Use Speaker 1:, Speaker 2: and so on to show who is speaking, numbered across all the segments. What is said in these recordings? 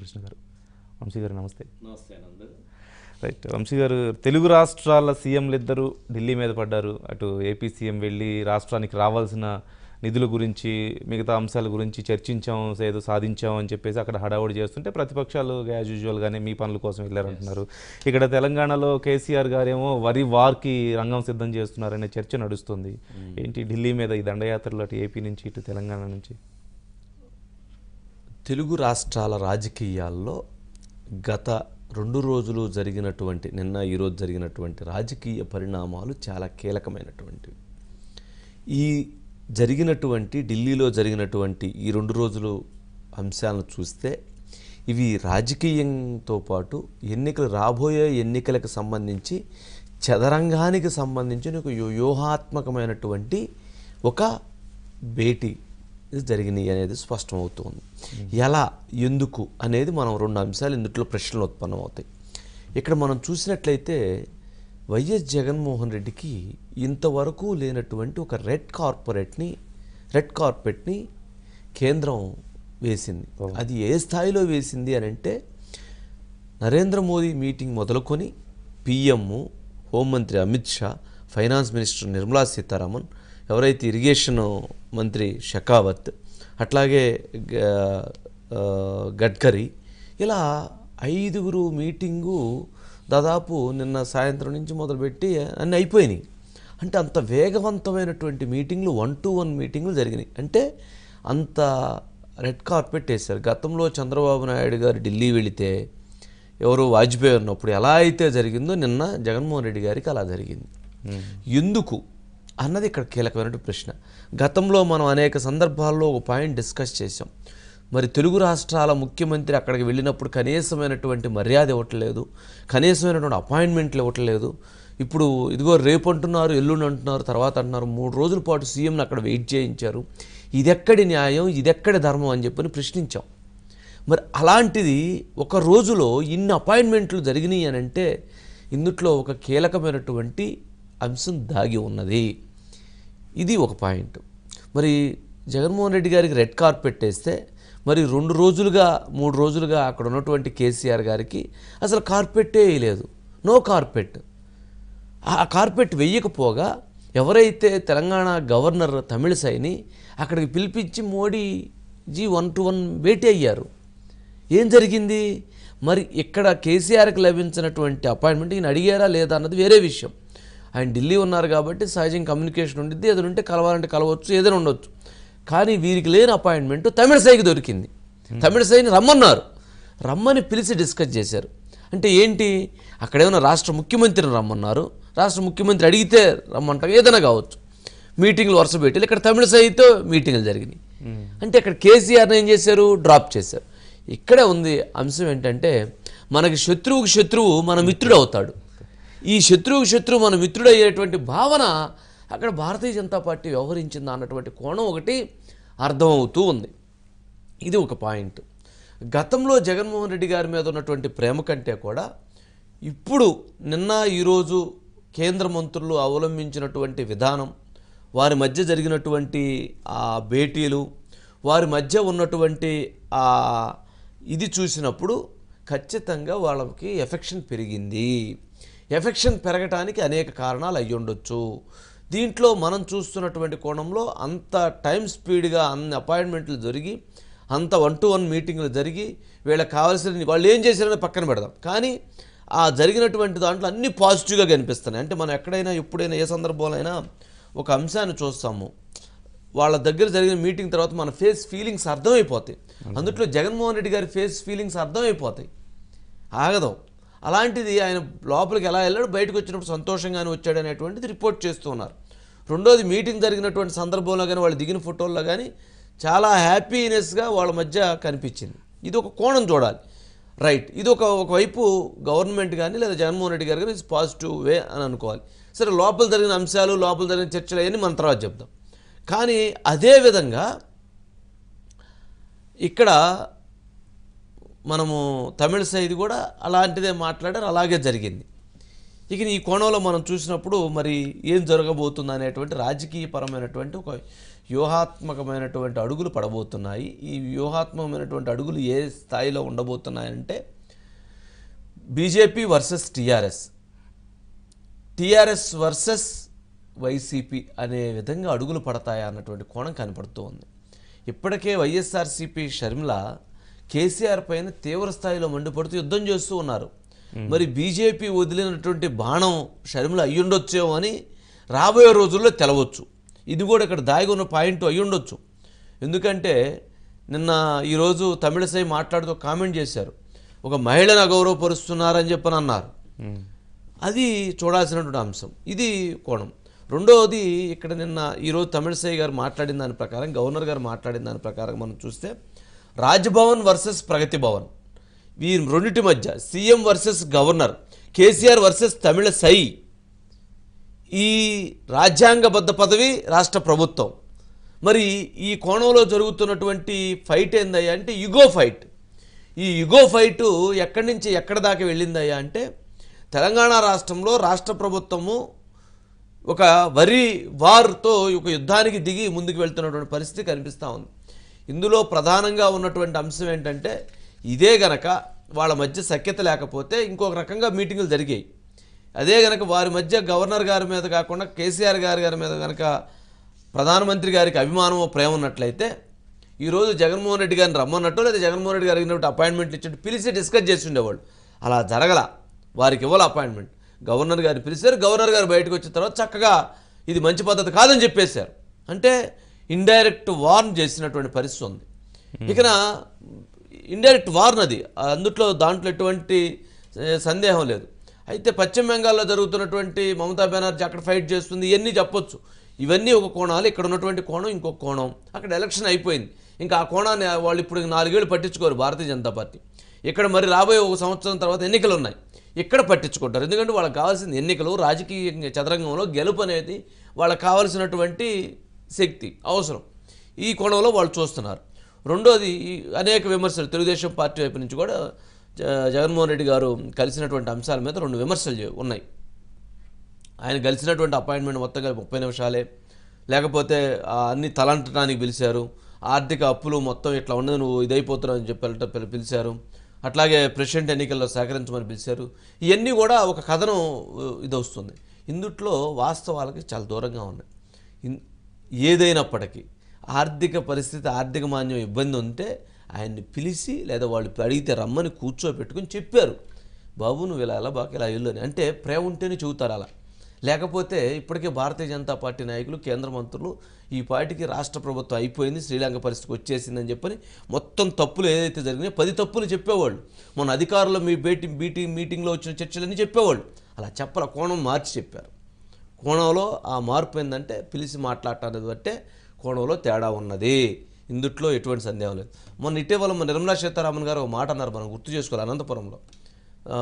Speaker 1: వంశీకృష్ణ గారు వంశీ గారు నమస్తే
Speaker 2: నమస్తే ఆనంద్
Speaker 1: రైట్ వంశీ గారు తెలుగు రాష్ట్రాల సీఎంలు ఇద్దరు ఢిల్లీ మీద పడ్డారు అటు ఏపీ సీఎం వెళ్ళి రాష్ట్రానికి రావాల్సిన నిధుల గురించి మిగతా అంశాల గురించి చర్చించాం ఏదో సాధించాం అని చెప్పేసి అక్కడ హడావుడి చేస్తుంటే ప్రతిపక్షాలు యాజ్ యూజువల్గానే మీ పనుల కోసం వెళ్ళారంటున్నారు ఇక్కడ తెలంగాణలో కేసీఆర్ గారేమో వరి వార్కి రంగం సిద్ధం చేస్తున్నారనే చర్చ నడుస్తుంది ఏంటి ఢిల్లీ మీద ఈ దండయాత్రలు అటు ఏపీ నుంచి ఇటు తెలంగాణ నుంచి
Speaker 2: తెలుగు రాష్ట్రాల రాజకీయాల్లో గత రెండు రోజులు జరిగినటువంటి నిన్న ఈరోజు జరిగినటువంటి రాజకీయ పరిణామాలు చాలా కీలకమైనటువంటివి ఈ జరిగినటువంటి ఢిల్లీలో జరిగినటువంటి ఈ రెండు రోజులు అంశాలను చూస్తే ఇవి రాజకీయంతో పాటు ఎన్నికలు రాబోయే ఎన్నికలకు సంబంధించి చదరంగానికి సంబంధించిన ఒక వ్యూ- వ్యూహాత్మకమైనటువంటి ఒక భేటీ జరిగినాయి అనేది స్పష్టమవుతోంది ఎలా ఎందుకు అనేది మనం రెండు అంశాలు ఇందులో ప్రశ్నలు ఉత్పన్నమవుతాయి ఇక్కడ మనం చూసినట్లయితే వైఎస్ జగన్మోహన్ రెడ్డికి ఇంతవరకు లేనటువంటి ఒక రెడ్ కార్పొరేట్ని రెడ్ కార్పెట్ని కేంద్రం వేసింది అది ఏ స్థాయిలో వేసింది అని అంటే నరేంద్ర మోదీ మీటింగ్ మొదలుకొని పిఎం హోంమంత్రి అమిత్ షా ఫైనాన్స్ మినిస్టర్ నిర్మలా సీతారామన్ ఎవరైతే ఇరిగేషన్ మంత్రి షెకావత్ అట్లాగే గ- ఆ, గడ్కరీ ఇలా ఐదుగురు మీటింగు దాదాపు నిన్న సాయంత్రం నుంచి మొదలుపెట్టి అన్నీ అయిపోయినాయి అంటే అంత వేగవంతమైనటువంటి మీటింగ్లు వన్ టు వన్ మీటింగ్లు జరిగినాయి అంటే అంత రెడ్ కార్పెట్ వేశారు గతంలో చంద్రబాబు నాయుడు గారు ఢిల్లీ వెళితే ఎవరు వాజ్పేయి ఉన్నప్పుడు ఎలా అయితే జరిగిందో నిన్న జగన్మోహన్ రెడ్డి గారికి అలా జరిగింది ఎందుకు అన్నది ఇక్కడ కీలకమైన ప్రశ్న గతంలో మనం అనేక సందర్భాల్లో ఒక పాయింట్ డిస్కస్ చేసాం మరి తెలుగు రాష్ట్రాల ముఖ్యమంత్రి అక్కడికి వెళ్ళినప్పుడు కనీసమైనటువంటి మర్యాద ఇవ్వట్లేదు కనీసమైనటువంటి అపాయింట్మెంట్లు ఇవ్వట్లేదు ఇప్పుడు ఇదిగో రేపు అంటున్నారు ఎల్లుండి అంటున్నారు తర్వాత అంటున్నారు మూడు రోజుల పాటు సీఎంని అక్కడ వెయిట్ చేయించారు ఇదెక్కడి న్యాయం ఇదెక్కడి ధర్మం అని చెప్పని ప్రశ్నించాం మరి అలాంటిది ఒక రోజులో ఇన్ని అపాయింట్మెంట్లు జరిగినాయి అని అంటే ఇందుట్లో ఒక కీలకమైనటువంటి అంశం దాగి ఉన్నది ఇది ఒక పాయింట్ మరి జగన్మోహన్ రెడ్డి గారికి రెడ్ కార్పెట్ వేస్తే మరి రెండు రోజులుగా మూడు రోజులుగా అక్కడ ఉన్నటువంటి కేసీఆర్ గారికి అసలు కార్పెట్టే వేయలేదు నో కార్పెట్ ఆ కార్పెట్ వెయ్యకపోగా ఎవరైతే తెలంగాణ గవర్నర్ తమిళసైని అక్కడికి పిలిపించి మోడీజీ వన్ టు వన్ భేటీ అయ్యారు ఏం జరిగింది మరి ఇక్కడ కేసీఆర్కి లభించినటువంటి అపాయింట్మెంట్ ఈయన అడిగారా లేదా అన్నది వేరే విషయం ఆయన ఢిల్లీ ఉన్నారు కాబట్టి సహజంగా కమ్యూనికేషన్ ఉండిద్ది ఏదైనా ఉంటే కలవాలంటే కలవచ్చు ఏదైనా ఉండొచ్చు కానీ వీరికి లేని అపాయింట్మెంట్ తమిళసైకి దొరికింది తమిళసైని రమ్మన్నారు రమ్మని పిలిచి డిస్కస్ చేశారు అంటే ఏంటి అక్కడ ఏమైనా రాష్ట్ర ముఖ్యమంత్రిని రమ్మన్నారు రాష్ట్ర ముఖ్యమంత్రి అడిగితే రమ్మంటారు ఏదైనా కావచ్చు మీటింగ్లు వరుస పెట్టి ఇక్కడ తమిళసైతో మీటింగ్లు జరిగినాయి అంటే ఇక్కడ కేసీఆర్ని ఏం చేశారు డ్రాప్ చేశారు ఇక్కడే ఉంది అంశం ఏంటంటే మనకి శత్రువుకి శత్రువు మన మిత్రుడు అవుతాడు ఈ శత్రువుకి శత్రువు మన మిత్రుడు అయ్యేటువంటి భావన అక్కడ భారతీయ జనతా పార్టీ వ్యవహరించిందా అన్నటువంటి కోణం ఒకటి అర్థమవుతూ ఉంది ఇది ఒక పాయింట్ గతంలో జగన్మోహన్ రెడ్డి గారి మీద ఉన్నటువంటి ప్రేమ కంటే కూడా ఇప్పుడు నిన్న ఈరోజు కేంద్ర మంత్రులు అవలంబించినటువంటి విధానం వారి మధ్య జరిగినటువంటి ఆ భేటీలు వారి మధ్య ఉన్నటువంటి ఆ ఇది చూసినప్పుడు ఖచ్చితంగా వాళ్ళకి ఎఫెక్షన్ పెరిగింది ఎఫెక్షన్ పెరగటానికి అనేక కారణాలు అయ్యి ఉండొచ్చు దీంట్లో మనం చూస్తున్నటువంటి కోణంలో అంత టైం స్పీడ్గా అన్ని అపాయింట్మెంట్లు జరిగి అంత వన్ టు వన్ మీటింగ్లు జరిగి వీళ్ళకి కావాల్సిన వాళ్ళు ఏం చేశారని పక్కన పెడదాం కానీ ఆ జరిగినటువంటి దాంట్లో అన్ని పాజిటివ్గా కనిపిస్తున్నాయి అంటే మనం ఎక్కడైనా ఎప్పుడైనా ఏ సందర్భంలో అయినా ఒక అంశాన్ని చూస్తాము వాళ్ళ దగ్గర జరిగిన మీటింగ్ తర్వాత మన ఫేస్ ఫీలింగ్స్ అర్థమైపోతాయి అందుట్లో జగన్మోహన్ రెడ్డి గారి ఫేస్ ఫీలింగ్స్ అర్థమైపోతాయి ఆగదాం అలాంటిది ఆయన లోపలికి ఎలా వెళ్ళాడు బయటకు వచ్చినప్పుడు సంతోషంగానే వచ్చాడు అనేటువంటిది రిపోర్ట్ చేస్తూ ఉన్నారు రెండోది మీటింగ్ జరిగినటువంటి సందర్భంలో కానీ వాళ్ళు దిగిన ఫోటోల్లో కానీ చాలా హ్యాపీనెస్గా వాళ్ళ మధ్య కనిపించింది ఇది ఒక కోణం చూడాలి రైట్ ఇది ఒక ఒకవైపు గవర్నమెంట్ కానీ లేదా జగన్మోహన్ రెడ్డి గారు కానీ ఇట్స్ పాజిటివ్ వే అని అనుకోవాలి సరే లోపల జరిగిన అంశాలు లోపల జరిగిన చర్చలు అవన్నీ మన తర్వాత చెప్దాం కానీ అదే విధంగా ఇక్కడ మనము తమిళ సైడ్ కూడా అలాంటిదే మాట్లాడారు అలాగే జరిగింది ఇక ఈ కోణంలో మనం చూసినప్పుడు మరి ఏం జరగబోతుంది అనేటువంటి రాజకీయపరమైనటువంటి ఒక వ్యూహాత్మకమైనటువంటి అడుగులు పడబోతున్నాయి ఈ వ్యూహాత్మకమైనటువంటి అడుగులు ఏ స్థాయిలో ఉండబోతున్నాయంటే BJP versus TRS TRS versus YCP అనే విధంగా అడుగులు పడతాయా అన్నటువంటి కోణం కనపడుతూ ఉంది ఇప్పటికే వైఎస్ఆర్సీపీ షర్మిల కేసీఆర్ పైన తీవ్ర స్థాయిలో మండిపడుతూ యుద్ధం చేస్తూ ఉన్నారు మరి బీజేపీ వదిలినటువంటి బాణం షర్మిల అయ్యుండొచ్చేమో అని రాబోయే రోజుల్లో తెలవచ్చు ఇది కూడా ఇక్కడ దాగి ఉన్న పాయింట్ అయ్యుండొచ్చు ఎందుకంటే నిన్న ఈరోజు తమిళసై మాట్లాడుతూ కామెంట్ చేశారు ఒక మహిళను అగౌరవపరుస్తున్నారని చెప్పని అన్నారు అది చూడాల్సినటువంటి అంశం ఇది కోణం రెండవది ఇక్కడ నిన్న ఈరోజు తమిళసై గారు మాట్లాడిన దాని ప్రకారం గవర్నర్ గారు మాట్లాడిన దాని ప్రకారం మనం చూస్తే రాజ్భవన్ వర్సెస్ ప్రగతి భవన్ ఈ రెండింటి మధ్య CM versus governor KCR versus Tamilisai ఈ రాజ్యాంగబద్ధ పదవి రాష్ట్ర ప్రభుత్వం మరి ఈ కోణంలో జరుగుతున్నటువంటి ఫైట్ ఏందయ్యా అంటే యుగో ఫైట్ ఈ యుగో ఫైటు ఎక్కడి నుంచి ఎక్కడి దాకా వెళ్ళిందయ్యా అంటే తెలంగాణ రాష్ట్రంలో రాష్ట్ర ప్రభుత్వము ఒక వరి వార్తో ఒక యుద్ధానికి దిగి ముందుకు వెళ్తున్నటువంటి పరిస్థితి కనిపిస్తూ ఉంది ఇందులో ప్రధానంగా ఉన్నటువంటి అంశం ఏంటంటే ఇదే గనక వాళ్ళ మధ్య సఖ్యత లేకపోతే ఇంకొక రకంగా మీటింగులు జరిగాయి అదే గనక వారి మధ్య గవర్నర్ గారి మీద కాకుండా కేసీఆర్ గారి గారి మీద గనక ప్రధానమంత్రి గారికి అభిమానమో ప్రేమ ఉన్నట్లయితే ఈరోజు జగన్మోహన్ రెడ్డి గారిని రమ్మన్నట్టు లేదా జగన్మోహన్ రెడ్డి గారికి ఇచ్చినట్టు అపాయింట్మెంట్లు ఇచ్చినట్టు పిలిచి డిస్కస్ చేసి ఉండేవాళ్ళు అలా జరగల వారికి ఇవ్వాలి అపాయింట్మెంట్ గవర్నర్ గారిని పిలిచారు గవర్నర్ గారు బయటకు వచ్చిన తర్వాత చక్కగా ఇది మంచి పద్ధతి కాదని చెప్పేశారు అంటే ఇండైరెక్ట్ వార్న్ చేసినటువంటి పరిస్థితి ఉంది ఇకన ఇండైరెక్ట్ వార్న్ అది అందుట్లో దాంట్లో ఎటువంటి ఏ, సందేహం లేదు అయితే పశ్చిమ బెంగాల్లో జరుగుతున్నటువంటి మమతా బెనర్జీ అక్కడ ఫైట్ చేస్తుంది ఇవన్నీ చెప్పొచ్చు ఇవన్నీ ఒక కోణాలు ఇక్కడ ఉన్నటువంటి కోణం ఇంకొక కోణం అక్కడ ఎలక్షన్ అయిపోయింది ఇంకా ఆ కోణాన్ని వాళ్ళు ఇప్పుడు నాలుగేళ్ళు పట్టించుకోరు భారతీయ జనతా పార్టీ ఇక్కడ మరి రాబోయే ఒక సంవత్సరం తర్వాత ఎన్నికలు ఉన్నాయి ఇక్కడ పట్టించుకుంటారు ఎందుకంటే వాళ్ళకి కావాల్సింది ఎన్నికలు రాజకీయ చదరంగంలో గెలుపు అనేది వాళ్ళకి కావాల్సినటువంటి శక్తి అవసరం ఈ కోణంలో వాళ్ళు చూస్తున్నారు రెండోది ఈ అనేక విమర్శలు తెలుగుదేశం పార్టీ వైపు నుంచి కూడా జ- జగన్మోహన్ రెడ్డి గారు కలిసినటువంటి అంశాల మీద రెండు విమర్శలు చే- ఉన్నాయి ఆయన కలిసినటువంటి అపాయింట్మెంట్ మొత్తం కలిపి ముప్పై నిమిషాలే లేకపోతే ఆ అన్ని తలంటడానికి పిలిచారు ఆర్థిక అప్పులు మొత్తం ఇట్లా ఉన్నది నువ్వు ఇదైపోతున్నావు అని చెప్పి వెళ్ళట- పిలి- పిలిచారు అట్లాగే ప్రెసిడెంట్ ఎన్నికల్లో సహకరించమని పిలిచారు ఇవన్నీ కూడా ఒక కథనం ఉ, ఇది వస్తుంది ఇందుట్లో వాస్తవాలకి చాలా దూరంగా ఉన్నాయి ఇన్- ఏదైనప్పటికీ ఆర్థిక పరిస్థితి ఆర్థిక మాన్యం ఇబ్బంది ఉంటే ఆయన్ని పిలిచి లేదా వాళ్ళు అడిగితే రమ్మని కూర్చోబెట్టుకుని చెప్పారు బాబు నువ్వు ఇలా ఎలా బాగా ఇలా ఇల్లు అని అంటే ప్రేమ ఉంటేనే చెబుతారు అలా లేకపోతే ఇప్పటికే భారతీయ జనతా పార్టీ నాయకులు కేంద్ర మంత్రులు ఈ పార్టీకి రాష్ట్ర ప్రభుత్వం అయిపోయింది శ్రీలంక పరిస్థితికి వచ్చేసిందని చెప్పని మొత్తం తప్పులు ఏదైతే జరిగినాయో పది తప్పులు చెప్పేవాళ్ళు మొన్న అధికారులు మీ బేటి బీటీ మీటింగ్లో వచ్చిన చర్చలన్నీ చెప్పేవాళ్ళు అలా చెప్పాల కోణం మార్చి చెప్పారు కోణంలో ఆ మార్పు ఏంటంటే పిలిచి మాట్లాడటానికి బట్టే కోణంలో తేడా ఉన్నది ఇందుట్లో ఎటువంటి సందేహం లేదు మొన్న ఇటీవల మన నిర్మలా సీతారామన్ గారు ఒక మాట అన్నారు మనం గుర్తు చేసుకోవాలి అనంతపురంలో ఆ,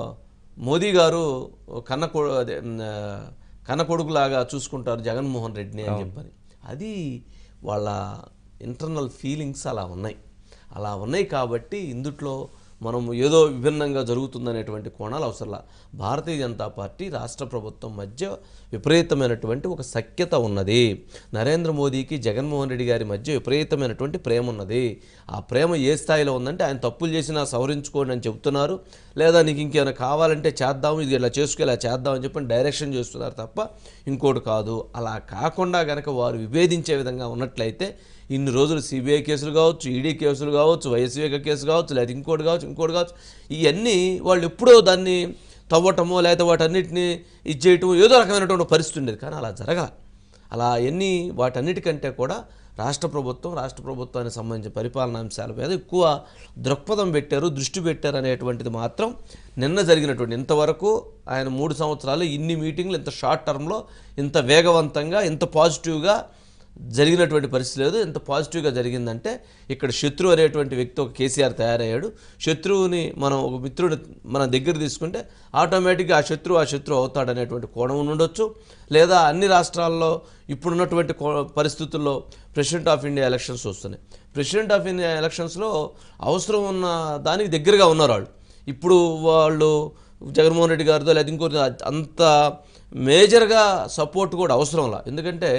Speaker 2: మోదీ గారు కన్న కొ అదే ఆ, కన్న కొడుకులాగా చూసుకుంటారు జగన్మోహన్ రెడ్డిని అని చెప్పని అది వాళ్ళ ఇంటర్నల్ ఫీలింగ్స్ అలా ఉన్నాయి అలా ఉన్నాయి కాబట్టి ఇందుట్లో మనం ఏదో విభిన్నంగా జరుగుతుందనేటువంటి కోణాలు అవసరంలా భారతీయ జనతా పార్టీ రాష్ట్ర ప్రభుత్వం మధ్య విపరీతమైనటువంటి ఒక సఖ్యత ఉన్నది నరేంద్ర మోదీకి జగన్మోహన్ రెడ్డి గారి మధ్య విపరీతమైనటువంటి ప్రేమ ఉన్నది ఆ ప్రేమ ఏ స్థాయిలో ఉందంటే ఆయన తప్పులు చేసినా సవరించుకోండి అని చెప్తున్నారు లేదా నీకు ఇంకేమైనా కావాలంటే చేద్దాం ఇది ఇలా చేసుకు ఇలా చేద్దాం అని చెప్పి డైరెక్షన్ చేస్తున్నారు తప్ప ఇంకోటి కాదు అలా కాకుండా గనక వారు విభేదించే విధంగా ఉన్నట్లయితే ఇన్ని రోజులు సిబిఐ కేసులు కావచ్చు ఈడీ కేసులు కావచ్చు వైఎస్విక కేసు కావచ్చు లేదా ఇంకోటి కావచ్చు ఇంకోటి కావచ్చు ఇవన్నీ వాళ్ళు ఎప్పుడో దాన్ని తవ్వటమో లేకపోతే వాటన్నిటిని ఇది చేయటమో ఏదో రకమైనటువంటి పరిస్థితి ఉండేది కానీ అలా జరగాలి అలా ఎన్ని వాటన్నిటికంటే కూడా రాష్ట్ర ప్రభుత్వం రాష్ట్ర ప్రభుత్వానికి సంబంధించిన పరిపాలనా అంశాల మీద ఎక్కువ దృక్పథం పెట్టారు దృష్టి పెట్టారు అనేటువంటిది మాత్రం నిన్న జరిగినటువంటి ఇంతవరకు ఆయన మూడు సంవత్సరాలు ఇన్ని మీటింగ్లు ఇంత షార్ట్ టర్మ్లో ఇంత వేగవంతంగా ఇంత పాజిటివ్గా జరిగినటువంటి పరిస్థితి లేదు ఎంత పాజిటివ్గా జరిగిందంటే ఇక్కడ శత్రువు అనేటువంటి వ్యక్తి ఒక కేసీఆర్ తయారయ్యాడు శత్రువుని మనం ఒక మిత్రుడు మన దగ్గర తీసుకుంటే ఆటోమేటిక్గా ఆ శత్రువు ఆ శత్రువు అవుతాడనేటువంటి కోణం ఉండొచ్చు లేదా అన్ని రాష్ట్రాల్లో ఇప్పుడున్నటువంటి కో- పరిస్థితుల్లో ప్రెసిడెంట్ ఆఫ్ ఇండియా ఎలక్షన్స్ వస్తున్నాయి ప్రెసిడెంట్ ఆఫ్ ఇండియా ఎలక్షన్స్లో అవసరం ఉన్న దానికి దగ్గరగా ఉన్నారు వాళ్ళు ఇప్పుడు వాళ్ళు జగన్మోహన్ రెడ్డి గారితో లేదా ఇంకోటి అంత మేజర్గా సపోర్ట్ కూడా అవసరంలా ఎందుకంటే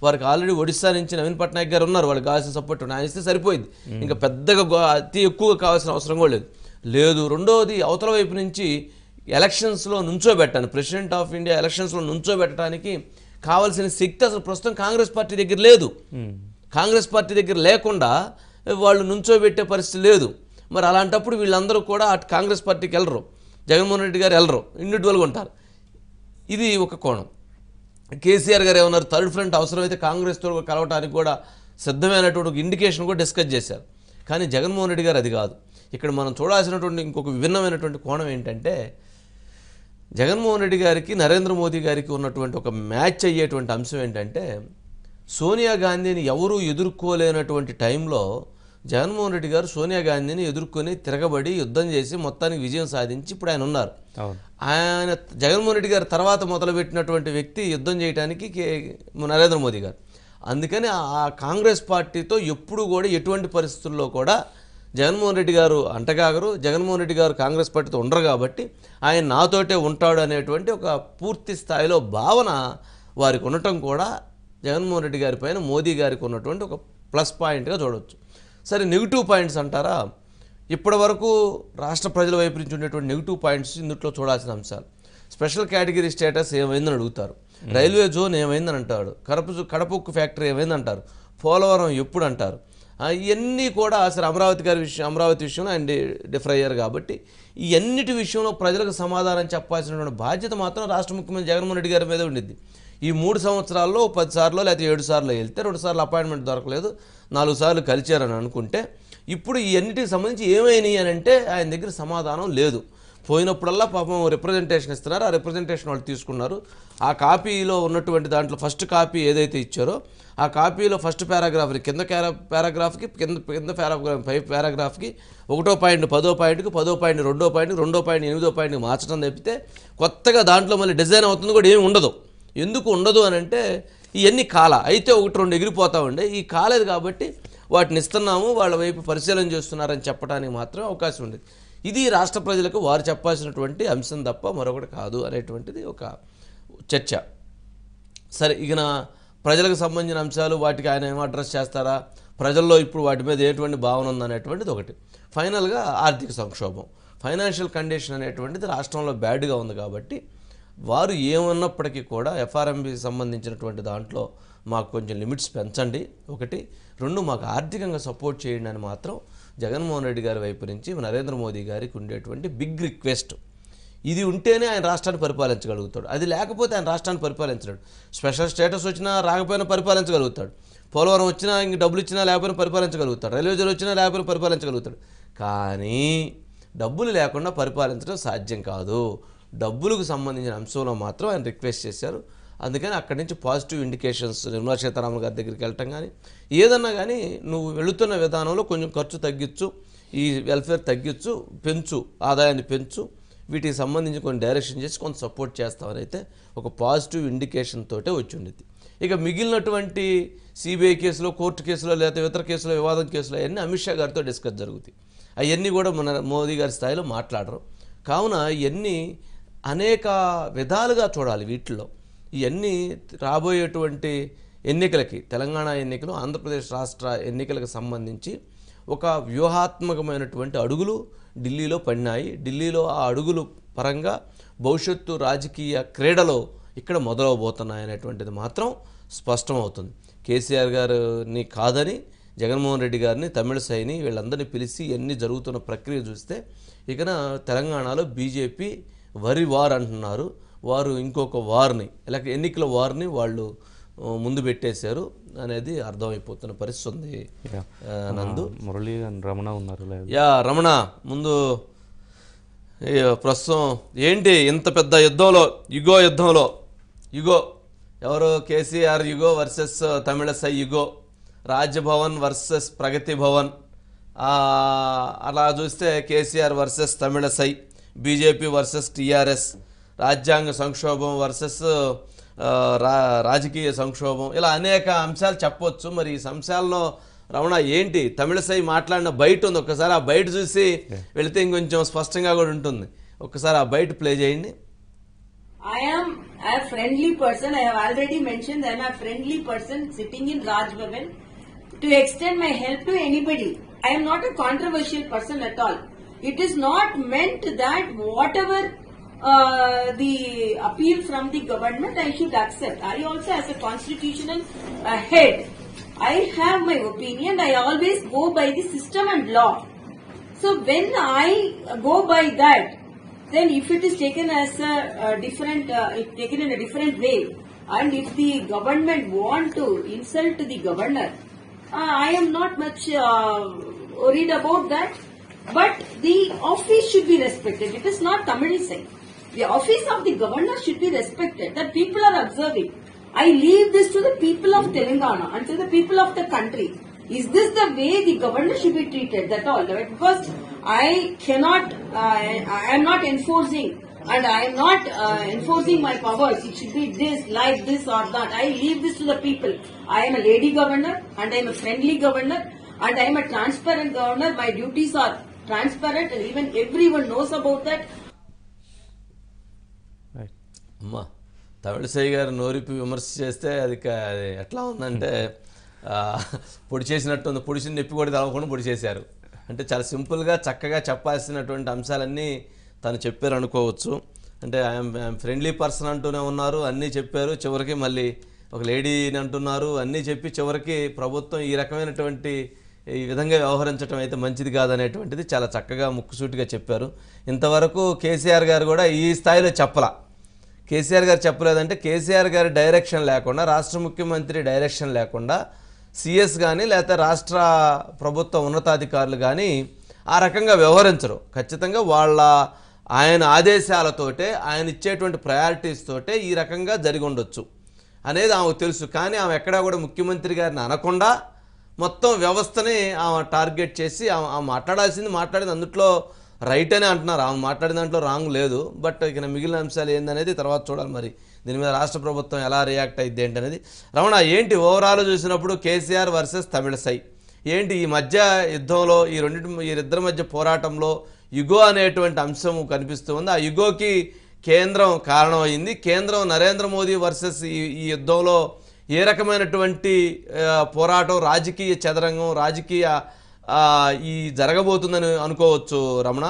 Speaker 2: వారికి ఆల్రెడీ ఒడిశా నుంచి నవీన్ పట్నాయక్ గారు ఉన్నారు వాళ్ళకి కావాల్సిన సపోర్ట్ ఆయన ఇస్తే సరిపోయింది ఇంకా పెద్దగా గో- అతి ఎక్కువగా కావాల్సిన అవసరం కూడా లేదు లేదు రెండోది అవతల వైపు నుంచి ఎలక్షన్స్లో నుంచోబెట్టాను ప్రెసిడెంట్ ఆఫ్ ఇండియా ఎలక్షన్స్లో నుంచోబెట్టడానికి కావాల్సిన శక్తి అసలు ప్రస్తుతం కాంగ్రెస్ పార్టీ దగ్గర లేదు కాంగ్రెస్ పార్టీ దగ్గర లేకుండా వాళ్ళు నుంచోబెట్టే పరిస్థితి లేదు మరి అలాంటప్పుడు వీళ్ళందరూ కూడా అటు కాంగ్రెస్ పార్టీకి వెళ్ళరు జగన్మోహన్ రెడ్డి గారు వెళ్ళరు ఇండివిజువల్గా ఉంటారు ఇది ఒక కోణం కేసీఆర్ గారు ఏమన్నారు థర్డ్ ఫ్రంట్ అవసరమైతే కాంగ్రెస్తో కలవటానికి కూడా సిద్ధమైనటువంటి ఒక ఇండికేషన్ కూడా డిస్కస్ చేశారు కానీ జగన్మోహన్ రెడ్డి గారు అది కాదు ఇక్కడ మనం చూడాల్సినటువంటి ఇంకొక విభిన్నమైనటువంటి కోణం ఏంటంటే జగన్మోహన్ రెడ్డి గారికి నరేంద్ర మోదీ గారికి ఉన్నటువంటి ఒక మ్యాచ్ అయ్యేటువంటి అంశం ఏంటంటే సోనియా గాంధీని ఎవరూ ఎదుర్కోలేనటువంటి టైంలో జగన్మోహన్ రెడ్డి గారు సోనియా గాంధీని ఎదుర్కొని తిరగబడి యుద్ధం చేసి మొత్తానికి విజయం సాధించి ఇప్పుడు ఆయన ఉన్నారు
Speaker 1: అవును
Speaker 2: ఆయన జగన్మోహన్ రెడ్డి గారు తర్వాత మొదలుపెట్టినటువంటి వ్యక్తి యుద్ధం చేయడానికి కే నరేంద్ర మోదీ గారు అందుకని ఆ కాంగ్రెస్ పార్టీతో ఎప్పుడు కూడా ఎటువంటి పరిస్థితుల్లో కూడా జగన్మోహన్ రెడ్డి గారు అంటగాగరు జగన్మోహన్ రెడ్డి గారు కాంగ్రెస్ పార్టీతో ఉండరు కాబట్టి ఆయన నాతోటే ఉంటాడు అనేటువంటి ఒక పూర్తి స్థాయిలో భావన వారికి ఉండటం కూడా జగన్మోహన్ రెడ్డి గారి పైన మోదీ గారికి ఉన్నటువంటి ఒక ప్లస్ పాయింట్గా చూడవచ్చు సరే నెగిటివ్ పాయింట్స్ అంటారా ఇప్పటి వరకు రాష్ట్ర ప్రజల వైపు నుంచి ఉండేటువంటి నెగిటివ్ పాయింట్స్ ఇందులో చూడాల్సిన అంశాలు స్పెషల్ కేటగిరీ స్టేటస్ ఏమైందని అడుగుతారు రైల్వే జోన్ ఏమైందని అంటాడు కడప కడప ఉక్కు ఫ్యాక్టరీ ఏమైంది అంటారు పోలవరం ఎప్పుడు అంటారు ఆ, ఇవన్నీ కూడా అసలు అమరావతి గారి విషయం అమరావతి విషయంలో ఆయన డి- డిఫర్ అయ్యారు కాబట్టి ఈ అన్నిటి విషయంలో ప్రజలకు సమాధానం చెప్పాల్సినటువంటి బాధ్యత మాత్రం రాష్ట్ర ముఖ్యమంత్రి జగన్మోహన్ రెడ్డి గారి మీద ఉండిద్ది ఈ మూడు సంవత్సరాల్లో పది సార్లు లేకపోతే ఏడు సార్లు వెళ్తే రెండు సార్లు అపాయింట్మెంట్ దొరకలేదు నాలుగు సార్లు కలిచారని అనుకుంటే ఇప్పుడు ఈ అన్నిటికి సంబంధించి ఏమైనాయి అని అంటే ఆయన దగ్గర సమాధానం లేదు పోయినప్పుడల్లా పాపం రిప్రజెంటేషన్ ఇస్తున్నారు ఆ రిప్రజెంటేషన్ వాళ్ళు తీసుకున్నారు ఆ కాపీలో ఉన్నటువంటి దాంట్లో ఫస్ట్ కాపీ ఏదైతే ఇచ్చారో ఆ కాపీలో ఫస్ట్ పారాగ్రాఫ్ కింద క్యారా- పారాగ్రాఫ్కి కింద కింద పారాగ్రాఫ్ పై పారాగ్రాఫ్కి ఒకటో పాయింట్ పదో పాయింట్కి పదో పాయింట్ రెండో పాయింట్ రెండో పాయింట్ ఎనిమిదో పాయింట్కి మార్చడం తప్పితే కొత్తగా దాంట్లో మళ్ళీ డిజైన్ అవుతుంది కూడా ఏమి ఉండదు ఎందుకు ఉండదు అని అంటే ఇవన్నీ కాల అయితే ఒకటి రెండు ఎగిరిపోతా ఉండే ఈ కాలేదు కాబట్టి వాటిని ఇస్తున్నాము వాళ్ళ వైపు పరిశీలన చేస్తున్నారని చెప్పడానికి మాత్రమే అవకాశం ఉంది ఇది రాష్ట్ర ప్రజలకు వారు చెప్పాల్సినటువంటి అంశం తప్ప మరొకటి కాదు అనేటువంటిది ఒక చర్చ సరే ఇక నా ప్రజలకు సంబంధించిన అంశాలు వాటికి ఆయన ఏం అడ్రస్ చేస్తారా ప్రజల్లో ఇప్పుడు వాటి మీద ఎటువంటి భావన ఉందనేటువంటిది ఒకటి ఫైనల్గా ఆర్థిక సంక్షోభం ఫైనాన్షియల్ కండిషన్ అనేటువంటిది రాష్ట్రంలో బ్యాడ్గా ఉంది కాబట్టి వారు ఏమన్నప్పటికీ కూడా ఎఫ్ఆర్ఎంబికి సంబంధించినటువంటి దాంట్లో మాకు కొంచెం లిమిట్స్ పెంచండి ఒకటి రెండు మాకు ఆర్థికంగా సపోర్ట్ చేయండి అని మాత్రం జగన్మోహన్ రెడ్డి గారి వైపు నుంచి నరేంద్ర మోదీ గారికి ఉండేటువంటి బిగ్ రిక్వెస్ట్ ఇది ఉంటేనే ఆయన రాష్ట్రాన్ని పరిపాలించగలుగుతాడు అది లేకపోతే ఆయన రాష్ట్రాన్ని పరిపాలించలేడు స్పెషల్ స్టేటస్ వచ్చినా రాకపోయినా పరిపాలించగలుగుతాడు పోలవరం వచ్చినా ఇంక డబ్బులు ఇచ్చినా లేకపోయినా పరిపాలించగలుగుతాడు రైల్వే జోన్ వచ్చినా లేకపోయినా పరిపాలించగలుగుతాడు కానీ డబ్బులు లేకుండా పరిపాలించడం సాధ్యం కాదు డబ్బులకు సంబంధించిన అంశంలో మాత్రం ఆయన రిక్వెస్ట్ చేశారు అందుకని అక్కడి నుంచి పాజిటివ్ ఇండికేషన్స్ నిర్మలా సీతారామన్ గారి దగ్గరికి వెళ్ళటం కానీ ఏదన్నా కానీ నువ్వు వెళుతున్న విధానంలో కొంచెం ఖర్చు తగ్గించు ఈ వెల్ఫేర్ తగ్గించు పెంచు ఆదాయాన్ని పెంచు వీటికి సంబంధించి కొన్ని డైరెక్షన్ చేసి కొంత సపోర్ట్ చేస్తామని అయితే ఒక పాజిటివ్ ఇండికేషన్ తోటే వచ్చి ఉండేది ఇక మిగిలినటువంటి సిబిఐ కేసులో కోర్టు కేసులో లేకపోతే ఇతర కేసులో వివాదం కేసులో అవన్నీ అమిత్ షా గారితో డిస్కస్ జరుగుతాయి అవన్నీ కూడా మన మోదీ గారి స్థాయిలో మాట్లాడరు కావున ఇవన్నీ అనేక విధాలుగా చూడాలి వీటిలో ఇవన్నీ రాబోయేటువంటి ఎన్నికలకి తెలంగాణ ఎన్నికలు ఆంధ్రప్రదేశ్ రాష్ట్ర ఎన్నికలకు సంబంధించి ఒక వ్యూహాత్మకమైనటువంటి అడుగులు ఢిల్లీలో పడినాయి ఢిల్లీలో ఆ అడుగులు పరంగా భవిష్యత్తు రాజకీయ క్రీడలో ఇక్కడ మొదలవబోతున్నాయి అనేటువంటిది మాత్రం స్పష్టమవుతుంది కేసీఆర్ గారిని కాదని జగన్మోహన్ రెడ్డి గారిని తమిళసైని వీళ్ళందరినీ పిలిచి ఎన్ని జరుగుతున్న ప్రక్రియ చూస్తే ఇకన తెలంగాణలో బీజేపీ వరి వార్ అంటున్నారు వారు ఇంకొక వార్ని ఇలా ఎన్నికల వార్ని వాళ్ళు ఆ, ముందు పెట్టేశారు అనేది అర్థమైపోతున్న పరిస్థితి ఉంది
Speaker 1: యా.
Speaker 2: ఆ, నందు
Speaker 1: మురళి and రమణ ఉన్నారు లేదు
Speaker 2: యా రమణ ముందు ఈ ప్రస్తుతం ఏంటి ఇంత పెద్ద యుద్ధంలో యుగో యుద్ధంలో యుగో ఎవరు కేసీఆర్ యుగో వర్సెస్ తమిళసై యుగో రాజ్యభవన్ వర్సెస్ ప్రగతి భవన్ ఆ, అలా చూస్తే KCR versus Tamilisai BJP versus TRS రాజ్యాంగ సంక్షోభం వర్సెస్ ఆ, రా రాజకీయ సంక్షోభం ఇలా అనేక అంశాలు చెప్పొచ్చు మరి ఈ అంశాల్లో రమణ ఏంటి తమిళసై మాట్లాడిన బయట ఉంది ఒక్కసారి ఆ బయట చూసి వెళితే ఇంకొంచెం స్పష్టంగా కూడా ఉంటుంది ఒక్కసారి ఆ బయట ప్లే చేయండి
Speaker 3: I am a friendly person. I have already mentioned I am a friendly person sitting in Raj Bhavan to extend my help to anybody. I am not a controversial person at all. It is not meant that whatever uh, the appeal from the government I should accept. I also, as a constitutional uh, head, I have my opinion. I always go by the system and law. So when I go by that, then if it is taken as a, a different, uh, if taken in a different way, and if the government want to insult the governor, uh, I am not much uh, worried about that. But the office should be respected. It is not Tamil side. The office of the governor should be respected. That people are observing. I leave this to the people of Telangana and to the people of the country. Is this the way the governor should be treated? That all, right? Because I cannot, uh, I am not enforcing and I am not uh, enforcing my powers. It should be this, like this or that. I leave this to the people. I am a lady governor and I am a friendly governor and I am a transparent governor. My duties are transparent and even everyone knows about that.
Speaker 1: Right
Speaker 2: అమ్మ తమిళసై గారు నోరిపి విమర్శ చేస్తే అది క- అది ఎట్లా ఉందంటే ఆ, పొడి చేసినట్టు ఉంది పొడిచిన నొప్పి కూడా తెలవకుండా పొడి చేశారు అంటే చాలా సింపుల్గా చక్కగా చెప్పాల్సినటువంటి అంశాలన్నీ తను చెప్పారు అనుకోవచ్చు అంటే ఐఎమ్ ఫ్రెండ్లీ పర్సన్ అంటూనే ఉన్నారు అన్నీ చెప్పారు చివరికి మళ్ళీ ఒక లేడీని అంటున్నారు అన్నీ చెప్పి చివరికి ప్రభుత్వం ఈ రకమైనటువంటి ఈ విధంగా వ్యవహరించడం అయితే మంచిది కాదనేటువంటిది చాలా చక్కగా ముక్కుసూటిగా చెప్పారు ఇంతవరకు కేసీఆర్ గారు కూడా ఈ స్థాయిలో చెప్పలా కేసీఆర్ గారు చెప్పలేదంటే కేసీఆర్ గారి డైరెక్షన్ లేకుండా రాష్ట్ర ముఖ్యమంత్రి డైరెక్షన్ లేకుండా సిఎస్ కానీ లేకపోతే రాష్ట్ర ప్రభుత్వ ఉన్నతాధికారులు కానీ ఆ రకంగా వ్యవహరించరు ఖచ్చితంగా వాళ్ళ ఆయన ఆదేశాలతోటే ఆయన ఇచ్చేటువంటి ప్రయారిటీస్ తోటే ఈ రకంగా జరిగి ఉండొచ్చు అనేది ఆమెకు తెలుసు కానీ ఆమె ఎక్కడా కూడా ముఖ్యమంత్రి గారిని అనకుండా మొత్తం వ్యవస్థని ఆమె టార్గెట్ చేసి ఆమె ఆమె మాట్లాడాల్సింది మాట్లాడింది అందుట్లో రైట్ అనే అంటున్నారు ఆమె మాట్లాడిన దాంట్లో రాంగ్ లేదు బట్ ఇక మిగిలిన అంశాలు ఏందనేది తర్వాత చూడాలి మరి దీని మీద రాష్ట్ర ప్రభుత్వం ఎలా రియాక్ట్ అయింది ఏంటనేది రమణ ఏంటి ఓవరాల్ చూసినప్పుడు కేసీఆర్ వర్సెస్ తమిళసై ఏంటి ఈ మధ్య యుద్ధంలో ఈ రెండింటి వీరిద్దరి మధ్య పోరాటంలో యుగో అనేటువంటి అంశం కనిపిస్తూ ఉంది ఆ యుగోకి కేంద్రం కారణమైంది కేంద్రం నరేంద్ర మోదీ వర్సెస్ ఈ ఈ యుద్ధంలో ఏ రకమైనటువంటి ఆ, పోరాటం రాజకీయ చదరంగం రాజకీయ ఆ, ఈ జరగబోతుందని అనుకోవచ్చు రమణ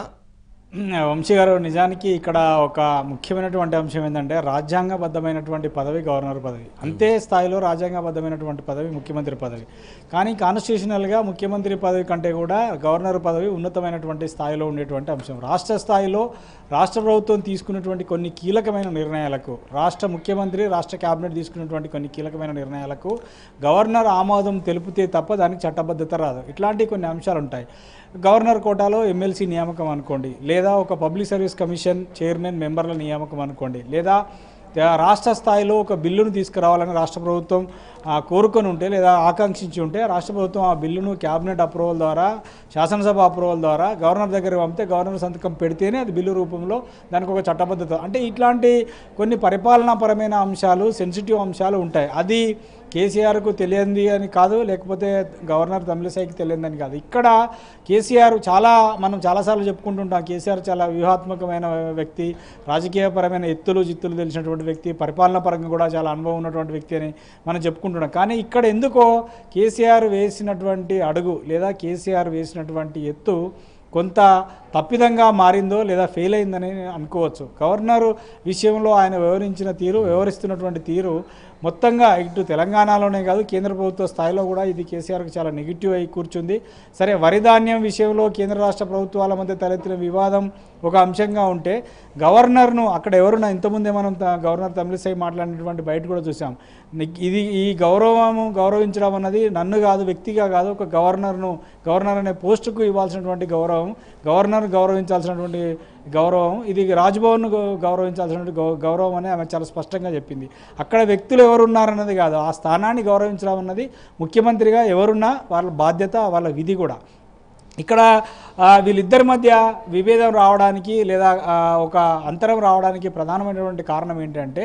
Speaker 4: వంశీ గారు నిజానికి ఇక్కడ ఒక ముఖ్యమైనటువంటి అంశం ఏంటంటే రాజ్యాంగబద్ధమైనటువంటి పదవి గవర్నర్ పదవి అంతే స్థాయిలో రాజ్యాంగబద్ధమైనటువంటి పదవి ముఖ్యమంత్రి పదవి కానీ కాన్స్టిట్యూషనల్గా ముఖ్యమంత్రి పదవి కంటే కూడా గవర్నర్ పదవి ఉన్నతమైనటువంటి స్థాయిలో ఉండేటువంటి అంశం రాష్ట్ర స్థాయిలో రాష్ట్ర ప్రభుత్వం తీసుకున్నటువంటి కొన్ని కీలకమైన నిర్ణయాలకు రాష్ట్ర ముఖ్యమంత్రి రాష్ట్ర కేబినెట్ తీసుకున్నటువంటి కొన్ని కీలకమైన నిర్ణయాలకు గవర్నర్ ఆమోదం తెలిపితే తప్ప దానికి చట్టబద్ధత రాదు ఇట్లాంటి కొన్ని అంశాలు ఉంటాయి గవర్నర్ కోటాలో ఎమ్మెల్సీ నియామకం అనుకోండి లేదా ఒక పబ్లిక్ సర్వీస్ కమిషన్ చైర్మన్ మెంబర్ల నియామకం అనుకోండి లేదా రా- రాష్ట్ర స్థాయిలో ఒక బిల్లును తీసుకురావాలని రాష్ట్ర ప్రభుత్వం ఆ, కోరుకొని ఉంటే లేదా ఆకాంక్షించి ఉంటే రాష్ట్ర ప్రభుత్వం ఆ బిల్లును క్యాబినెట్ అప్రూవల్ ద్వారా శాసనసభ అప్రూవల్ ద్వారా గవర్నర్ దగ్గర పంపితే గవర్నర్ సంతకం పెడితేనే అది బిల్లు రూపంలో దానికి ఒక చట్టబద్ధత అంటే ఇట్లాంటి కొన్ని పరిపాలనాపరమైన అంశాలు సెన్సిటివ్ అంశాలు ఉంటాయి అది కేసీఆర్కు తెలియంది అని కాదు లేకపోతే గవర్నర్ తమిళసైకి తెలియందని కాదు ఇక్కడ కేసీఆర్ చాలా మనం చాలాసార్లు చెప్పుకుంటుంటాం కేసీఆర్ చాలా వ్యూహాత్మకమైన వ్యక్తి రాజకీయపరమైన ఎత్తులు జిత్తులు తెలిసినటువంటి వ్యక్తి పరిపాలన పరంగా కూడా చాలా అనుభవం ఉన్నటువంటి వ్యక్తి అని మనం చెప్పుకుంటున్నాం కానీ ఇక్కడ ఎందుకో కేసీఆర్ వేసినటువంటి అడుగు లేదా కేసీఆర్ వేసినటువంటి ఎత్తు కొంత తప్పిదంగా మారిందో లేదా ఫెయిల్ అయిందని అనుకోవచ్చు గవర్నర్ విషయంలో ఆయన వ్యవహరించిన తీరు వ్యవహరిస్తున్నటువంటి తీరు మొత్తంగా ఇటు తెలంగాణలోనే కాదు కేంద్ర ప్రభుత్వ స్థాయిలో కూడా ఇది కేసీఆర్కి చాలా నెగిటివ్ అయి కూర్చుంది సరే వరి ధాన్యం విషయంలో కేంద్ర రాష్ట్ర ప్రభుత్వాల మధ్య తలెత్తిన వివాదం ఒక అంశంగా ఉంటే గవర్నర్ను అక్కడ ఎవరున్నా ఇంతకుముందే మనం త- గవర్నర్ తమిళసై మాట్లాడినటువంటి బయట కూడా చూసాం ని- ఇది ఈ గౌరవము గౌరవించడం అన్నది నన్ను కాదు వ్యక్తిగా కాదు ఒక గవర్నర్ను గవర్నర్ అనే పోస్టుకు ఇవ్వాల్సినటువంటి గౌరవం గవర్నర్ గౌరవించాల్సినటువంటి గౌరవం ఇది రాజ్భవన్ను గౌ- గౌరవించాల్సినటువంటి గౌ- గౌరవం అని ఆమె చాలా స్పష్టంగా చెప్పింది అక్కడ వ్యక్తులు ఎవరున్నారన్నది కాదు ఆ స్థానాన్ని గౌరవించడం అన్నది ముఖ్యమంత్రిగా ఎవరున్నా వాళ్ళ బాధ్యత వాళ్ళ విధి కూడా ఇక్కడ ఆ, వీళ్ళిద్దరి మధ్య విభేదం రావడానికి లేదా ఆ, ఒక అంతరం రావడానికి ప్రధానమైనటువంటి కారణం ఏంటంటే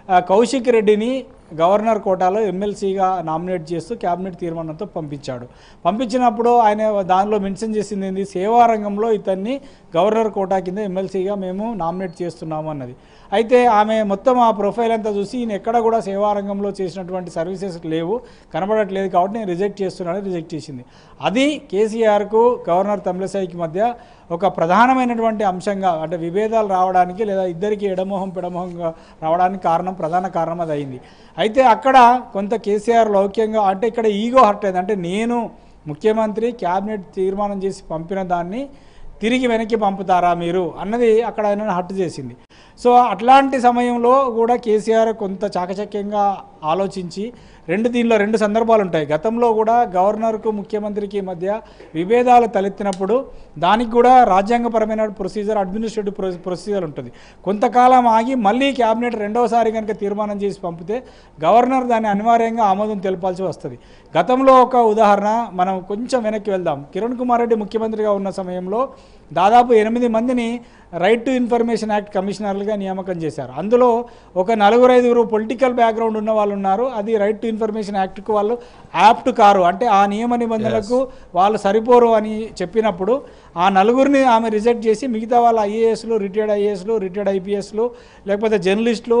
Speaker 4: ఆ, కౌశిక్ రెడ్డిని గవర్నర్ కోటాలో ఎమ్మెల్సీగా నామినేట్ చేస్తూ క్యాబినెట్ తీర్మానంతో పంపించాడు పంపించినప్పుడు ఆయన దానిలో మెన్షన్ చేసింది ఏంది సేవా రంగంలో ఇతన్ని గవర్నర్ కోటా కింద ఎమ్మెల్సీగా మేము నామినేట్ చేస్తున్నాము అన్నది అయితే ఆమె మొత్తం ఆ ప్రొఫైల్ అంతా చూసి ఈయన ఎక్కడ కూడా సేవా రంగంలో చేసినటువంటి సర్వీసెస్ లేవు కనబడట్లేదు కాబట్టి నేను రిజెక్ట్ చేస్తున్నానని రిజెక్ట్ చేసింది అది కేసీఆర్కు గవర్నర్ తమిళసాయికి మధ్య ఒక ప్రధానమైనటువంటి అంశంగా అంటే విభేదాలు రావడానికి లేదా ఇద్దరికి ఎడమోహం పిడమోహంగా రావడానికి కారణం ప్రధాన కారణం అది అయింది అయితే అక్కడ కొంత కేసీఆర్ లౌక్యంగా అంటే ఇక్కడ ఈగో హర్ట్ అయింది అంటే నేను ముఖ్యమంత్రి క్యాబినెట్ తీర్మానం చేసి పంపిన దాన్ని తిరిగి వెనక్కి పంపుతారా మీరు అన్నది అక్కడ ఆయన హట్ చేసింది సో అట్లాంటి సమయంలో కూడా కేసీఆర్ కొంత చాకచక్యంగా ఆలోచించి రెండు దీనిలో రెండు సందర్భాలు ఉంటాయి గతంలో కూడా గవర్నర్కు ముఖ్యమంత్రికి మధ్య విభేదాలు తలెత్తినప్పుడు దానికి కూడా రాజ్యాంగపరమైన ప్రొసీజర్ అడ్మినిస్ట్రేటివ్ ప్రొ ప్రొసీజర్ ఉంటుంది కొంతకాలం ఆగి మళ్ళీ క్యాబినెట్ రెండవసారి కనుక తీర్మానం చేసి పంపితే గవర్నర్ దాన్ని అనివార్యంగా ఆమోదం తెలపాల్సి వస్తుంది గతంలో ఒక ఉదాహరణ మనం కొంచెం వెనక్కి వెళ్దాం కిరణ్ కుమార్ రెడ్డి ముఖ్యమంత్రిగా ఉన్న సమయంలో దాదాపు ఎనిమిది మందిని రైట్ టు ఇన్ఫర్మేషన్ యాక్ట్ కమిషనర్లుగా నియామకం చేశారు అందులో ఒక నలుగురు ఐదుగురు పొలిటికల్ బ్యాక్గ్రౌండ్ ఉన్న వాళ్ళు ఉన్నారు అది రైట్ టు ఇన్ఫర్మేషన్ యాక్ట్కు వాళ్ళు యాప్ట్ కారు అంటే ఆ నియమ నిబంధనలకు వాళ్ళు సరిపోరు అని చెప్పినప్పుడు ఆ నలుగురిని ఆమె రిజెక్ట్ చేసి మిగతా వాళ్ళ ఐఏఎస్లు రిటైర్డ్ ఐఏఎస్లు రిటైర్డ్ ఐపీఎస్లు లేకపోతే జర్నలిస్టులు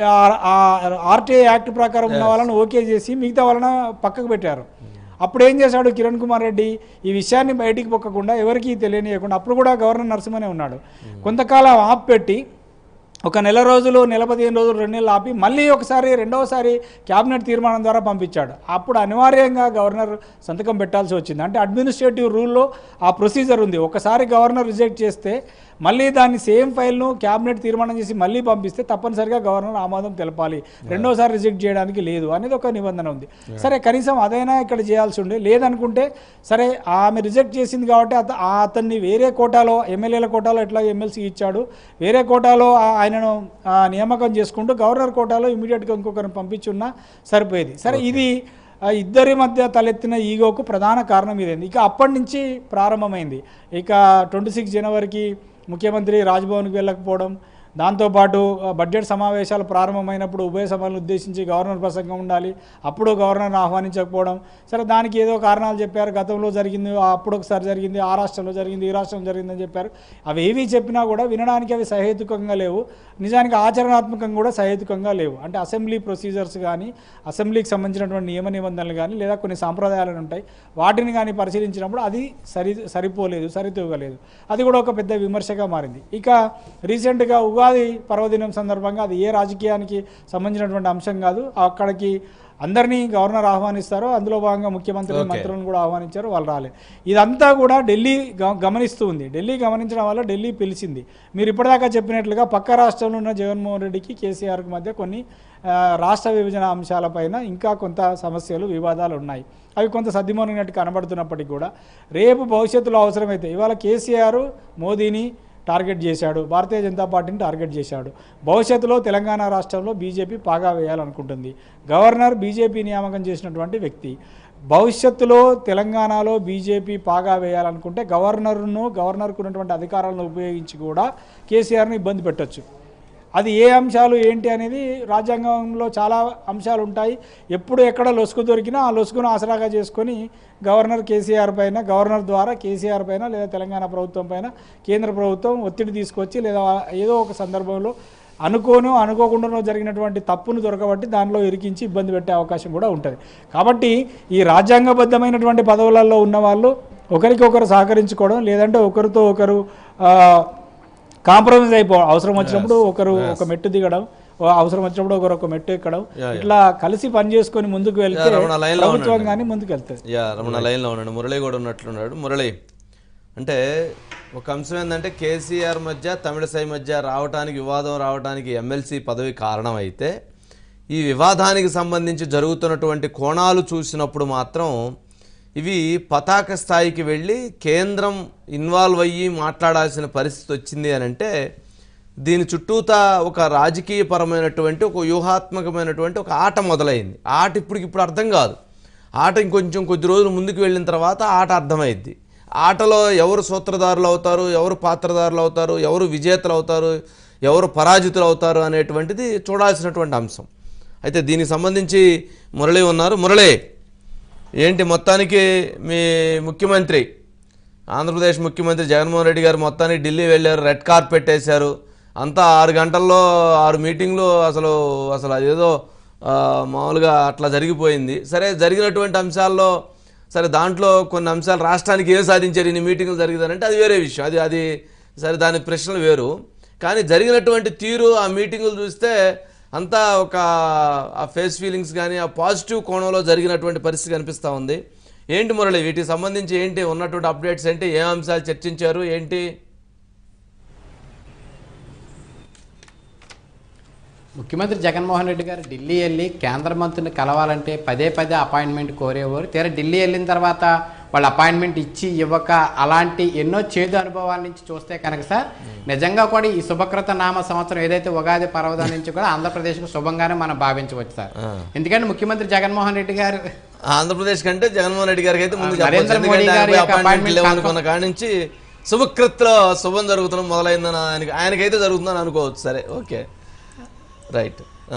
Speaker 4: ఆర్టీఐ యాక్ట్ ప్రకారం ఉన్న వాళ్ళని ఓకే చేసి మిగతా వాళ్ళని పక్కకు పెట్టారు అప్పుడు ఏం చేశాడు కిరణ్ కుమార్ రెడ్డి ఈ విషయాన్ని బయటికి పొక్కకుండా ఎవరికీ తెలియనియకుండా అప్పుడు కూడా గవర్నర్ నరసింహనే ఉన్నాడు కొంతకాలం ఆప్ పెట్టి ఒక నెల రోజులు నెల పదిహేను రోజులు రెండు నెలలు ఆపి మళ్ళీ ఒకసారి రెండవసారి క్యాబినెట్ తీర్మానం ద్వారా పంపించాడు అప్పుడు అనివార్యంగా గవర్నర్ సంతకం పెట్టాల్సి వచ్చింది అంటే అడ్మినిస్ట్రేటివ్ రూల్లో ఆ ప్రొసీజర్ ఉంది ఒకసారి గవర్నర్ రిజెక్ట్ చేస్తే మళ్ళీ దాన్ని సేమ్ ఫైల్ను క్యాబినెట్ తీర్మానం చేసి మళ్ళీ పంపిస్తే తప్పనిసరిగా గవర్నర్ ఆమోదం తెలపాలి రెండోసారి రిజెక్ట్ చేయడానికి లేదు అనేది ఒక నిబంధన ఉంది సరే కనీసం అదైనా ఇక్కడ చేయాల్సి ఉండే లేదనుకుంటే సరే ఆమె రిజెక్ట్ చేసింది కాబట్టి అత ఆ అతన్ని వేరే కోటాలో ఎమ్మెల్యేల కోటాలో ఎట్లా ఎమ్మెల్సీ ఇచ్చాడు వేరే కోటాలో ఆ- ఆయనను ఆ, నియామకం చేసుకుంటూ గవర్నర్ కోటాలో ఇమీడియట్గా ఇంకొకరిని పంపించున్నా సరిపోయేది సరే ఇది ఆ ఇద్దరి మధ్య తలెత్తిన ఈగోకు ప్రధాన కారణం ఇదేంది ఇక అప్పటి నుంచి ప్రారంభమైంది ఇక ట్వంటీ సిక్స్ జనవరికి ముఖ్యమంత్రి రాజ్భవన్కి వెళ్ళకపోవడం దాంతోపాటు ఆ, బడ్జెట్ సమావేశాలు ప్రారంభమైనప్పుడు ఉభయ సభలను ఉద్దేశించి గవర్నర్ ప్రసంగం ఉండాలి అప్పుడు గవర్నర్ని ఆహ్వానించకపోవడం సరే దానికి ఏదో కారణాలు చెప్పారు గతంలో జరిగింది ఆ అప్పుడు ఒకసారి జరిగింది ఆ రాష్ట్రంలో జరిగింది ఈ రాష్ట్రంలో జరిగిందని చెప్పారు అవి ఏవి చెప్పినా కూడా వినడానికి అవి సహేతుకంగా లేవు నిజానికి ఆచరణాత్మకంగా కూడా సహేతుకంగా లేవు అంటే అసెంబ్లీ ప్రొసీజర్స్ కానీ అసెంబ్లీకి సంబంధించినటువంటి నియమ నిబంధనలు కానీ లేదా కొన్ని సాంప్రదాయాలు ఉంటాయి వాటిని కానీ పరిశీలించినప్పుడు అది సరి సరిపోలేదు సరితూగలేదు అది కూడా ఒక పెద్ద విమర్శగా మారింది ఇక రీసెంట్గా ఉగాది పర్వదినం సందర్భంగా అది ఏ రాజకీయానికి సంబంధించినటువంటి అంశం కాదు అక్కడికి అందరినీ గవర్నర్ ఆహ్వానిస్తారు అందులో భాగంగా ముఖ్యమంత్రి
Speaker 2: Okay.
Speaker 4: మంత్రులను కూడా ఆహ్వానించారు వాళ్ళు రాలేదు ఇదంతా కూడా ఢిల్లీ గ- గమనిస్తూ ఉంది ఢిల్లీ గమనించడం వల్ల ఢిల్లీ పిలిచింది మీరు ఇప్పటిదాకా చెప్పినట్లుగా పక్క రాష్ట్రంలో ఉన్న జగన్మోహన్ రెడ్డికి కేసీఆర్కి మధ్య కొన్ని ఆ, రాష్ట్ర విభజన అంశాలపైన ఇంకా కొంత సమస్యలు వివాదాలు ఉన్నాయి అవి కొంత సర్దిమోనినట్టు కనబడుతున్నప్పటికీ కూడా రేపు భవిష్యత్తులో అవసరమైతే ఇవాళ కేసీఆర్ మోదీని టార్గెట్ చేశాడు భారతీయ జనతా పార్టీని టార్గెట్ చేశాడు భవిష్యత్తులో తెలంగాణ రాష్ట్రంలో బీజేపీ పాగా వేయాలనుకుంటుంది గవర్నర్ బీజేపీ నియామకం చేసినటువంటి వ్యక్తి భవిష్యత్తులో తెలంగాణలో బీజేపీ పాగా వేయాలనుకుంటే గవర్నర్ను గవర్నర్కు ఉన్నటువంటి అధికారాలను ఉపయోగించి కూడా కేసీఆర్ని ఇబ్బంది పెట్టొచ్చు అది ఏ అంశాలు ఏంటి అనేది రాజ్యాంగంలో చాలా అంశాలు ఉంటాయి ఎప్పుడు ఎక్కడ లొసుగు దొరికినా ఆ లొసుగును ఆసరాగా చేసుకొని గవర్నర్ కేసీఆర్ పైన గవర్నర్ ద్వారా కేసీఆర్ పైన లేదా తెలంగాణ ప్రభుత్వం పైన కేంద్ర ప్రభుత్వం ఒత్తిడి తీసుకొచ్చి లేదా ఏదో ఒక సందర్భంలో అనుకోను అనుకోకుండానో జరిగినటువంటి తప్పును దొరకబట్టి దానిలో ఇరికించి ఇబ్బంది పెట్టే అవకాశం కూడా ఉంటుంది కాబట్టి ఈ రాజ్యాంగబద్ధమైనటువంటి పదవులలో ఉన్న వాళ్ళు ఒకరికొకరు సహకరించుకోవడం లేదంటే ఒకరితో ఒకరు ఆ, కాంప్రమైజ్ అయిపో అవసరం వచ్చినప్పుడు ఒకరు ఒక మెట్టు దిగడం ఓ అవసరం వచ్చినప్పుడు ఒకరు ఒక మెట్టు ఎక్కడం
Speaker 2: yeah.
Speaker 4: ఇట్లా కలిసి పని చేసుకొని ముందుకు వెళ్తే
Speaker 2: Yeah, రమణ, line లో
Speaker 4: ప్రభుత్వం
Speaker 2: ఉండండి.
Speaker 4: కానీ ముందుకు వెళ్తుంది
Speaker 2: యా రమణ లైన్లో ఉన్నాడు మురళి కూడా ఉన్నట్లున్నాడు మురళి అంటే ఒక అంశం ఏంటంటే కేసీఆర్ మధ్య తమిళసై మధ్య రావడానికి వివాదం రావడానికి ఎమ్మెల్సీ పదవి కారణం అయితే ఈ వివాదానికి సంబంధించి జరుగుతున్నటువంటి కోణాలు చూసినప్పుడు మాత్రం ఇవి పతాక స్థాయికి వెళ్ళి కేంద్రం ఇన్వాల్వ్ అయ్యి మాట్లాడాల్సిన పరిస్థితి వచ్చింది అని అంటే దీని చుట్టూతా ఒక రాజకీయపరమైనటువంటి ఒక వ్యూహాత్మకమైనటువంటి ఒక ఆట మొదలైంది ఆట ఇప్పటికి ఇప్పుడు అర్థం కాదు ఆట ఇంకొంచెం కొద్ది రోజులు ముందుకు వెళ్ళిన తర్వాత ఆట అర్థమైద్ది ఆటలో ఎవరు సూత్రధారులు అవుతారు ఎవరు పాత్రధారులు అవుతారు ఎవరు విజేతలు అవుతారు ఎవరు పరాజితులు అవుతారు అనేటువంటిది చూడాల్సినటువంటి అంశం అయితే దీనికి సంబంధించి మురళి ఉన్నారు మురళి ఏంటి మొత్తానికి మీ ముఖ్యమంత్రి ఆంధ్రప్రదేశ్ ముఖ్యమంత్రి జగన్మోహన్ రెడ్డి గారు మొత్తానికి ఢిల్లీ వెళ్ళారు రెడ్ కార్పెట్ వేశారు అంతా ఆరు గంటల్లో ఆరు మీటింగ్లు అసలు అసలు అదేదో ఆ, మామూలుగా అట్లా జరిగిపోయింది సరే జరిగినటువంటి అంశాల్లో సరే దాంట్లో కొన్ని అంశాలు రాష్ట్రానికి ఏం సాధించారు ఇన్ని మీటింగ్లు జరిగిందంటే అది వేరే విషయం అది అది సరే దాని ప్రశ్నలు వేరు కానీ జరిగినటువంటి తీరు ఆ మీటింగులు చూస్తే అంతా ఒక ఆ ఫేస్ ఫీలింగ్స్ కానీ ఆ పాజిటివ్ కోణంలో జరిగినటువంటి పరిస్థితి కనిపిస్తూ ఉంది ఏంటి మురళి వీటికి సంబంధించి ఏంటి ఉన్నటువంటి అప్డేట్స్ ఏంటి ఏ అంశాలు చర్చించారు ఏంటి
Speaker 5: ముఖ్యమంత్రి జగన్మోహన్ రెడ్డి గారు ఢిల్లీ వెళ్ళి కేంద్ర మంత్రిని కలవాలంటే పదే పదే అపాయింట్మెంట్ కోరేవారు తీరా ఢిల్లీ వెళ్ళిన తర్వాత వాళ్ళు అపాయింట్మెంట్ ఇచ్చి ఇవ్వక అలాంటి ఎన్నో చేదు అనుభవాల నుంచి చూస్తే కనుక సార్ నిజంగా కూడా ఈ శుభకృత నామ సంవత్సరం ఏదైతే ఉగాది పర్వదం నుంచి కూడా ఆంధ్రప్రదేశ్కు శుభంగానే మనం భావించవచ్చు సార్ ఎందుకంటే ముఖ్యమంత్రి జగన్మోహన్ రెడ్డి గారు
Speaker 2: ఆంధ్రప్రదేశ్ కంటే జగన్మోహన్ రెడ్డి గారికి అయితే ముందు చెప్పొచ్చు.
Speaker 5: నరేంద్ర మోడీ
Speaker 2: ఎందుకంటే
Speaker 5: గారి
Speaker 2: ఆయన
Speaker 5: యొక్క
Speaker 2: appointment
Speaker 5: appointment
Speaker 2: లేవనుకున్న కాడి నుంచి శుభకృత్లో శుభం జరుగుతున్న మొదలైందని ఆయనకి ఆయనకైతే జరుగుతుందని అనుకోవచ్చు సరే ఓకే రైట్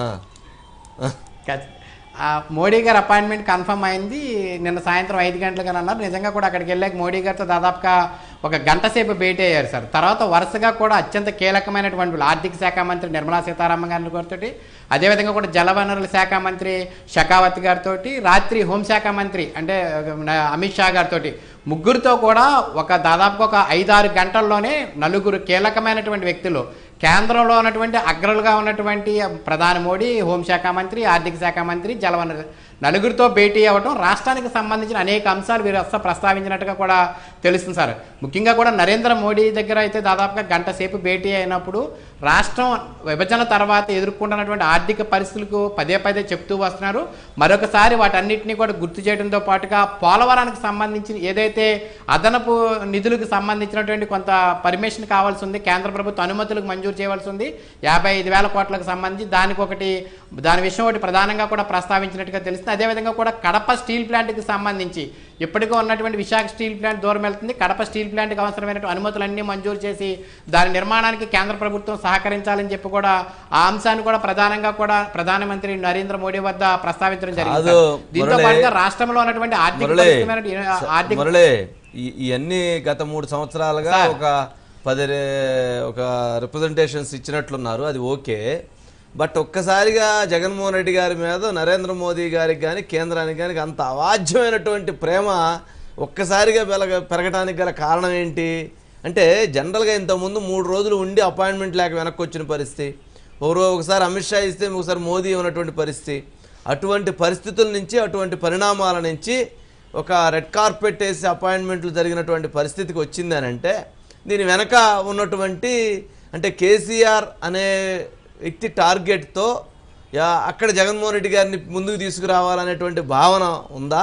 Speaker 5: ఖచ్చి- ఆ మోడీ గారి అపాయింట్మెంట్ కన్ఫర్మ్ అయింది నిన్న సాయంత్రం ఐదు గంటలకు అని అన్నారు నిజంగా కూడా అక్కడికి వెళ్ళాక మోడీ గారితో దాదాపుగా ఒక గంట సేపు భేటీ అయ్యారు సార్ తర్వాత వరుసగా కూడా అత్యంత కీలకమైనటువంటి వాళ్ళు ఆర్థిక శాఖ మంత్రి నిర్మలా సీతారామన్ గారి గారితో అదేవిధంగా కూడా జలవనరుల శాఖ మంత్రి షకావత్ గారితో రాత్రి హోంశాఖ మంత్రి అంటే ఆ, అమిత్ షా గారితో ముగ్గురితో కూడా ఒక దాదాపుగా ఒక ఐదారు గంటల్లోనే నలుగురు కీలకమైనటువంటి వ్యక్తులు కేంద్రంలో ఉన్నటువంటి అగ్రలుగా ఉన్నటువంటి ప్రధాని మోడీ హోంశాఖ మంత్రి ఆర్థిక శాఖ మంత్రి జలవనరు నలుగురితో భేటీ అవ్వటం రాష్ట్రానికి సంబంధించిన అనేక అంశాలు వీరు అస్సలు ప్రస్తావించినట్టుగా కూడా తెలుస్తుంది సార్ ముఖ్యంగా కూడా నరేంద్ర మోడీ దగ్గర అయితే దాదాపుగా గంట సేపు భేటీ అయినప్పుడు రాష్ట్రం విభజన తర్వాత ఎదుర్కొంటున్నటువంటి ఆర్థిక పరిస్థితులకు పదే పదే చెప్తూ వస్తున్నారు మరొకసారి వాటన్నిటిని కూడా గుర్తు చేయడంతో పాటుగా పోలవరానికి సంబంధించి ఏదైతే అదనపు నిధులకు సంబంధించినటువంటి కొంత పర్మిషన్ కావాల్సి ఉంది కేంద్ర ప్రభుత్వ అనుమతులకు మంజూరు చేయవలసి ఉంది యాభై ఐదు వేల కోట్లకు సంబంధించి దానికి ఒకటి దాని విషయం ఒకటి ప్రధానంగా కూడా ప్రస్తావించినట్టుగా తెలుస్తుంది అదేవిధంగా కూడా కడప స్టీల్ ప్లాంట్కి సంబంధించి ఇప్పటికీ ఉన్నటువంటి విశాఖ స్టీల్ ప్లాంట్ దూరం వెళ్తుంది కడప స్టీల్ ప్లాంట్కి అవసరమైన అనుమతులన్నీ మంజూరు చేసి దాని నిర్మాణానికి కేంద్ర ప్రభుత్వం సహకరించాలని చెప్పి కూడా ఆ అంశాన్ని కూడా ప్రధానంగా కూడా ప్రధానమంత్రి నరేంద్ర మోడీ వద్ద ప్రస్తావించడం జరిగింది
Speaker 2: కాదు,
Speaker 5: సార్. దీంతో
Speaker 2: మురళి,
Speaker 5: పాటుగా రాష్ట్రంలో ఉన్నటువంటి ఆర్థిక
Speaker 2: మురళి
Speaker 5: పరిస్థితి ఆర్థిక
Speaker 2: మురళి ఈ- ఇవన్నీ గత మూడు సంవత్సరాలుగా
Speaker 5: సార్.
Speaker 2: ఒక పది రే- ఒక రిప్రజెంటేషన్స్ ఇచ్చినట్లున్నారు అది ఓకే బట్ ఒక్కసారిగా జగన్మోహన్ రెడ్డి గారి మీద నరేంద్ర మోదీ గారికి కానీ కేంద్రానికి కానీ అంత అవాధ్యమైనటువంటి ప్రేమ ఒక్కసారిగా పెరగ పెరగడానికి గల కారణం ఏంటి అంటే జనరల్గా ఇంతకుముందు మూడు రోజులు ఉండి అపాయింట్మెంట్ లేక వెనక్కి వచ్చిన పరిస్థితి ఒక రో- ఒకసారి అమిత్ షా ఇస్తే ఒకసారి మోదీ ఉన్నటువంటి పరిస్థితి అటువంటి పరిస్థితుల నుంచి అటువంటి పరిణామాల నుంచి ఒక రెడ్ కార్పెట్ వేసి అపాయింట్మెంట్లు జరిగినటువంటి పరిస్థితికి వచ్చింది అని అంటే దీని వెనక ఉన్నటువంటి అంటే కేసీఆర్ అనే వ్యక్తి టార్గెట్తో యా అక్కడ జగన్మోహన్ రెడ్డి గారిని ముందుకు తీసుకురావాలనేటువంటి భావన ఉందా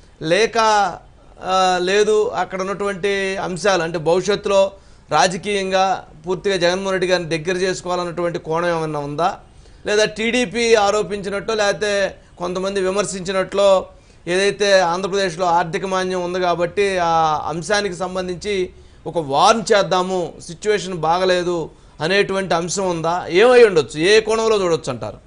Speaker 2: లేక ఆ, లేదు అక్కడ ఉన్నటువంటి అంశాలు అంటే భవిష్యత్తులో రాజకీయంగా పూర్తిగా జగన్మోహన్ రెడ్డి గారిని దగ్గర చేసుకోవాలన్నటువంటి కోణం ఏమన్నా ఉందా లేదా టీడీపీ ఆరోపించినట్టో లేకపోతే కొంతమంది విమర్శించినట్లో ఏదైతే ఆంధ్రప్రదేశ్లో ఆర్థిక మాన్యం ఉంది కాబట్టి ఆ అంశానికి సంబంధించి ఒక వార్న్ చేద్దాము సిచ్యువేషన్ బాగలేదు అనేటువంటి అంశం ఉందా ఏమై ఉండొచ్చు ఏ కోణంలో చూడొచ్చు అంటారు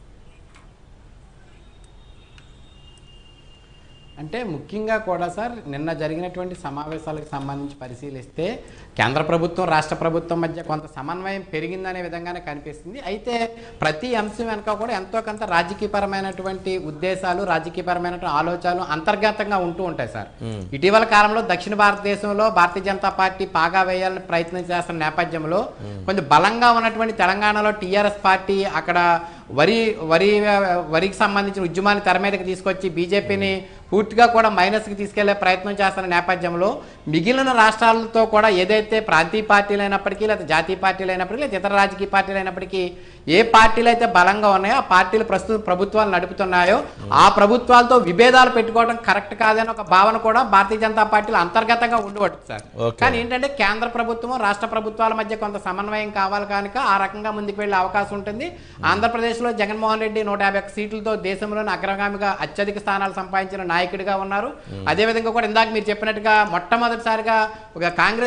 Speaker 5: అంటే ముఖ్యంగా కూడా సార్ నిన్న జరిగినటువంటి సమావేశాలకు సంబంధించి పరిశీలిస్తే కేంద్ర ప్రభుత్వం రాష్ట్ర ప్రభుత్వం మధ్య కొంత సమన్వయం పెరిగిందనే విధంగానే కనిపిస్తుంది అయితే ప్రతి అంశం వెనుక కూడా ఎంతో కొంత రాజకీయపరమైనటువంటి ఉద్దేశాలు రాజకీయపరమైనటువంటి ఆలోచనలు అంతర్గతంగా ఉంటూ ఉంటాయి సార్ ఇటీవల కాలంలో దక్షిణ భారతదేశంలో భారతీయ జనతా పార్టీ పాగా వేయాలని ప్రయత్నం చేస్తున్న నేపథ్యంలో కొంచెం బలంగా ఉన్నటువంటి తెలంగాణలో టీఆర్ఎస్ పార్టీ అక్కడ వరి వరి వరికి సంబంధించిన ఉద్యమాన్ని తెర మీదకి తీసుకొచ్చి బీజేపీని పూర్తిగా కూడా మైనస్కి తీసుకెళ్లే ప్రయత్నం చేస్తున్న నేపథ్యంలో మిగిలిన రాష్ట్రాలతో కూడా ఏదైతే ప్రాంతీయ పార్టీలు అయినప్పటికీ లేదా జాతీయ పార్టీలు అయినప్పటికీ లేదా ఇతర రాజకీయ పార్టీలు అయినప్పటికీ ఏ పార్టీలు అయితే బలంగా ఉన్నాయో ఆ పార్టీలు ప్రస్తుత ప్రభుత్వాలు నడుపుతున్నాయో ఆ ప్రభుత్వాలతో విభేదాలు పెట్టుకోవడం కరెక్ట్ కాదని ఒక భావన కూడా భారతీయ జనతా పార్టీలు అంతర్గతంగా ఉండవచ్చు సార్
Speaker 2: Okay.
Speaker 5: కానీ ఏంటంటే కేంద్ర ప్రభుత్వం రాష్ట్ర ప్రభుత్వాల మధ్య కొంత సమన్వయం కావాలి కనుక ఆ రకంగా ముందుకు వెళ్ళే అవకాశం ఉంటుంది ఆంధ్రప్రదేశ్లో జగన్మోహన్ రెడ్డి నూట యాభై ఒక్క సీట్లతో దేశంలోని అగ్రగామిగా అత్యధిక స్థానాలు సంపాదించిన నాయకుడిగా ఉన్నారు అదేవిధంగా కూడా ఇందాక మీరు చెప్పినట్టుగా మొట్టమొదటిసారిగా ఒక కాంగ్రెస్ పార్టీకి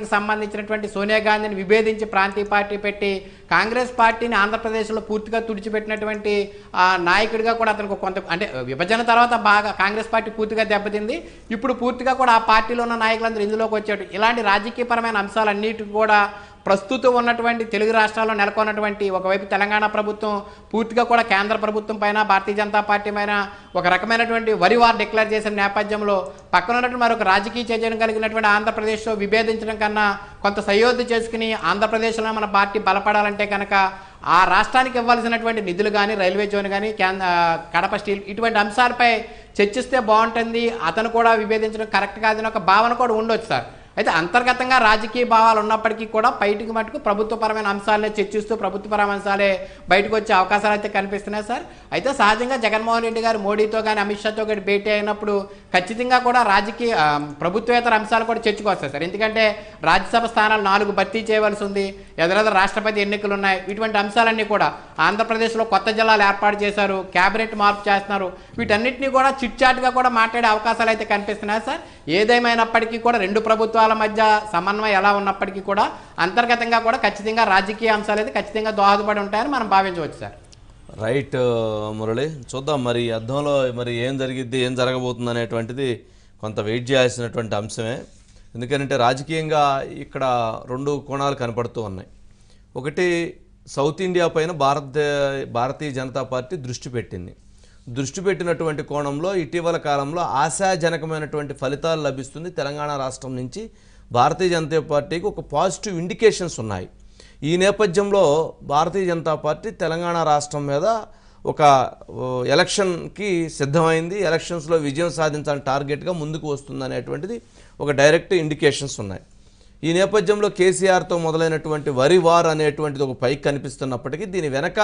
Speaker 5: పార్టీకి సంబంధించినటువంటి సోనియా గాంధీని విభేదించి ప్రాంతీయ పార్టీ పెట్టి కాంగ్రెస్ పార్టీని ఆంధ్రప్రదేశ్లో పూర్తిగా తుడిచిపెట్టినటువంటి ఆ, నాయకుడిగా కూడా అతనికి కొంత అంటే విభజన తర్వాత బాగా కాంగ్రెస్ పార్టీ పూర్తిగా దెబ్బతింది ఇప్పుడు పూర్తిగా కూడా ఆ పార్టీలో ఉన్న నాయకులందరూ ఇందులోకి వచ్చాడు ఇలాంటి రాజకీయపరమైన అంశాలన్నిటి కూడా ప్రస్తుతం ఉన్నటువంటి తెలుగు రాష్ట్రాల్లో నెలకొన్నటువంటి ఒకవైపు తెలంగాణ ప్రభుత్వం పూర్తిగా కూడా కేంద్ర ప్రభుత్వం పైన భారతీయ జనతా పార్టీ పైన ఒక రకమైనటువంటి వరి వార్ డిక్లేర్ చేసిన నేపథ్యంలో పక్కన ఉన్నటువంటి మరొక రాజకీయ చర్యను కలిగినటువంటి ఆంధ్రప్రదేశ్లో విభేదించడం కన్నా కొంత సయోధ్య చేసుకుని ఆంధ్రప్రదేశ్లో మన పార్టీ బలపడాలంటే కనుక ఆ రాష్ట్రానికి ఇవ్వాల్సినటువంటి నిధులు కానీ రైల్వే జోన్ కానీ కేంద్ర కడప స్టీల్ ఇటువంటి అంశాలపై చర్చిస్తే బాగుంటుంది అతను కూడా విభేదించడం కరెక్ట్ కాదని ఒక భావన కూడా ఉండొచ్చు సార్ అయితే అంతర్గతంగా రాజకీయ భావాలు ఉన్నప్పటికీ కూడా బయటికి మటుకు ప్రభుత్వపరమైన అంశాలనే చర్చిస్తూ ప్రభుత్వపరమైన అంశాలే బయటకు వచ్చే అవకాశాలు అయితే కనిపిస్తున్నాయి సార్ అయితే సహజంగా జగన్మోహన్ రెడ్డి గారు మోడీతో కానీ అమిత్ షాతో కానీ భేటీ అయినప్పుడు ఖచ్చితంగా కూడా రాజకీయ ఆ, ప్రభుత్వేతర అంశాలు కూడా చర్చకు వస్తాయి సార్ ఎందుకంటే రాజ్యసభ స్థానాలు నాలుగు భర్తీ చేయవలసి ఉంది ఎదురెదురు రాష్ట్రపతి ఎన్నికలు ఉన్నాయి ఇటువంటి అంశాలన్నీ కూడా ఆంధ్రప్రదేశ్లో కొత్త జిల్లాలు ఏర్పాటు చేశారు కేబినెట్ మార్పు చేస్తున్నారు వీటన్నిటిని కూడా చిట్ చాట్గా కూడా మాట్లాడే అవకాశాలు అయితే కనిపిస్తున్నాయి సార్ ఏదేమైనప్పటికీ కూడా రెండు ప్రభుత్వాల మధ్య సమన్వయం ఎలా ఉన్నప్పటికీ కూడా అంతర్గతంగా కూడా ఖచ్చితంగా రాజకీయ అంశాలు అయితే ఖచ్చితంగా దోహదపడి ఉంటాయని మనం భావించవచ్చు సార్
Speaker 2: రైట్ మురళి చూద్దాం మరి ఈ అర్థంలో మరి ఏం జరిగిద్ది ఏం జరగబోతుంది అనేటువంటిది కొంత వెయిట్ చేయాల్సినటువంటి అంశమే ఎందుకంటే రాజకీయంగా ఇక్కడ రెండు కోణాలు కనపడుతూ ఉన్నాయి ఒకటి సౌత్ ఇండియా పైన భారత భారతీయ జనతా పార్టీ దృష్టి పెట్టింది దృష్టి పెట్టినటువంటి కోణంలో ఇటీవల కాలంలో ఆశాజనకమైనటువంటి ఫలితాలు లభిస్తుంది తెలంగాణ రాష్ట్రం నుంచి భారతీయ జనతా పార్టీకి ఒక పాజిటివ్ ఇండికేషన్స్ ఉన్నాయి ఈ నేపథ్యంలో భారతీయ జనతా పార్టీ తెలంగాణ రాష్ట్రం మీద ఒక ఓ, ఎలక్షన్కి సిద్ధమైంది ఎలక్షన్స్లో విజయం సాధించాలని టార్గెట్గా ముందుకు వస్తుంది అనేటువంటిది ఒక డైరెక్ట్ ఇండికేషన్స్ ఉన్నాయి ఈ నేపథ్యంలో కేసీఆర్తో మొదలైనటువంటి వరి వార్ అనేటువంటిది ఒక పైకి కనిపిస్తున్నప్పటికీ దీని వెనక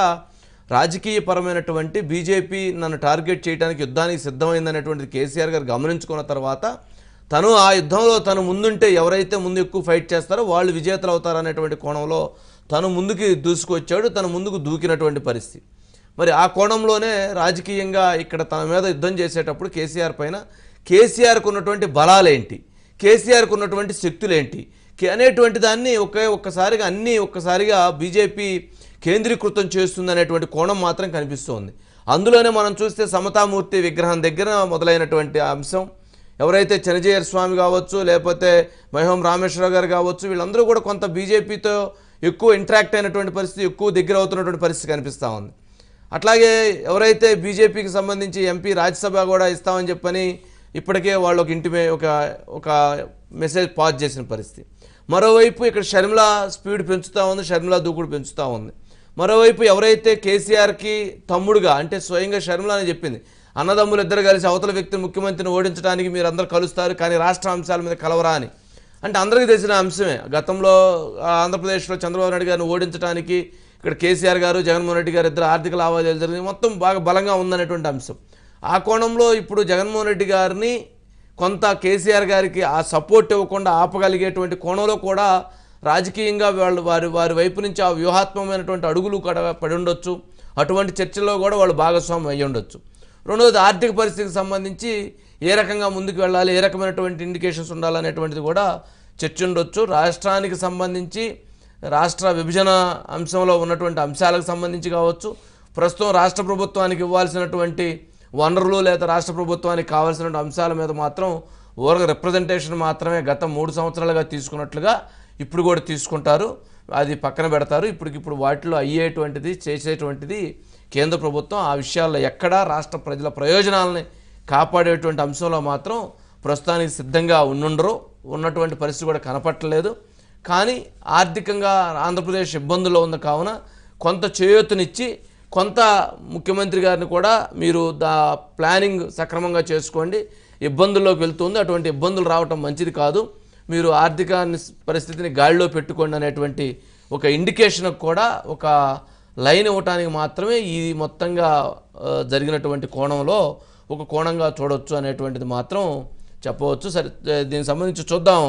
Speaker 2: రాజకీయపరమైనటువంటి బీజేపీ నన్ను టార్గెట్ చేయడానికి యుద్ధానికి సిద్ధమైందనేటువంటిది కేసీఆర్ గారు గమనించుకున్న తర్వాత తను ఆ యుద్ధంలో తను ముందుంటే ఎవరైతే ముందు ఎక్కువ ఫైట్ చేస్తారో వాళ్ళు విజేతలు అవుతారనేటువంటి కోణంలో తను ముందుకి దూసుకొచ్చాడు తను ముందుకు దూకినటువంటి పరిస్థితి మరి ఆ కోణంలోనే రాజకీయంగా ఇక్కడ తన మీద యుద్ధం చేసేటప్పుడు కేసీఆర్ పైన కేసీఆర్కు ఉన్నటువంటి బలాలేంటి కేసీఆర్కు ఉన్నటువంటి శక్తులేంటి కే- అనేటువంటి దాన్ని ఒకే ఒక్కసారిగా అన్నీ ఒక్కసారిగా బీజేపీ కేంద్రీకృతం చేస్తుంది అనేటువంటి కోణం మాత్రం కనిపిస్తోంది అందులోనే మనం చూస్తే సమతామూర్తి విగ్రహం దగ్గర మొదలైనటువంటి అంశం ఎవరైతే చనజీయర్ స్వామి కావచ్చు లేకపోతే మహోం రామేశ్వరరావు గారు కావచ్చు వీళ్ళందరూ కూడా కొంత బీజేపీతో ఎక్కువ ఇంటరాక్ట్ అయినటువంటి పరిస్థితి ఎక్కువ దగ్గర అవుతున్నటువంటి పరిస్థితి కనిపిస్తూ ఉంది అట్లాగే ఎవరైతే బీజేపీకి సంబంధించి ఎంపీ రాజ్యసభ కూడా ఇస్తామని చెప్పని ఇప్పటికే వాళ్ళు ఒక ఇంటి మే- ఒక ఒక మెసేజ్ పాస్ చేసిన పరిస్థితి మరోవైపు ఇక్కడ షర్మిల స్పీడ్ పెంచుతూ ఉంది షర్మిల దూకుడు పెంచుతూ ఉంది మరోవైపు ఎవరైతే కేసీఆర్కి తమ్ముడుగా అంటే స్వయంగా షర్మిల అని చెప్పింది అన్నదమ్ములు ఇద్దరు కలిసి అవతల వ్యక్తిని ముఖ్యమంత్రిని ఓడించడానికి మీరు అందరు కలుస్తారు కానీ రాష్ట్ర అంశాల మీద కలవరా అని అంటే అందరికీ తెలిసిన అంశమే గతంలో ఆ, ఆంధ్రప్రదేశ్లో చంద్రబాబు నాయుడు గారిని ఓడించడానికి ఇక్కడ కేసీఆర్ గారు జగన్మోహన్ రెడ్డి గారు ఇద్దరు ఆర్థిక లావాదేవీలు జరిగింది మొత్తం బాగా బలంగా ఉందనేటువంటి అంశం ఆ కోణంలో ఇప్పుడు జగన్మోహన్ రెడ్డి గారిని కొంత కేసీఆర్ గారికి ఆ సపోర్ట్ ఇవ్వకుండా ఆపగలిగేటువంటి కోణంలో కూడా రాజకీయంగా వాళ్ళు వారి వారి వైపు నుంచి ఆ వ్యూహాత్మకమైనటువంటి అడుగులు కూడా పడి ఉండొచ్చు అటువంటి చర్చల్లో కూడా వాళ్ళు భాగస్వామ్యం అయ్యి ఉండొచ్చు రెండవది ఆర్థిక పరిస్థితికి సంబంధించి ఏ రకంగా ముందుకు వెళ్ళాలి ఏ రకమైనటువంటి ఇండికేషన్స్ ఉండాలనేటువంటిది కూడా చర్చ ఉండొచ్చు రాష్ట్రానికి సంబంధించి రాష్ట్ర విభజన అంశంలో ఉన్నటువంటి అంశాలకు సంబంధించి కావచ్చు ప్రస్తుతం రాష్ట్ర ప్రభుత్వానికి ఇవ్వాల్సినటువంటి వనరులు లేదా రాష్ట్ర ప్రభుత్వానికి కావాల్సిన అంశాల మీద మాత్రం ఓరగ రిప్రజెంటేషన్ మాత్రమే గత మూడు సంవత్సరాలుగా తీసుకున్నట్లుగా ఇప్పుడు కూడా తీసుకుంటారు అది పక్కన పెడతారు ఇప్పటికిప్పుడు వాటిలో అయ్యేటువంటిది చేసేటువంటిది కేంద్ర ప్రభుత్వం ఆ విషయాల్లో ఎక్కడా రాష్ట్ర ప్రజల ప్రయోజనాలని కాపాడేటువంటి అంశంలో మాత్రం ప్రస్తుతానికి సిద్ధంగా ఉండుండరు ఉన్నటువంటి పరిస్థితి కూడా కనపట్టలేదు కానీ ఆర్థికంగా ఆంధ్రప్రదేశ్ ఇబ్బందుల్లో ఉంది కావున కొంత చేయూతనిచ్చి కొంత ముఖ్యమంత్రి గారిని కూడా మీరు దా ప్లానింగ్ సక్రమంగా చేసుకోండి ఇబ్బందుల్లోకి వెళ్తుంది అటువంటి ఇబ్బందులు రావటం మంచిది కాదు మీరు ఆర్థిక నిస్- పరిస్థితిని గాడిలో పెట్టుకోండి అనేటువంటి ఒక ఇండికేషన్ కూడా ఒక లైన్ ఇవ్వటానికి మాత్రమే ఈ మొత్తంగా ఆ, జరిగినటువంటి కోణంలో ఒక కోణంగా చూడొచ్చు అనేటువంటిది మాత్రం చెప్పవచ్చు సరే దీనికి సంబంధించి చూద్దాం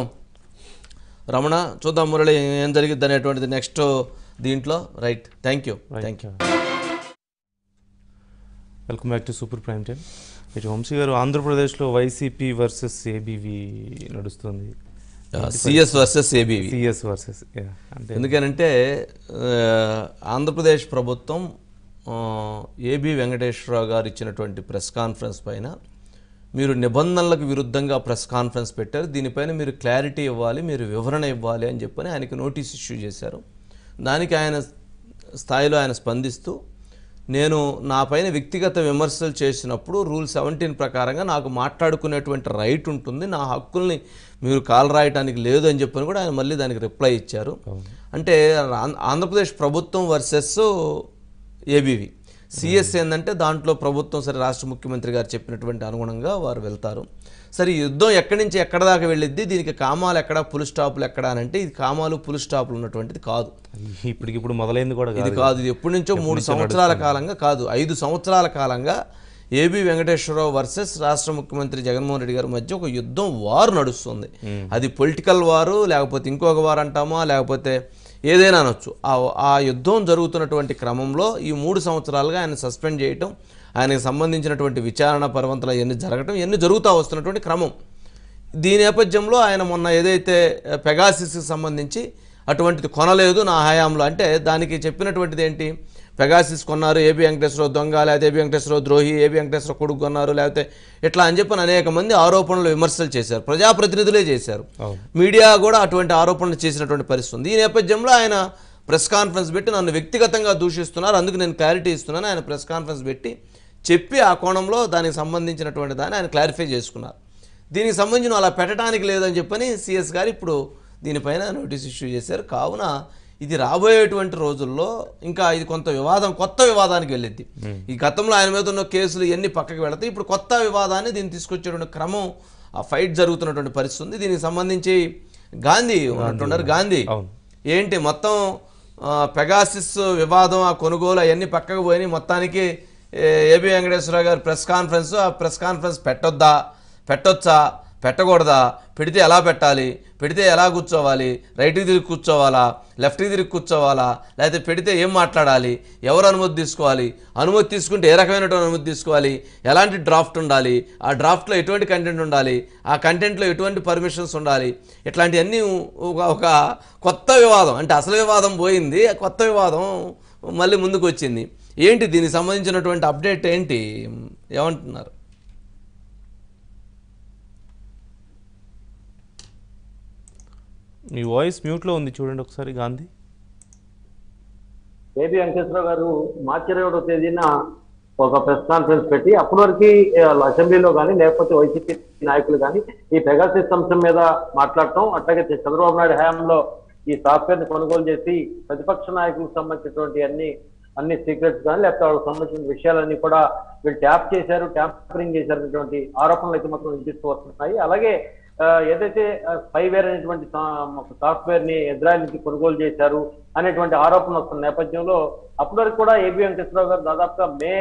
Speaker 2: రమణ చూద్దాం మురళి ఏం జరిగిద్ది అనేటువంటిది నెక్స్ట్ దీంట్లో right thank you thank you
Speaker 1: welcome back to super prime time ఇటు వంశీ గారు ఆంధ్రప్రదేశ్లో వైసీపీ వర్సెస్ ఏబీవీ నడుస్తుంది
Speaker 2: CS versus ABV
Speaker 1: CS versus అంటే
Speaker 2: ఎందుకనంటే ఆ, ఆంధ్రప్రదేశ్ ప్రభుత్వం ఆ, ఏబి వెంకటేశ్వరరావు గారు ఇచ్చినటువంటి ప్రెస్ కాన్ఫరెన్స్ పైన మీరు నిబంధనలకు విరుద్ధంగా ప్రెస్ కాన్ఫరెన్స్ పెట్టారు దీనిపైన మీరు క్లారిటీ ఇవ్వాలి మీరు వివరణ ఇవ్వాలి అని చెప్పని ఆయనకి నోటీస్ ఇష్యూ చేశారు దానికి ఆయన స్థాయిలో ఆయన స్పందిస్తూ నేను నా పైన వ్యక్తిగత విమర్శలు చేసినప్పుడు రూల్ సెవెంటీన్ ప్రకారంగా నాకు మాట్లాడుకునేటువంటి రైట్ ఉంటుంది నా హక్కుల్ని మీరు కాల్ రాయటానికి లేదు అని చెప్పని కూడా ఆయన మళ్ళీ దానికి రిప్లై ఇచ్చారు అంటే ఆంధ్ర- ఆంధ్రప్రదేశ్ ప్రభుత్వం వర్సెస్ ఏబీవి సిఎస్ ఏంటంటే దాంట్లో ప్రభుత్వం సరే రాష్ట్ర ముఖ్యమంత్రి గారు చెప్పినటువంటి అనుగుణంగా వారు వెళ్తారు సరే ఈ యుద్ధం ఎక్కడి నుంచి ఎక్కడ దాకా వెళ్ళిద్ది దీనికి కామాలు ఎక్కడ పుల్ స్టాపులు ఎక్కడ అని అంటే ఇది కామాలు పుల్ స్టాపులు ఉన్నటువంటిది కాదు
Speaker 1: ఇప్పటికిప్పుడు మొదలైంది కూడా
Speaker 2: ఇది
Speaker 1: కాదు
Speaker 2: కాదు ఇది ఎప్పటి నుంచో మూడు సంవత్సరాల కాలంగా కాదు ఐదు సంవత్సరాల కాలంగా ఏబి వెంకటేశ్వరరావు వర్సెస్ రాష్ట్ర ముఖ్యమంత్రి జగన్మోహన్ రెడ్డి గారి మధ్య ఒక యుద్ధం వారు నడుస్తుంది అది పొలిటికల్ వారు లేకపోతే ఇంకొక వారు అంటామా లేకపోతే ఏదైనా అనొచ్చు ఆ ఆ యుద్ధం జరుగుతున్నటువంటి క్రమంలో ఈ మూడు సంవత్సరాలుగా ఆయన సస్పెండ్ చేయటం ఆయనకు సంబంధించినటువంటి విచారణ పర్వంతలు అవన్నీ జరగటం ఇవన్నీ జరుగుతూ వస్తున్నటువంటి క్రమం దీని నేపథ్యంలో ఆయన మొన్న ఏదైతే పెగాసిస్కి సంబంధించి అటువంటిది కొనలేదు నా హయాంలో అంటే దానికి చెప్పినటువంటిది ఏంటి పెగాసిస్ కొన్నారు ఏబి వెంకటేశ్వరరావు దొంగ లేకపోతే ఏబి వెంకటేశ్వరరావు ద్రోహి ఏబి వెంకటేశ్వర కొడుకు కొన్నారు లేకపోతే ఇట్లా అని చెప్పని అనేక మంది ఆరోపణలు విమర్శలు చేశారు ప్రజాప్రతినిధులే చేశారు మీడియా కూడా అటువంటి ఆరోపణలు చేసినటువంటి పరిస్థితి ఉంది ఈ నేపథ్యంలో ఆయన ప్రెస్ కాన్ఫరెన్స్ పెట్టి నన్ను వ్యక్తిగతంగా దూషిస్తున్నారు అందుకు నేను క్లారిటీ ఇస్తున్నాను ఆయన ప్రెస్ కాన్ఫరెన్స్ పెట్టి చెప్పి ఆ కోణంలో దానికి సంబంధించినటువంటి దాన్ని ఆయన క్లారిఫై చేసుకున్నారు దీనికి సంబంధించిన అలా పెట్టడానికి లేదని చెప్పని సిఎస్ గారు ఇప్పుడు దీనిపైన నోటీస్ ఇష్యూ చేశారు కావున ఇది రాబోయేటువంటి రోజుల్లో ఇంకా ఇది కొంత వివాదం కొత్త వివాదానికి వెళ్ళిద్ది ఈ గతంలో ఆయన మీద ఉన్న కేసులు ఇవన్నీ పక్కకి వెళతాయి ఇప్పుడు కొత్త వివాదాన్ని దీన్ని తీసుకొచ్చేటువంటి క్రమం ఆ ఫైట్ జరుగుతున్నటువంటి పరిస్థితి ఉంది దీనికి సంబంధించి గాంధీ ఉన్నట్టున్నారు గాంధీ
Speaker 1: అవును.
Speaker 2: ఏంటి మొత్తం ఆ, పెగాసిస్ వివాదం ఆ కొనుగోలు అవన్నీ పక్కకు పోయి మొత్తానికి ఏ- ఏబి వెంకటేశ్వరరావు గారు ప్రెస్ కాన్ఫరెన్స్ ఆ ప్రెస్ కాన్ఫరెన్స్ పెట్టొద్దా పెట్టొచ్చా పెట్టకూడదా పెడితే ఎలా పెట్టాలి పెడితే ఎలా కూర్చోవాలి రైట్కి తిరిగి కూర్చోవాలా లెఫ్ట్కి తిరిగి కూర్చోవాలా లేకపోతే పెడితే ఏం మాట్లాడాలి ఎవరు అనుమతి తీసుకోవాలి అనుమతి తీసుకుంటే ఏ రకమైనటువంటి అనుమతి తీసుకోవాలి ఎలాంటి డ్రాఫ్ట్ ఉండాలి ఆ డ్రాఫ్ట్లో ఎటువంటి కంటెంట్ ఉండాలి ఆ కంటెంట్లో ఎటువంటి పర్మిషన్స్ ఉండాలి ఇట్లాంటివన్నీ ఒక ఒక కొత్త వివాదం అంటే అసలు వివాదం పోయింది ఆ కొత్త వివాదం మళ్ళీ ముందుకు వచ్చింది ఏంటి దీనికి సంబంధించినటువంటి అప్డేట్ ఏంటి ఏమంటున్నారు
Speaker 1: మీ వాయిస్ మ్యూట్లో ఉంది చూడండి ఒకసారి గాంధీ
Speaker 6: ఏబి వెంకటేశ్వరరావు గారు మార్చి ఇరవై ఒకటో తేదీన ఒక ప్రెస్ కాన్ఫరెన్స్ పెట్టి అప్పటి వరకు అసెంబ్లీలో కానీ లేకపోతే వైసీపీ నాయకులు కానీ ఈ పెగాసిస్ అంశం మీద మాట్లాడటం అట్లాగే చంద్రబాబు నాయుడు హయాంలో ఈ సాఫ్ట్వేర్ ని కొనుగోలు చేసి ప్రతిపక్ష నాయకులకు సంబంధించినటువంటి అన్ని అన్ని సీక్రెట్స్ కానీ లేకపోతే వాళ్ళకి సంబంధించిన విషయాలన్నీ కూడా వీళ్ళు ట్యాప్ చేశారు ట్యాంపరింగ్ చేశారు అనేటువంటి ఆరోపణలు అయితే మాత్రం వినిపిస్తూ వస్తున్నాయి అలాగే ఆ, ఏదైతే స్పైవేర్ అనేటువంటి సాఫ్ట్వేర్ ని ఇజ్రాయెల్ నుంచి కొనుగోలు చేశారు అనేటువంటి ఆరోపణ వస్తున్న నేపథ్యంలో అప్పటి వరకు కూడా ఏబి వెంకటేశ్వరరావు గారు దాదాపుగా May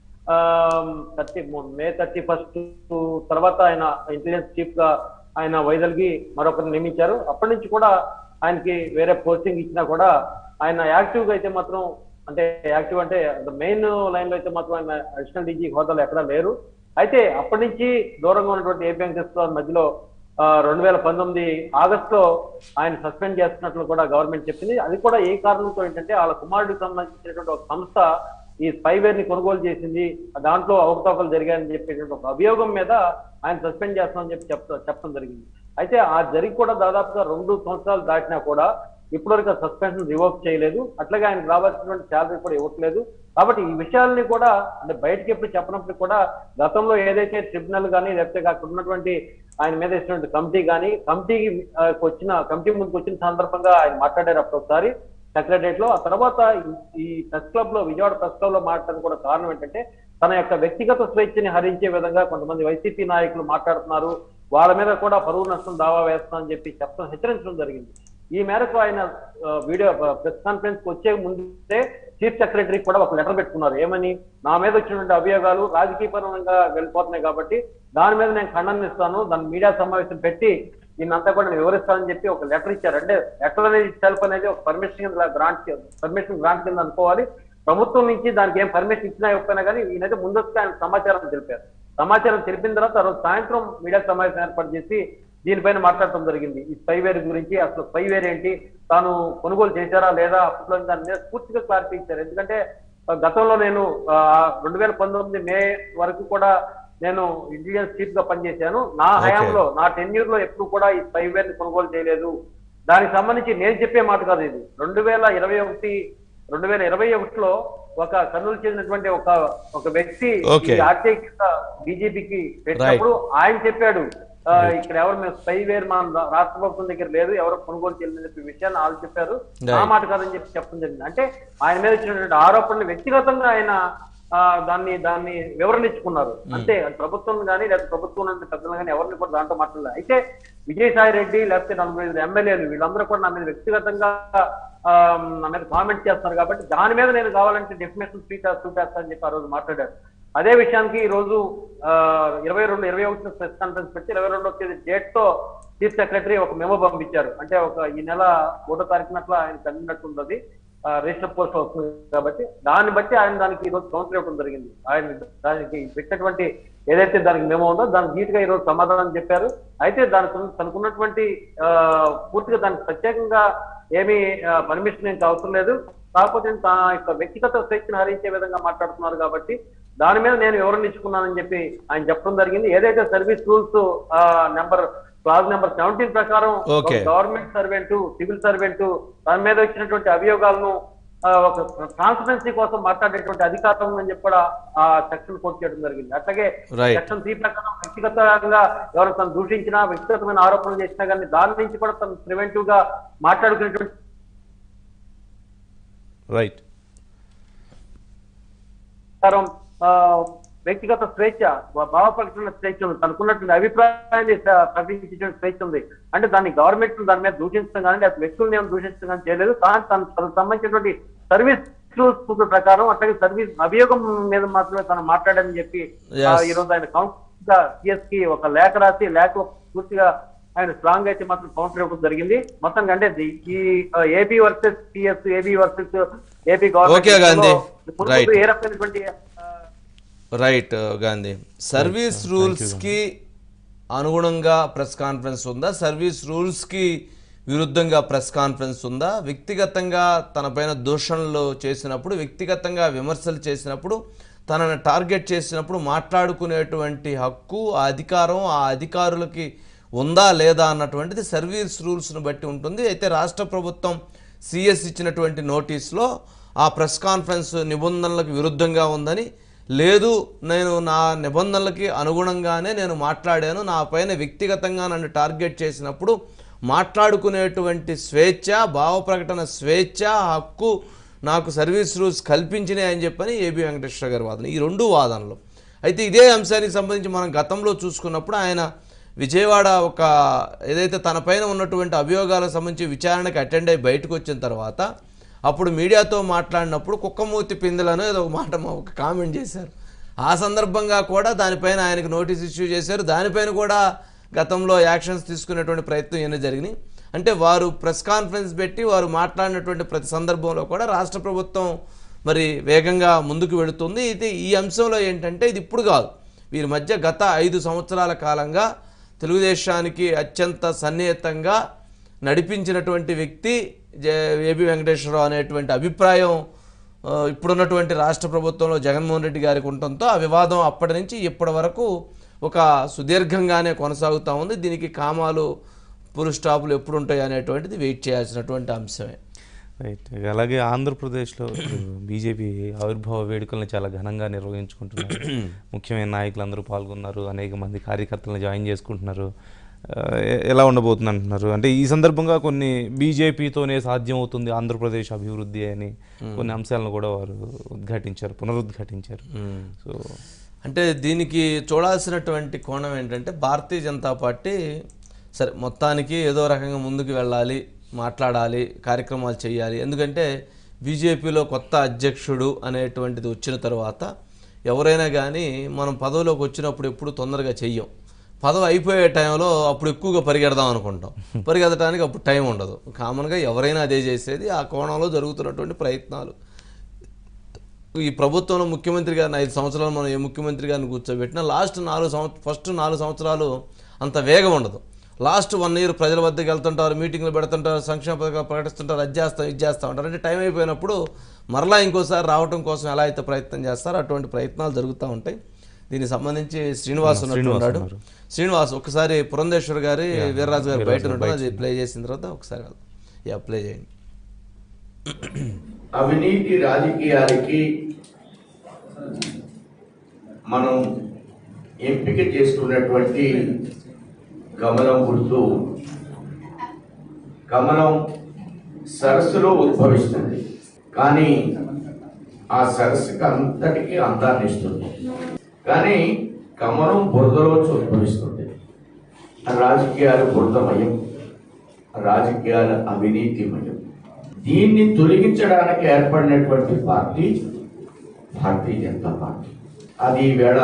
Speaker 6: thirty May thirty first తర్వాత ఆయన ఇంటెలిజెన్స్ చీఫ్ గా ఆయన వైదల్గి మరొకరిని నియమించారు అప్పటి నుంచి కూడా ఆయనకి వేరే పోస్టింగ్ ఇచ్చినా కూడా ఆయన యాక్టివ్ గా అయితే మాత్రం అంటే యాక్టివ్ అంటే మెయిన్ లైన్ లో అయితే మాత్రం ఆయన అడిషనల్ డీజీ హోదాలో ఎక్కడా లేరు అయితే అప్పటి నుంచి దూరంగా ఉన్నటువంటి ఏపీ వెంకటేశ్వరరావు మధ్యలో రెండు వేల పంతొమ్మిది ఆగస్ట్ లో ఆయన సస్పెండ్ చేస్తున్నట్లు కూడా గవర్నమెంట్ చెప్పింది అది కూడా ఏ కారణంతో ఏంటంటే వాళ్ళ కుమారుడికి సంబంధించినటువంటి ఒక సంస్థ ఈ స్పైవేర్ ని కొనుగోలు చేసింది దాంట్లో అవకతవకలు జరిగాయని చెప్పేటువంటి ఒక అభియోగం మీద ఆయన సస్పెండ్ చేస్తామని చెప్పి చెప్తా చెప్పడం జరిగింది అయితే ఆ జరిగి కూడా దాదాపుగా రెండు సంవత్సరాలు దాటినా కూడా ఇప్పటివరకు సస్పెన్షన్ రివోక్ చేయలేదు అట్లాగే ఆయనకు రావాల్సినటువంటి శాలరీ కూడా ఇవ్వట్లేదు కాబట్టి ఈ విషయాల్ని కూడా అంటే బయటకి ఎప్పుడు చెప్పినప్పుడు కూడా గతంలో ఏదైతే ట్రిబ్యునల్ కానీ లేకపోతే అక్కడ ఉన్నటువంటి ఆయన మీద ఇచ్చినటువంటి కమిటీ కానీ కమిటీకి ఆ, వచ్చిన కమిటీ ముందుకు వచ్చిన సందర్భంగా ఆయన మాట్లాడారు అప్పుడు ఒకసారి సెక్రటరియట్ లో ఆ తర్వాత ఈ- ఈ ప్రెస్ క్లబ్ లో విజయవాడ ప్రెస్ క్లబ్ లో మాట్లాడడానికి కూడా కారణం ఏంటంటే తన యొక్క వ్యక్తిగత స్వేచ్ఛని హరించే విధంగా కొంతమంది వైసీపీ నాయకులు మాట్లాడుతున్నారు వాళ్ళ మీద కూడా పరువు నష్టం దావా వేస్తామని చెప్పి చెప్పడం హెచ్చరించడం జరిగింది ఈ మేరకు ఆయన ఆ, వీడియో ప్రెస్ కాన్ఫరెన్స్ కి వచ్చే ముందే చీఫ్ సెక్రటరీ కూడా ఒక లెటర్ పెట్టుకున్నారు ఏమని నా మీద వచ్చినటువంటి అభియోగాలు రాజకీయపరంగా వెళ్ళిపోతున్నాయి కాబట్టి దాని మీద నేను ఖండనిస్తాను దాని మీడియా సమావేశం పెట్టి దీన్నంతా కూడా నేను వివరిస్తానని చెప్పి ఒక లెటర్ ఇచ్చారు అంటే లెటర్ అనేది సెల్ఫ్ అనేది ఒక పర్మిషన్ కింద గ్రాంట్ పర్మిషన్ గ్రాంట్ కింద అనుకోవాలి ప్రభుత్వం నుంచి దానికి ఏం పర్మిషన్ ఇచ్చినా ఇవ్వకపోయినా కానీ ఈయనైతే ముందస్తుగా ఆయన సమాచారం తెలిపారు సమాచారం తెలిపిన తర్వాత ఆ రోజు సాయంత్రం మీడియా సమావేశం ఏర్పాటు చేసి దీనిపైన మాట్లాడటం జరిగింది ఈ స్పైవేర్ గురించి అసలు స్పైవేర్ ఏంటి తాను కొనుగోలు చేశారా లేదా అప్పట్లో దాని మీద పూర్తిగా క్లారిటీ ఇచ్చారు ఎందుకంటే ఆ, గతంలో నేను రెండు వేల పంతొమ్మిది మే వరకు కూడా నేను ఇంటెలిజెన్స్ చీఫ్ గా పనిచేశాను నా హయాంలో నా టెన్యూర్ లో ఎప్పుడు కూడా ఈ స్పైవేర్ ని కొనుగోలు చేయలేదు దానికి సంబంధించి నేను చెప్పే మాట కాదు ఇది రెండు వేల ఇరవై ఒకటి రెండు వేల ఇరవై ఒకటిలో ఒక కర్నూలు చెందినటువంటి ఒక ఒక వ్యక్తి
Speaker 2: Okay.
Speaker 6: ఆర్టీఐ కింద బీజేపీకి పెట్టినప్పుడు ఆయన చెప్పాడు ఆ, ఇక్కడ ఎవరు మేము స్పైవేర్ మన రా- రాష్ట్ర ప్రభుత్వం దగ్గర లేదు ఎవరు కొనుగోలు చేయలేదని చెప్పి విషయాన్ని వాళ్ళు చెప్పారు ఆ
Speaker 2: Right.
Speaker 6: మాట కాదని చెప్పి చెప్పడం జరిగింది అంటే ఆయన మీద వచ్చినటువంటి ఆరోపణలు వ్యక్తిగతంగా ఆయన ఆ, దాన్ని దాన్ని వివరణ ఇచ్చుకున్నారు అంతే అది ప్రభుత్వం కానీ లేదా ప్రభుత్వం నుండి పెద్దలు కానీ ఎవరిని కూడా దాంట్లో మాట్లాడలేదు అయితే విజయసాయి రెడ్డి లేకపోతే నలభై ఐదు ఎమ్మెల్యేలు వీళ్ళందరూ కూడా నా మీద వ్యక్తిగతంగా ఆ, నా మీద కామెంట్ చేస్తారు కాబట్టి దాని మీద నేను కావాలంటే డెఫినేషన్ స్పీచ్ చూపేస్తా అని చెప్పి ఆ రోజు మాట్లాడారు అదే విషయానికి ఈ రోజు ఇరవై రెండు ఇరవై ఒకటి ప్రెస్ కాన్ఫరెన్స్ పెట్టి ఇరవై రెండో తేదీ డేట్ తో చీఫ్ సెక్రటరీ ఒక మెమో పంపించారు అంటే ఒక ఈ నెల ఒకటో తారీఖునట్ల ఆయన కలిగినట్టుంది రిజిస్టర్ పోస్ట్ వస్తుంది కాబట్టి దాన్ని బట్టి ఆయన దానికి ఈ రోజు కౌన్సిల్ ఇవ్వడం జరిగింది ఆయన దానికి పెట్టినటువంటి ఏదైతే దానికి మెమో ఉందో దానికి నీట్ గా ఈ రోజు సమాధానం చెప్పారు అయితే దానికి ఉన్న- తనకున్నటువంటి ఆ, పూర్తిగా దానికి ప్రత్యేకంగా ఏమీ పర్మిషన్ ఏం అవసరం లేదు కాకపోతే తన యొక్క వ్యక్తిగత స్వేచ్ఛను హరించే విధంగా మాట్లాడుతున్నారు కాబట్టి దాని మీద నేను వివరణ ఇచ్చుకున్నానని చెప్పి ఆయన చెప్పడం జరిగింది ఏదైతే service rules number clause number seventeen ప్రకారం
Speaker 2: Okay.
Speaker 6: Government servant civil servant దాని మీద వచ్చినటువంటి అభియోగాలను ఆ, ఒక ట్రాన్స్పరెన్సీ కోసం మాట్లాడేటువంటి అధికారం అని చెప్పి కూడా ఆ సెక్షన్ కోట్ చేయడం జరిగింది అట్లాగే
Speaker 2: Right.
Speaker 6: సెక్షన్ త్రీ ప్రకారం వ్యక్తిగతంగా ఎవరు తను దూషించినా వ్యక్తిగతమైన ఆరోపణలు చేసినా కానీ దాని నుంచి కూడా తను ప్రివెంటివ్ గా మాట్లాడుకునేటువంటి
Speaker 1: రైట్
Speaker 6: ప్రకారం ఆ, వ్యక్తిగత స్వేచ్ఛ భావ ప్రకటన స్వేచ్ఛ ఉంది తనకున్నటువంటి అభిప్రాయాన్ని స- ప్రకటించే స్వేచ్ఛ ఉంది అంటే దాన్ని గవర్నమెంట్ దాని మీద దూషించడం కానీ లేదా వ్యక్తులను ఏమైనా దూషించడం కానీ చేయలేదు కానీ తన తనకు సంబంధించినటువంటి సర్వీస్ రూల్స్ ప్రకారం అట్లాగే సర్వీస్ అభియోగం మీద మాత్రమే తను మాట్లాడని చెప్పి
Speaker 2: Yes.
Speaker 6: ఆ, ఈ రోజు ఆయన కౌన్సిల్ గా సిఎస్ కి ఒక లేఖ రాసి లేఖ పూర్తిగా ఆయన స్ట్రాంగ్ అయితే మాత్రం కౌన్సిల్ ఇవ్వడం జరిగింది మొత్తం అంటే ది- ఈ AP versus CS AB versus AP
Speaker 2: Okay, Gandhi. Right.
Speaker 6: Government ఏ రకమైనటువంటి ఆ,
Speaker 2: రైట్ గాంధీ సర్వీస్ రూల్స్కి అనుగుణంగా ప్రెస్ కాన్ఫరెన్స్ ఉందా సర్వీస్ రూల్స్కి విరుద్ధంగా ప్రెస్ కాన్ఫరెన్స్ ఉందా వ్యక్తిగతంగా తనపైన దూషణలు చేసినప్పుడు వ్యక్తిగతంగా విమర్శలు చేసినప్పుడు తనని టార్గెట్ చేసినప్పుడు మాట్లాడుకునేటువంటి హక్కు ఆ అధికారం ఆ అధికారులకి ఉందా లేదా అన్నటువంటిది సర్వీస్ రూల్స్ను బట్టి ఉంటుంది అయితే రాష్ట్ర ప్రభుత్వం సిఎస్ ఇచ్చినటువంటి నోటీస్లో ఆ ప్రెస్ కాన్ఫరెన్స్ నిబంధనలకు విరుద్ధంగా ఉందని లేదు నేను నా నిబంధనలకి అనుగుణంగానే నేను మాట్లాడాను నా పైన వ్యక్తిగతంగా నన్ను టార్గెట్ చేసినప్పుడు మాట్లాడుకునేటువంటి స్వేచ్ఛ భావ ప్రకటన స్వేచ్ఛ హక్కు నాకు సర్వీస్ రూల్స్ కల్పించినాయి అని చెప్పని ఏబి వెంకటేశ్వర గారి వాదన ఈ రెండు వాదనలు అయితే ఇదే అంశానికి సంబంధించి మనం గతంలో చూసుకున్నప్పుడు ఆయన విజయవాడ ఒక ఏదైతే తన పైన ఉన్నటువంటి అభియోగాలకు సంబంధించి విచారణకి అటెండ్ అయ్యి బయటకు వచ్చిన తర్వాత అప్పుడు మీడియాతో మాట్లాడినప్పుడు కుక్కమూతి పిందులను ఏదో ఒక మాట మా- ఒక కామెంట్ చేశారు ఆ సందర్భంగా కూడా దానిపైన ఆయనకు నోటీస్ ఇష్యూ చేశారు దానిపైన కూడా గతంలో యాక్షన్స్ తీసుకునేటువంటి ప్రయత్నం ఏమైనా జరిగినాయి అంటే వారు ప్రెస్ కాన్ఫరెన్స్ పెట్టి వారు మాట్లాడినటువంటి ప్రతి సందర్భంలో కూడా రాష్ట్ర ప్రభుత్వం మరి వేగంగా ముందుకు వెళుతుంది ఇది ఈ అంశంలో ఏంటంటే ఇది ఇప్పుడు కాదు వీరి మధ్య గత ఐదు సంవత్సరాల కాలంగా తెలుగుదేశానికి అత్యంత సన్నిహితంగా నడిపించినటువంటి వ్యక్తి జే ఏబి వెంకటేశ్వరరావు అనేటువంటి అభిప్రాయం ఆ, ఇప్పుడున్నటువంటి రాష్ట్ర ప్రభుత్వంలో జగన్మోహన్ రెడ్డి గారికి ఉండటంతో ఆ వివాదం అప్పటి నుంచి ఇప్పటి వరకు ఒక సుదీర్ఘంగానే కొనసాగుతూ ఉంది దీనికి కామాలు పులు స్టాపులు ఎప్పుడు ఉంటాయి అనేటువంటిది వెయిట్ చేయాల్సినటువంటి అంశమే
Speaker 1: రైట్ అలాగే ఆంధ్రప్రదేశ్లో బీజేపీ ఆవిర్భావ వేడుకలను చాలా ఘనంగా నిర్వహించుకుంటున్నారు ముఖ్యమైన నాయకులు అందరూ పాల్గొన్నారు అనేక మంది కార్యకర్తలను జాయిన్ చేసుకుంటున్నారు ఆ, ఎ- ఎలా ఉండబోతుంది అంటున్నారు అంటే ఈ సందర్భంగా కొన్ని బీజేపీతోనే సాధ్యం అవుతుంది ఆంధ్రప్రదేశ్ అభివృద్ధి అని కొన్ని అంశాలను కూడా వారు ఉద్ఘాటించారు పునరుద్ఘాటించారు సో
Speaker 2: అంటే దీనికి చూడాల్సినటువంటి కోణం ఏంటంటే భారతీయ జనతా పార్టీ సరే మొత్తానికి ఏదో రకంగా ముందుకు వెళ్ళాలి మాట్లాడాలి కార్యక్రమాలు చేయాలి ఎందుకంటే బీజేపీలో కొత్త అధ్యక్షుడు అనేటువంటిది వచ్చిన తర్వాత ఎవరైనా కానీ మనం పదవిలోకి వచ్చినప్పుడు ఎప్పుడు తొందరగా చెయ్యం పదవి అయిపోయే టైంలో అప్పుడు ఎక్కువగా పరిగెడదాం అనుకుంటాం పరిగెత్తడానికి అప్పుడు టైం ఉండదు కామన్గా ఎవరైనా అదే చేసేది ఆ కోణంలో జరుగుతున్నటువంటి ప్రయత్నాలు ఈ ప్రభుత్వంలో ముఖ్యమంత్రి గారిని ఐదు సంవత్సరాలు మనం ఏ ముఖ్యమంత్రి గారిని కూర్చోబెట్టినా లాస్ట్ నాలుగు సంవత్సరం ఫస్ట్ నాలుగు సంవత్సరాలు అంత వేగం ఉండదు లాస్ట్ వన్ ఇయర్ ప్రజల వద్దకు వెళ్తుంటారు మీటింగ్లు పెడుతుంటారు సంక్షేమ పథకాలు ప్రకటిస్తుంటారు అది చేస్తాం ఇది చేస్తాం అంటారు అంటే టైం అయిపోయినప్పుడు మరలా ఇంకోసారి రావటం కోసం ఎలా అయితే ప్రయత్నం చేస్తారో అటువంటి ప్రయత్నాలు జరుగుతూ ఉంటాయి దీనికి సంబంధించి శ్రీనివాస్ ఉన్నట్టున్నాడు శ్రీనివాస్ ఒకసారి పురంధేశ్వర్ గారి వీర్రాజు గారి బయట ఉంటాడు అది ప్లే చేసిన తర్వాత ఒకసారి వెళ్దాం. యా ప్లే చేయండి
Speaker 7: అవినీతి రాజకీయాలకి మనం ఎంపిక చేసుకున్నటువంటి గమనం గుర్తు కమలం సరస్సులో ఉద్భవిస్తుంది కానీ ఆ సరస్సుకి అంతటికీ అందాన్ని ఇస్తుంది కానీ కమలం బురదలోంచి ఉద్భవిస్తుంది రాజకీయాలు బురదమయం రాజకీయాల అవినీతిమయం దీన్ని తొలగించడానికి ఏర్పడినటువంటి పార్టీ భారతీయ జనతా పార్టీ అది ఈవేళ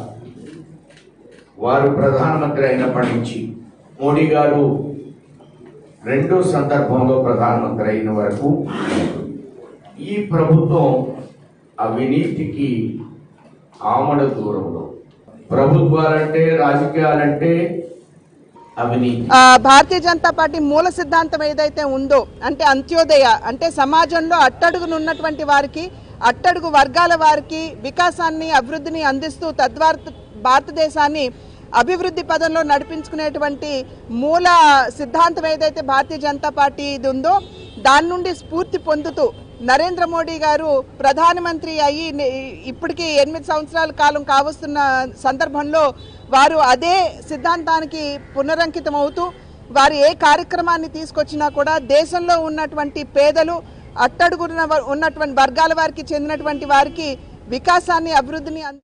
Speaker 7: వారు ప్రధానమంత్రి అయినప్పటి నుంచి మోడీ గారు రెండో సందర్భంలో ప్రధానమంత్రి అయిన వరకు ఈ ప్రభుత్వం అవినీతికి ఆమడ దూరంలో ప్రభుత్వాలంటే రాజకీయాలంటే అవినీతి
Speaker 8: ఆ, భారతీయ జనతా పార్టీ మూల సిద్ధాంతం ఏదైతే ఉందో అంటే అంత్యోదయ అంటే సమాజంలో అట్టడుగున ఉన్నటువంటి వారికి అట్టడుగు వర్గాల వారికి వికాసాన్ని అభివృద్ధిని అందిస్తూ తద్వారా భారతదేశాన్ని అభివృద్ధి పదంలో నడిపించుకునేటువంటి మూల సిద్ధాంతం ఏదైతే భారతీయ జనతా పార్టీ ఇది ఉందో దాని నుండి స్ఫూర్తి పొందుతూ నరేంద్ర మోడీ గారు ప్రధానమంత్రి అయ్యి ని- ఇప్పటికి ఎనిమిది సంవత్సరాల కాలం కావస్తున్న సందర్భంలో వారు అదే సిద్ధాంతానికి పునరంకితం అవుతూ వారు ఏ కార్యక్రమాన్ని తీసుకొచ్చినా కూడా దేశంలో ఉన్నటువంటి పేదలు అట్టడుగున వ- ఉన్నటువంటి వర్గాల వారికి చెందినటువంటి వారికి వికాసాన్ని అభివృద్ధిని అంద-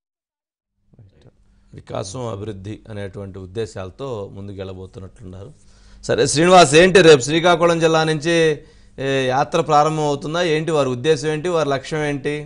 Speaker 2: వికాసం అభివృద్ధి అనేటువంటి ఉద్దేశాలతో ముందుకు వెళ్ళబోతున్నట్లున్నారు సరే శ్రీనివాస్ ఏంటి రేపు శ్రీకాకుళం జిల్లా నుంచి ఏ, యాత్ర ప్రారంభం అవుతుందా ఏంటి వారి ఉద్దేశం ఏంటి వారి లక్ష్యం ఏంటి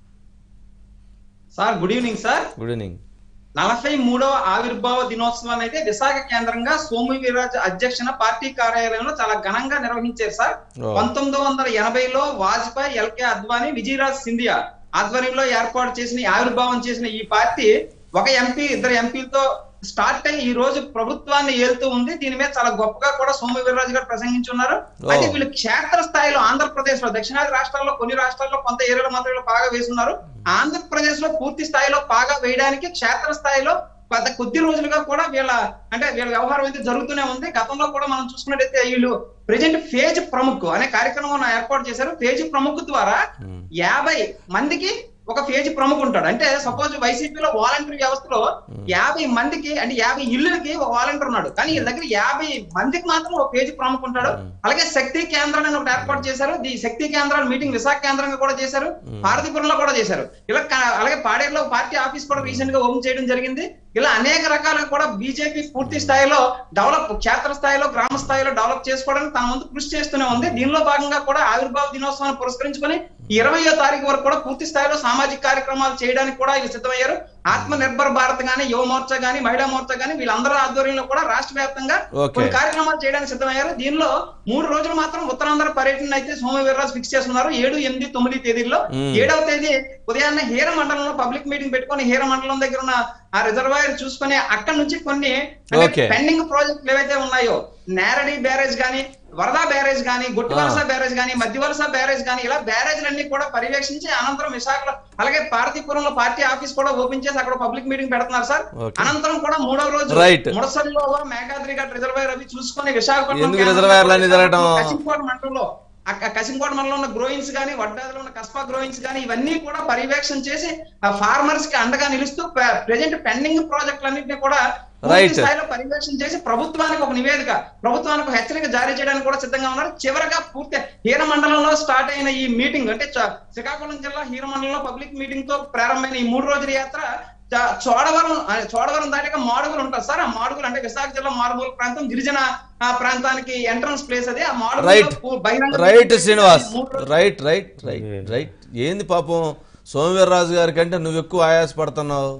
Speaker 9: sir good evening sir
Speaker 2: good evening
Speaker 9: నలభై మూడవ ఆవిర్భావ దినోత్సవాన్ని అయితే విశాఖ కేంద్రంగా సోము వీర్రాజు అధ్యక్షన పార్టీ కార్యాలయంలో చాలా ఘనంగా నిర్వహించారు సార్
Speaker 2: ఓ.
Speaker 9: పంతొమ్మిది వందల ఎనభైలో వాజ్పేయి ఎల్కే అద్వానీ విజయరాజ్ సింధియా ఆధ్వర్యంలో ఏర్పాటు చేసిన ఈ ఆవిర్భావం చేసిన ఈ పార్టీ ఒక ఎంపీ ఇద్దరు ఎంపీలతో స్టార్ట్ అయ్యి ఈ రోజు ప్రభుత్వాన్ని ఏలుతూ ఉంది దీని మీద చాలా గొప్పగా కూడా సోము వీర్రాజు గారు ప్రసంగించున్నారు
Speaker 2: ఓ.
Speaker 9: అయితే వీళ్ళు క్షేత్ర స్థాయిలో ఆంధ్రప్రదేశ్ లో దక్షిణాది రాష్ట్రాల్లో కొన్ని రాష్ట్రాల్లో కొంత ఏరియాలో మాత్రం వీళ్ళు బాగా వేస్తున్నారు ఆంధ్రప్రదేశ్ లో పూర్తి స్థాయిలో బాగా వేయడానికి క్షేత్ర స్థాయిలో గత కొద్ది రోజులుగా కూడా వీళ్ళ అంటే వీళ్ళ వ్యవహారం అయితే జరుగుతూనే ఉంది గతంలో కూడా మనం చూసుకున్నట్టయితే వీళ్ళు ప్రజెంట్ ఫేజ్ ప్రముఖ్ అనే కార్యక్రమం ఏర్పాటు చేశారు ఫేజ్ ప్రముఖ్ ద్వారా యాభై మందికి ఒక ఫేజ్ ప్రముఖ్ ఉంటాడు అంటే సపోజ్ వైసీపీలో వాలంటీర్ వ్యవస్థలో యాభై మందికి అంటే యాభై ఇళ్ళకి ఒక వాలంటీర్ ఉన్నాడు కానీ వీళ్ళ దగ్గర యాభై మందికి మాత్రం ఒక పేజీ ప్రముఖ ఉంటాడు అలాగే శక్తి కేంద్రాన్ని అని ఒకటి ఏర్పాటు చేశారు ఈ శక్తి కేంద్రాల మీటింగ్ విశాఖ కేంద్రంగా కూడా చేశారు పార్వతీపురంలో కూడా చేశారు ఇలా కా- అలాగే పాడేరులో పార్టీ ఆఫీస్ కూడా రీసెంట్ గా ఓపెన్ చేయడం జరిగింది ఇలా అనేక రకాలుగా కూడా బీజేపీ పూర్తి స్థాయిలో డెవలప్ క్షేత్ర స్థాయిలో గ్రామ స్థాయిలో డెవలప్ చేసుకోవడానికి తన వంతు కృషి చేస్తూనే ఉంది దీనిలో భాగంగా కూడా ఆవిర్భావ దినోత్సవాన్ని పురస్కరించుకొని ఇరవయో తారీఖు వరకు కూడా పూర్తి స్థాయిలో సామాజిక కార్యక్రమాలు చేయడానికి కూడా వీళ్ళు సిద్ధమయ్యారు ఆత్మ నిర్భర్ భారత్ గానీ యువ మోర్చా గానీ మహిళా మోర్చా గానీ వీళ్ళందరూ ఆధ్వర్యంలో కూడా రాష్ట్ర వ్యాప్తంగా
Speaker 2: Okay.
Speaker 9: కొన్ని కార్యక్రమాలు చేయడానికి సిద్ధమయ్యారు దీనిలో మూడు రోజులు మాత్రం ఉత్తరాంధ్ర పర్యటన అయితే సోమ వీర్రాజు ఫిక్స్ చేస్తున్నారు ఏడు ఎనిమిది తొమ్మిది తేదీల్లో
Speaker 2: మ్మ్.
Speaker 9: ఏడవ తేదీ ఉదయాన్నే హీర మండలంలో పబ్లిక్ మీటింగ్ పెట్టుకొని హీర మండలం దగ్గర ఉన్న ఆ రిజర్వాయర్ చూసుకొని అక్కడ నుంచి కొన్ని
Speaker 2: Okay.
Speaker 9: పెండింగ్ ప్రాజెక్టులు ఏవైతే ఉన్నాయో నేరడి బ్యారేజ్ గానీ వరద బ్యారేజ్ గానీ గుట్టి వలస బ్యారేజ్ గానీ మధ్య వలస బ్యారేజ్ గానీ ఇలా బ్యారేజ్లన్నీ కూడా పర్యవేక్షించి అనంతరం విశాఖలో అలాగే పార్తీపురంలో పార్టీ ఆఫీస్ కూడా ఓపెన్ చేసి అక్కడ పబ్లిక్ మీటింగ్ పెడుతున్నారు సార్
Speaker 2: Okay.
Speaker 9: అనంతరం కూడా మూడవ రోజు
Speaker 2: Right.
Speaker 9: ముడసల్లో మేఘాద్రి ఘాట్ రిజర్వాయర్ అవి చూసుకొని విశాఖపట్నం
Speaker 2: ఎందుకు
Speaker 9: కేంద్రంలో
Speaker 2: రిజర్వాయర్లు అన్ని తిరగటం?
Speaker 9: కసింకోట మండలంలో అక్క కసింకోట మండలంలో ఉన్న గ్రోయిన్స్ గానీ వడ్డాదిలో ఉన్న కస్పా గ్రోయిన్స్ గానీ ఇవన్నీ కూడా పర్యవేక్షణ చేసి ఆ ఫార్మర్స్ కి అండగా నిలుస్తూ ప్రెజెంట్ పెండింగ్ ప్రాజెక్టులన్నింటినీ కూడా పూర్తి
Speaker 2: Right.
Speaker 9: స్థాయిలో పర్యవేక్షణ చేసి ప్రభుత్వానికి ఒక నివేదిక ప్రభుత్వానికి ఒక హెచ్చరిక జారీ చేయడానికి కూడా సిద్ధంగా ఉన్నారు చివరగా పూర్తి హీర మండలంలో స్టార్ట్ అయిన ఈ మీటింగ్ అంటే చ- శ్రీకాకుళం జిల్లా హీర మండలంలో పబ్లిక్ మీటింగ్ తో ప్రారంభమైన ఈ మూడు రోజుల యాత్ర చ- చోడవరం ఆ, చోడవరం దాటిక మాడుగులు ఉంటుంది సార్ ఆ మాడుగులు అంటే విశాఖ జిల్లా మాడుగుల ప్రాంతం గిరిజన ఆ, ప్రాంతానికి ఎంట్రన్స్ ప్లేస్ అది ఆ
Speaker 2: right
Speaker 9: Madugula
Speaker 2: right Srinivas right right right right ఏంది పాపం సోమవీర్రాజు గారి కంటే నువ్వు ఎక్కువ ఆయాసపడుతున్నావు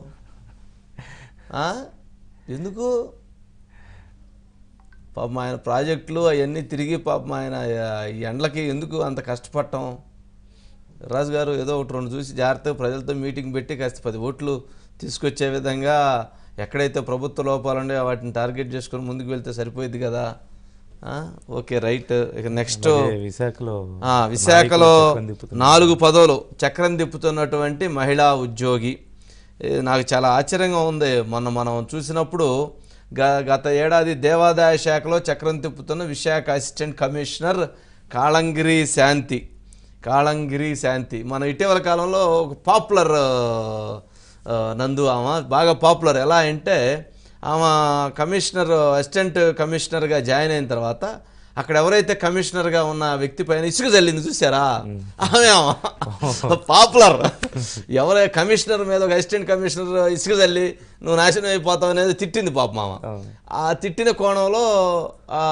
Speaker 2: ఆ? ఎందుకు పాపం ఆయన ప్రాజెక్టులు అవన్నీ తిరిగి పాపం ఆయన ఆ, ఈ ఎండలకి ఎందుకు అంత కష్టపడటం రాజు గారు ఏదో ఒకటి రెండు చూసి జాగ్రత్తగా ప్రజలతో మీటింగ్ పెట్టి కాస్త పది ఓట్లు తీసుకొచ్చే విధంగా ఎక్కడైతే ప్రభుత్వ లోపాలు ఉన్నాయో వాటిని టార్గెట్ చేసుకొని ముందుకు వెళ్తే సరిపోయింది కదా ఆ, ఓకే రైట్ ఇక నెక్స్ట్
Speaker 1: అలాగే విశాఖలో
Speaker 2: ఆ, విశాఖలో
Speaker 1: నాయకులు చక్రం తిప్పుతున్నారు.
Speaker 2: నాలుగు పదవులు చక్రం తిప్పుతున్నటువంటి మహిళా ఉద్యోగి ఏ, నాకు చాలా ఆశ్చర్యంగా ఉంది మొన్న మనం చూసినప్పుడు గ గత ఏడాది దేవాదాయ శాఖలో చక్రం తిప్పుతున్న విశాఖ అసిస్టెంట్ కమిషనర్ కాళంగిరి శాంతి కాళంగిరి శాంతి మన ఇటీవల కాలంలో ఒక పాపులర్ ఆ, నందు ఆమె బాగా పాపులర్ ఎలా అంటే ఆమె కమిషనర్ అసిస్టెంట్ కమిషనర్గా జాయిన్ అయిన తర్వాత అక్కడ ఎవరైతే కమిషనర్గా ఉన్న వ్యక్తి పైన ఇసుక జల్లింది చూసారా ఆమె పాపులర్ ఎవరై కమిషనర్ మీద ఒక అసిస్టెంట్ కమిషనర్ ఇసుక జల్లి నువ్వు నాశనం అయిపోతావు అనేది తిట్టింది పాప మామ ఆ తిట్టిన కోణంలో ఆ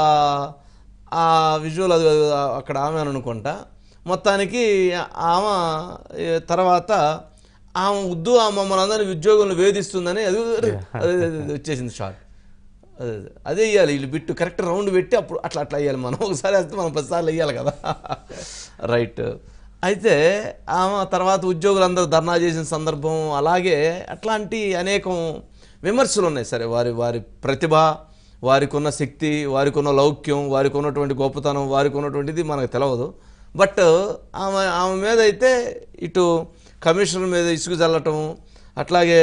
Speaker 2: ఆ విజువల్ అది అది అక్కడ ఆమె అని అనుకుంటా మొత్తానికి ఆమె ఏ, తర్వాత ఆమె ఉద్దు ఆ మమ్మల్ని అందరినీ ఉద్యోగులను వేధిస్తుందని అది అది- అది- అది వచ్చేసింది షార్ట్ అదే అదే. అదే ఇవ్వాలి వీళ్ళు బిట్టు కరెక్ట్ రౌండ్ పెట్టి అప్పుడు అట్లా అట్లా వేయాలి మనం ఒకసారి వేస్తే మనం పదిసార్లు వేయాలి కదా రైట్ అయితే ఆమె తర్వాత ఉద్యోగులందరూ ధర్నా చేసిన సందర్భం అలాగే అట్లాంటి అనేకం విమర్శలు ఉన్నాయి సరే వారి వారి ప్రతిభ వారికి ఉన్న శక్తి వారికి ఉన్న లౌక్యం వారికి ఉన్నటువంటి గొప్పతనం వారికి ఉన్నటువంటిది మనకు తెలియదు బట్ ఆమె ఆమె మీద అయితే ఇటు కమిషనర్ మీద ఇసుకు చల్లటం అట్లాగే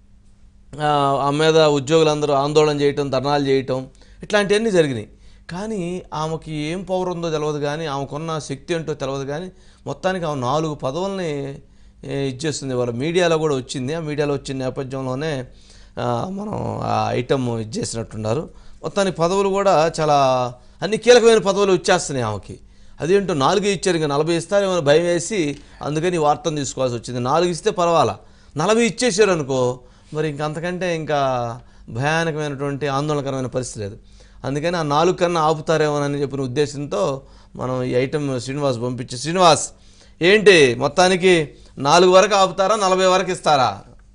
Speaker 2: ఆ, ఆ మీద ఉద్యోగులందరూ ఆందోళన చేయటం ధర్నాలు చేయటం ఇట్లాంటివన్నీ జరిగినాయి కానీ ఆమెకి ఏం పవర్ ఉందో తెలియదు కానీ ఆమెకున్న శక్తి ఏంటో తెలియదు కానీ మొత్తానికి ఆమె నాలుగు పదవుల్ని ఏ, ఇచ్చేస్తుంది వాళ్ళ మీడియాలో కూడా వచ్చింది ఆ మీడియాలో వచ్చిన నేపథ్యంలోనే ఆ, మనం ఆ ఐటమ్ ఇచ్చేసినట్టున్నారు మొత్తానికి పదవులు కూడా చాలా అన్ని కీలకమైన పదవులు వచ్చేస్తున్నాయి ఆమెకి అదేంటో నాలుగు ఇచ్చారు ఇంకా నలభై ఇస్తారేమో అని భయం వేసి అందుకని ఈ వార్తను తీసుకోవాల్సి వచ్చింది నాలుగు ఇస్తే పర్వాలా నలభై ఇచ్చేసారు అనుకో మరి ఇంక అంతకంటే ఇంకా భయానకమైనటువంటి ఆందోళనకరమైన పరిస్థితి లేదు అందుకని ఆ నాలుగు కన్నా ఆపుతారేమోనని చెప్పిన ఉద్దేశంతో మనం ఈ ఐటెం శ్రీనివాస్ పంపించి శ్రీనివాస్ ఏంటి మొత్తానికి నాలుగు వరకు ఆపుతారా నలభై వరకు ఇస్తారా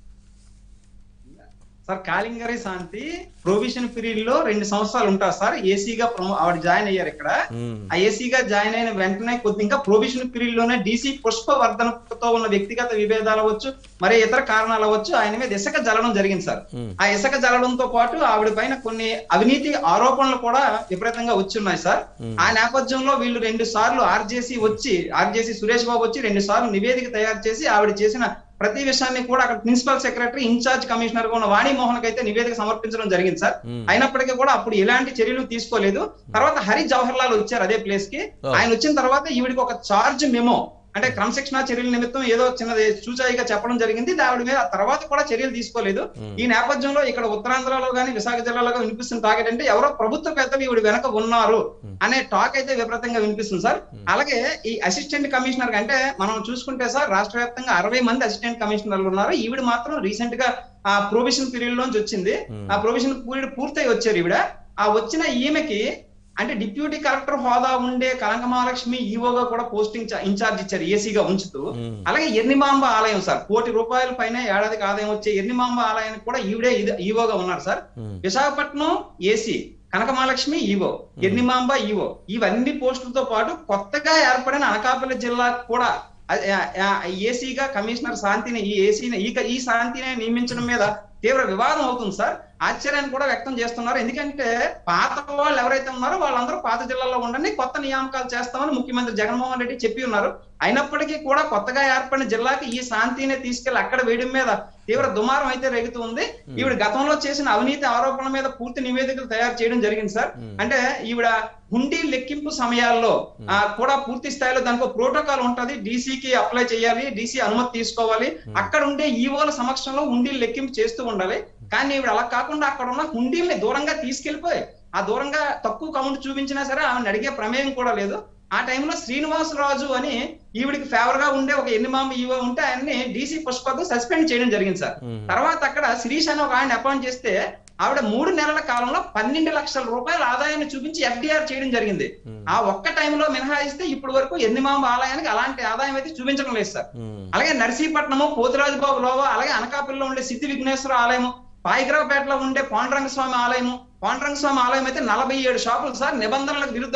Speaker 9: sir Kalingari Shanti provision period లో రెండు సంవత్సరాలు ఉంటారు సార్ ఏసీగా ప్రమో- ఆవిడ జాయిన్ అయ్యారు ఇక్కడ ఆ ఏసీగా జాయిన్ అయిన వెంటనే కొద్ది ఇంకా ప్రొవిజన్ పీరియడ్ లోనే డీసీ పుష్పవర్ధనతో ఉన్న వ్యక్తిగత విభేదాలు అవ్వచ్చు మరి ఇతర కారణాలు అవ్వచ్చు ఆయన మీద ఇసుక జల్లడం జరిగింది సార్ ఆ ఇసుక జల్లడంతో పాటు ఆవిడ పైన కొన్ని అవినీతి ఆరోపణలు కూడా విపరీతంగా వచ్చి ఉన్నాయి సార్ ఆ నేపథ్యంలో వీళ్ళు రెండు సార్లు ఆర్జేసీ వచ్చి ఆర్జేసీ సురేష్ బాబు వచ్చి రెండు సార్లు నివేదిక తయారు చేసి ఆవిడ చేసిన ప్రతి విషయాన్ని కూడా అక్కడ ప్రిన్సిపల్ సెక్రటరీ ఇన్ఛార్జ్ కమిషనర్ గా ఉన్న వాణి మోహన్ అయితే నివేదిక సమర్పించడం జరిగింది సార్ అయినప్పటికీ కూడా అప్పుడు ఎలాంటి చర్యలు తీసుకోలేదు తర్వాత హరి జవహర్ లాల్ వచ్చారు అదే ప్లేస్ కి ఆయన వచ్చిన తర్వాత ఈవిడికి ఒక చార్జ్ మెమో అంటే క్రమశిక్షణ చర్యల నిమిత్తం ఏదో చిన్నది చూచాయిగా చెప్పడం జరిగింది ఆవిడ మీద ఆ తర్వాత కూడా చర్యలు తీసుకోలేదు ఈ నేపథ్యంలో ఇక్కడ ఉత్తరాంధ్రలో గానీ విశాఖ జిల్లాలో గానీ వినిపిస్తున్న టాక్ ఏంటంటే ఎవరో ప్రభుత్వ పెద్దలు ఈవిడ వెనక ఉన్నారు అనే టాక్ అయితే విపరీతంగా వినిపిస్తుంది సార్ అలాగే ఈ అసిస్టెంట్ కమిషనర్ అంటే మనం చూసుకుంటే సార్ రాష్ట్ర వ్యాప్తంగా అరవై మంది అసిస్టెంట్ కమిషనర్లు ఉన్నారు ఈవిడ మాత్రం రీసెంట్ గా ఆ ప్రొవిజన్ పీరియడ్ లోంచి వచ్చింది ఆ ప్రొవిజన్ పీరియడ్ పూర్తయి వచ్చారు ఈవిడ ఆ వచ్చిన ఈమెకి అంటే డిప్యూటీ కలెక్టర్ హోదా ఉండే కనక మహాలక్ష్మి ఈవోగా కూడా పోస్టింగ్ చ- ఇన్ఛార్జ్ ఇచ్చారు ఏసీగా ఉంచుతూ అలాగే ఎర్నిమాంబ ఆలయం సార్ కోటి రూపాయల పైన ఏడాదికి ఆదాయం వచ్చే ఎర్నిమాంబ ఆలయానికి కూడా ఈవిడే ఇది- ఈవోగా ఉన్నారు sir Visakhapatnam AC Kanaka Mahalakshmi EO Yernimamba EO ఇవన్నీ పోస్టులతో పాటు కొత్తగా ఏర్పడిన అనకాపల్లి జిల్లా కూడా అ- ఆ- ఆ- ఏసీగా కమిషనర్ శాంతిని ఈ ఏసీని ఈ ఈ శాంతిని నియమించడం మీద తీవ్ర వివాదం అవుతుంది సార్ ఆశ్చర్యాన్ని కూడా వ్యక్తం చేస్తున్నారు ఎందుకంటే పాత వాళ్ళు ఎవరైతే ఉన్నారో వాళ్ళందరూ పాత జిల్లాలో ఉండండి కొత్త నియామకాలు చేస్తామని ముఖ్యమంత్రి జగన్మోహన్ రెడ్డి చెప్పి ఉన్నారు అయినప్పటికీ కూడా కొత్తగా ఏర్పడిన జిల్లాకి ఈ శాంతిని తీసుకెళ్లి అక్కడ వేయడం మీద తీవ్ర దుమారం అయితే రేగుతుంది ఈవిడ గతంలో చేసిన అవినీతి ఆరోపణల మీద పూర్తి నివేదికలు తయారు చేయడం జరిగింది సార్ అంటే ఈవిడ హుండీ లెక్కింపు సమయాల్లో ఆ, కూడా పూర్తి స్థాయిలో దానికి ప్రోటోకాల్ ఉంటది డీసీకి అప్లై చేయాలి డీసీ అనుమతి తీసుకోవాలి అక్కడ ఉండే ఈవోల సమక్షంలో హుండీలు లెక్కింపు చేస్తూ ఉండాలి కానీ ఈవిడ అలా కాకుండా అక్కడ ఉన్న హుండీల్ని దూరంగా తీసుకెళ్లిపోయి ఆ దూరంగా తక్కువ కౌంట్ చూపించినా సరే ఆమెను అడిగే ప్రమేయం కూడా లేదు ఆ టైంలో శ్రీనివాస్ రాజు అని ఈవిడికి ఫేవర్ గా ఉండే ఒక ఎన్నిమామ ఈవో ఉంటే ఆయన్ని డీసీ పుష్పకు సస్పెండ్ చేయడం జరిగింది సార్ తర్వాత అక్కడ శిరీష్ అని ఒక ఆయన అపాయింట్ చేస్తే ఆవిడ మూడు నెలల కాలంలో పన్నెండు లక్షల రూపాయల ఆదాయాన్ని చూపించి ఎఫ్డిఆర్ చేయడం జరిగింది ఆ ఒక్క టైంలో మినహాయిస్తే ఇప్పటి వరకు ఎన్నిమాంబ ఆలయానికి అలాంటి ఆదాయం అయితే చూపించడం లేదు సార్ అలాగే నర్సీపట్నము పోతురాజుబాబు లోవ అలాగే అనకాపల్లిలో ఉండే సిద్ధి విఘ్నేశ్వర ఆలయము పాయిగ్రావుపేటలో ఉండే పాండురంగ స్వామి ఆలయము పాండురంగ స్వామి ఆలయం అయితే నలభై ఏడు షాపులు సార్ నిబంధనలకు విరుద్ధంగా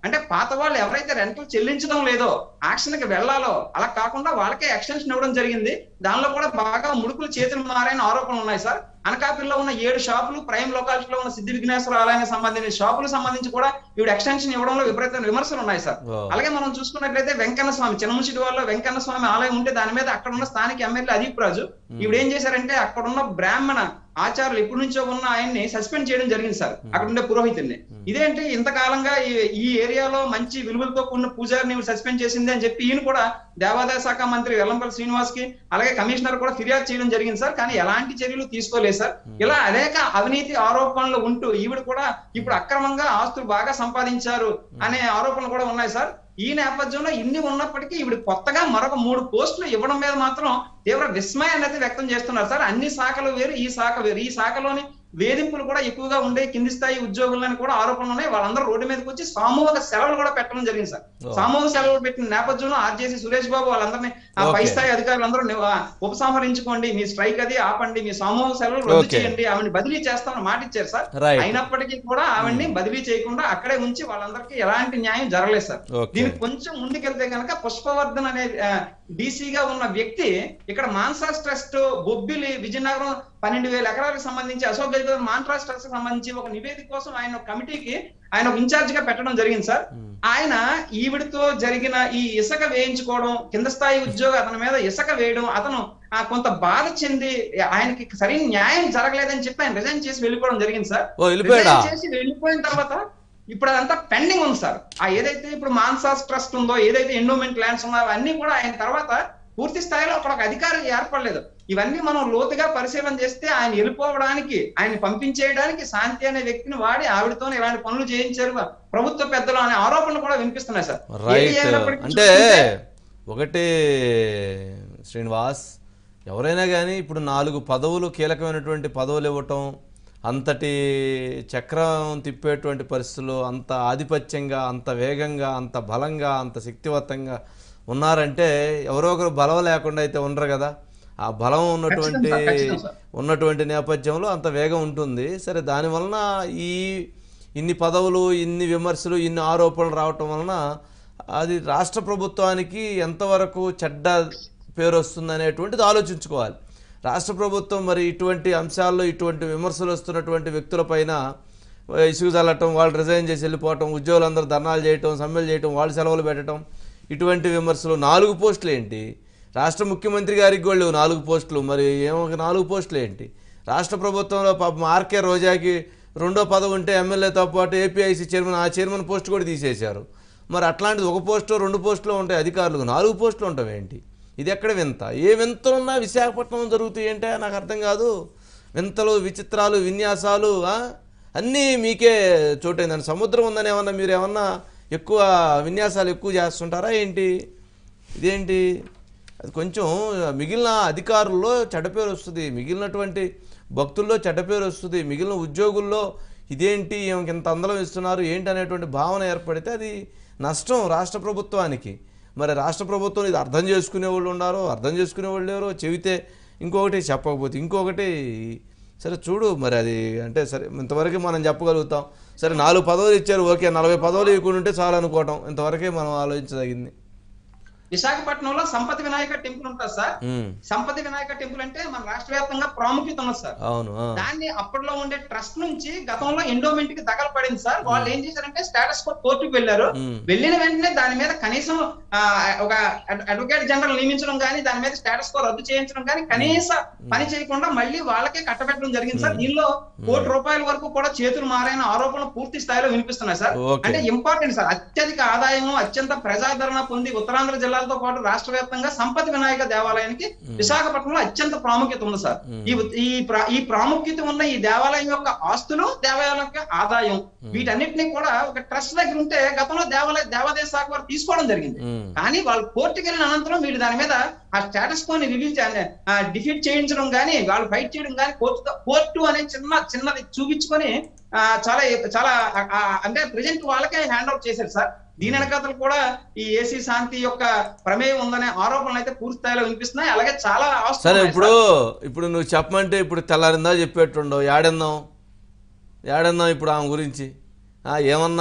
Speaker 9: అంటే పాత వాళ్ళు ఎవరైతే రెంట్లు చెల్లించడం లేదో యాక్షన్ కి వెళ్లాలో అలా కాకుండా వాళ్ళకే ఎక్స్టెన్షన్ ఇవ్వడం జరిగింది దానిలో కూడా బాగా ముడుకులు చేతులు మారైన ఆరోపణలు ఉన్నాయి సార్ అనకాపల్లిలో ఉన్న ఏడు షాపులు ప్రైమ్ లొకాలిటీలో ఉన్న సిద్ధి విఘ్నేశ్వర ఆలయానికి సంబంధించిన షాపులకు సంబంధించి కూడా ఇవిడ ఎక్స్టెన్షన్ ఇవ్వడంలో విపరీతమైన విమర్శలు ఉన్నాయి సార్
Speaker 2: Wow.
Speaker 9: అలాగే మనం చూసుకున్నట్లయితే వెంకన్న స్వామి చిన్నముషిటి వాళ్ళలో వెంకన్న స్వామి ఆలయం ఉంటే దాని మీద అక్కడ ఉన్న స్థానిక ఎమ్మెల్యే అదీప్ రాజు ఈవిడ ఏం చేశారంటే అక్కడ ఉన్న బ్రాహ్మణ ఆచారులు ఎప్పటి నుంచో ఉన్న ఆయన్ని సస్పెండ్ చేయడం జరిగింది సార్ అక్కడ ఉండే పురోహితుడిని ఇదేంటి ఇంతకాలంగా ఈ- ఈ ఏరియాలో మంచి విలువలతో కూడిన పూజారిని సస్పెండ్ చేసింది అని చెప్పి ఈయన కూడా దేవాదాయ శాఖ మంత్రి వెల్లంపల్లి శ్రీనివాస్ కి అలాగే కమిషనర్ కూడా ఫిర్యాదు చేయడం జరిగింది సార్ కానీ ఎలాంటి చర్యలు తీసుకోలేదు సార్ ఇలా అనేక అవినీతి ఆరోపణలు ఉంటూ ఈవిడ కూడా ఇప్పుడు అక్రమంగా ఆస్తులు బాగా సంపాదించారు అనే ఆరోపణలు కూడా ఉన్నాయి సార్ ఈ నేపథ్యంలో ఇన్ని ఉన్నప్పటికీ ఈవిడ కొత్తగా మరొక మూడు పోస్టులు ఇవ్వడం మీద మాత్రం తీవ్ర విస్మయాన్ని అయితే వ్యక్తం చేస్తున్నారు సార్ అన్ని శాఖలు వేరు ఈ శాఖ వేరు ఈ శాఖలోని వేధింపులు కూడా ఎక్కువగా ఉండే కింది స్థాయి ఉద్యోగులని కూడా ఆరోపణలు ఉన్నాయి వాళ్ళందరూ రోడ్డు మీదకి వచ్చి సామూహిక సెలవులు కూడా పెట్టడం జరిగింది సార్
Speaker 2: Oh.
Speaker 9: సామూహిక సెలవులు పెట్టిన నేపథ్యంలో ఆర్జేసీ సురేష్ బాబు వాళ్ళందరినీ ఆ పై
Speaker 2: Okay.
Speaker 9: స్థాయి అధికారులందరూ ని- ఆ, ఉపసంహరించుకోండి మీ స్ట్రైక్ అది ఆపండి మీ సామూహిక సెలవులు రద్దు
Speaker 2: Okay.
Speaker 9: చేయండి ఆవిడని బదిలీ చేస్తామని మాట ఇచ్చారు సార్
Speaker 2: Right.
Speaker 9: అయినప్పటికీ కూడా ఆవిడ్ని బదిలీ చేయకుండా అక్కడే ఉంచి వాళ్ళందరికీ ఎలాంటి న్యాయం జరగలేదు సార్
Speaker 2: Okay.
Speaker 9: దీనికి కొంచెం ముందుకెళ్తే కనుక పుష్పవర్ధన్ అనే డీసీగా ఉన్న వ్యక్తి ఇక్కడ మాన్సాస్ ట్రస్ట్ బొబ్బిలి విజయనగరం పన్నెండు వేల ఎకరాలకు సంబంధించి అశోక్ గజపతి మాన్సాస్ ట్రస్ట్ సంబంధించి ఒక నివేదిక కోసం ఆయన ఒక కమిటీకి ఆయన ఒక ఇన్ఛార్జ్ గా పెట్టడం జరిగింది సార్ ఆయన ఈవిడితో జరిగిన ఈ ఇసుక వేయించుకోవడం కింద స్థాయి ఉద్యోగం అతని మీద ఇసుక వేయడం అతను ఆ కొంత బాధ చెంది ఆయనకి సరైన న్యాయం జరగలేదని చెప్పి ఆయన రిజైన్ చేసి వెళ్ళిపోవడం జరిగింది సార్
Speaker 2: ఓ, వెళ్ళిపోయాడా?
Speaker 9: Resign చేసి వెళ్ళిపోయిన తర్వాత ఇప్పుడు అదంతా పెండింగ్ ఉంది సార్ ఆ ఏదైతే ఇప్పుడు మాన్సాస్ ట్రస్ట్ ఉందో ఏదైతే ఎండోమెంట్ ల్యాండ్స్ ఉన్నాయో అవన్నీ కూడా ఆయన తర్వాత పూర్తి స్థాయిలో అక్కడ ఒక అధికారి ఏర్పడలేదు ఇవన్నీ మనం లోతుగా పరిశీలన చేస్తే ఆయన వెళ్ళిపోవడానికి ఆయన పంపించేయడానికి శాంతి అనే వ్యక్తిని వాడి ఆవిడతో ఇలాంటి పనులు చేయించారు ప్రభుత్వ పెద్దలు అనే ఆరోపణలు కూడా వినిపిస్తున్నాయి సార్ ఏది
Speaker 2: రైట్
Speaker 9: ఏమైనప్పటికీ
Speaker 2: అంటే
Speaker 9: చూసుకుంటే-
Speaker 2: ఒకటి శ్రీనివాస్ ఎవరైనా కానీ ఇప్పుడు నాలుగు పదవులు కీలకమైనటువంటి పదవులు ఇవ్వటం అంతటి చక్రం తిప్పేటువంటి పరిస్థితులు అంత ఆధిపత్యంగా అంత వేగంగా అంత బలంగా అంత శక్తివంతంగా ఉన్నారంటే ఎవరో ఒకరు బలం లేకుండా అయితే ఉండరు కదా ఆ బలం ఉన్నటువంటి
Speaker 9: ఖచ్చితం సార్, ఖచ్చితం సార్.
Speaker 2: ఉన్నటువంటి నేపథ్యంలో అంత వేగం ఉంటుంది సరే దానివలన ఈ ఇన్ని పదవులు ఇన్ని విమర్శలు ఇన్ని ఆరోపణలు రావటం వలన అది రాష్ట్ర ప్రభుత్వానికి ఎంతవరకు చెడ్డ పేరు వస్తుంది అనేటువంటిది ఆలోచించుకోవాలి రాష్ట్ర ప్రభుత్వం మరి ఇటువంటి అంశాల్లో ఇటువంటి విమర్శలు వస్తున్నటువంటి వ్యక్తులపైన ఇసుగు చల్లటం వాళ్ళు రిజైన్ చేసి వెళ్ళిపోవటం ఉద్యోగులందరూ ధర్నాలు చేయటం సమ్మెలు చేయటం వాళ్ళు సెలవులు పెట్టడం ఇటువంటి విమర్శలు నాలుగు పోస్టులు ఏంటి రాష్ట్ర ముఖ్యమంత్రి గారికి కూడా లేవు నాలుగు పోస్టులు మరి ఏమో ఒక నాలుగు పోస్టులు ఏంటి రాష్ట్ర ప్రభుత్వంలో పాపం ఆర్కే రోజాకి రెండో పదవి ఉంటే ఎమ్మెల్యేతో పాటు ఏపీఐసి చైర్మన్ ఆ చైర్మన్ పోస్ట్ కూడా తీసేశారు మరి అట్లాంటిది ఒక పోస్టు రెండు పోస్టులు ఉంటాయి అధికారులకు నాలుగు పోస్టులు ఉంటాయి ఏంటి ఇది ఎక్కడ వింత ఏ వింతలున్నా విశాఖపట్నం జరుగుతాయి ఏంటో నాకు అర్థం కాదు వింతలు విచిత్రాలు విన్యాసాలు ఆ? అన్నీ మీకే చోటైందని సముద్రం ఉందని ఏమన్నా మీరు ఏమన్నా ఎక్కువ విన్యాసాలు ఎక్కువ చేస్తుంటారా ఏంటి ఇదేంటి అది కొంచెం మిగిలిన అధికారుల్లో చెడ్డ పేరు వస్తుంది మిగిలినటువంటి భక్తుల్లో చెడ్డ పేరు వస్తుంది మిగిలిన ఉద్యోగుల్లో ఇదేంటి ఈమెకి ఇంత అందలం ఇస్తున్నారు ఏంటి అనేటువంటి భావన ఏర్పడితే అది నష్టం రాష్ట్ర ప్రభుత్వానికి మరి రాష్ట్ర ప్రభుత్వం ఇది అర్థం చేసుకునే వాళ్ళు ఉన్నారో అర్థం చేసుకునే వాళ్ళు ఎవరో చెబితే ఇంకొకటి చెప్పకపోతే ఇంకొకటి సరే చూడు మరి అది అంటే సరే ఇంతవరకు మనం చెప్పగలుగుతాం సరే నాలుగు పదవులు ఇచ్చారు ఓకే నలభై పదవులు ఇవ్వకుండా ఉంటే చాలు అనుకోవటం ఇంతవరకే మనం ఆలోచించదగింది
Speaker 9: విశాఖపట్నంలో సంపతి వినాయక టెంపుల్ ఉంటుంది సార్
Speaker 2: ఉమ్,
Speaker 9: సంపతి వినాయక టెంపుల్ అంటే మన రాష్ట్ర వ్యాప్తంగా ప్రాముఖ్యత ఉన్నది సార్
Speaker 2: అవును ఆ.
Speaker 9: దాన్ని అప్పట్లో ఉండే ట్రస్ట్ నుంచి గతంలో ఎండోమెంట్ కి దగల పడింది సార్ వాళ్ళు ఏం చేశారంటే స్టేటస్ కో కోర్టుకు వెళ్ళారు
Speaker 2: మ్మ్.
Speaker 9: వెళ్ళిన వెంటనే దాని మీద కనీసం ఆ, ఒక అడ్- అడ్వకేట్ జనరల్ నియమించడం కానీ దాని మీద స్టేటస్ కో రద్దు చేయించడం కానీ కనీస పని చేయకుండా మళ్ళీ వాళ్ళకే కట్టబెట్టడం జరిగింది సార్ దీనిలో కోటి రూపాయల వరకు కూడా చేతులు మారైన ఆరోపణలు పూర్తి స్థాయిలో వినిపిస్తున్నాయి సార్
Speaker 2: ఓకే.
Speaker 9: అంటే ఇంపార్టెంట్ సార్ అత్యధిక ఆదాయం అత్యంత ప్రజాదరణ పొంది ఉత్తరాంధ్ర జిల్లాలతో పాటు రాష్ట్ర వ్యాప్తంగా సంపతి వినాయక దేవాలయానికి విశాఖపట్నంలో అత్యంత ప్రాముఖ్యత ఉంది సార్ ఈ ఈ ప్రా- ఈ ప్రాముఖ్యత ఉన్న ఈ దేవాలయం యొక్క ఆస్తులు దేవాలయం యొక్క ఆదాయం వీటన్నిటిని కూడా ఒక ట్రస్ట్ దగ్గర ఉంటే గతంలో దేవాలయ దేవాదాయ శాఖ వారు తీసుకోవడం జరిగింది
Speaker 2: మ్మ్.
Speaker 9: కానీ వాళ్ళు కోర్టుకి వెళ్ళిన అనంతరం వీళ్ళు దాని మీద ఆ స్టేటస్ కోని రిలీజ్ డిఫీట్ చేయించడం కానీ వాళ్ళు ఫైట్ చేయడం కానీ కోర్టు కోర్టు అనే చిన్న చిన్నది చూపించుకొని ఆ, చాలా చాలా ఆ, ఆ, అంటే ప్రెజెంట్ వాళ్ళకే హ్యాండ్ అవుట్ చేశారు సార్ దీని వెనకాతలు కూడా ఈ ఏసీ శాంతి యొక్క ప్రమేయం ఉందనే ఆరోపణలు అయితే పూర్తి స్థాయిలో వినిపిస్తున్నాయి అలాగే చాలా ఆస్తులు
Speaker 2: సరే
Speaker 9: ఉన్నాయి
Speaker 2: ఇప్పుడు
Speaker 9: సార్.
Speaker 2: ఇప్పుడు నువ్వు చెప్పమంటే ఇప్పుడు తెల్లారిందా చెప్పేట్టుండవు ఏడెందాం ఏడెందాం ఇప్పుడు ఆమె గురించి ఆ, ఏమన్నా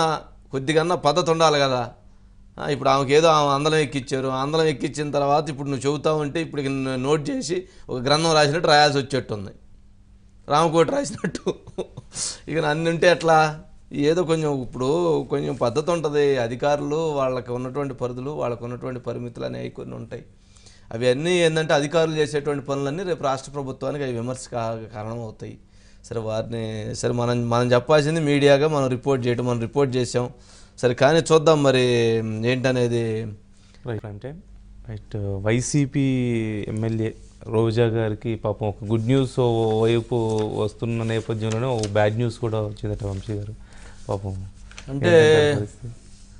Speaker 2: కొద్దిగన్నా పద్ధతి ఉండాలి కదా ఆ, ఇప్పుడు ఆమెకి ఏదో ఆమె అందలం ఎక్కిచ్చారు అందలం ఎక్కించిన తర్వాత ఇప్పుడు నువ్వు చెబుతా ఉంటే ఇప్పుడు ఇక న- నోట్ చేసి ఒక గ్రంథం రాసినట్టు రాయాల్సి వచ్చేట్టుంది రామకోటి రాసినట్టు ఇక అన్ని ఉంటే ఎట్లా ఏదో కొంచెం ఇప్పుడు కొంచెం పద్ధతి ఉంటుంది అధికారులు వాళ్ళకి ఉన్నటువంటి పరిధులు వాళ్ళకు ఉన్నటువంటి పరిమితులు అనేవి కొన్ని ఉంటాయి అవి అన్నీ ఏంటంటే అధికారులు చేసేటువంటి పనులన్నీ రేపు రాష్ట్ర ప్రభుత్వానికి అవి విమర్శ కా- కారణం అవుతాయి సరే వారిని సరే మనం మనం చెప్పాల్సింది మీడియాగా మనం రిపోర్ట్ చేయటం మనం రిపోర్ట్ చేసాం సరే కానీ చూద్దాం మరి ఏంటనేది
Speaker 1: రైట్ అంటే రైట్ వైసీపీ ఎమ్మెల్యే రోజా గారికి పాపం ఒక గుడ్ న్యూస్ ఓ వైపు వస్తున్న నేపథ్యంలోనే ఓ బ్యాడ్ న్యూస్ కూడా వచ్చిందట వంశీ గారు పాపం
Speaker 2: అంటే
Speaker 1: ఏంటంటే పరిస్థితి?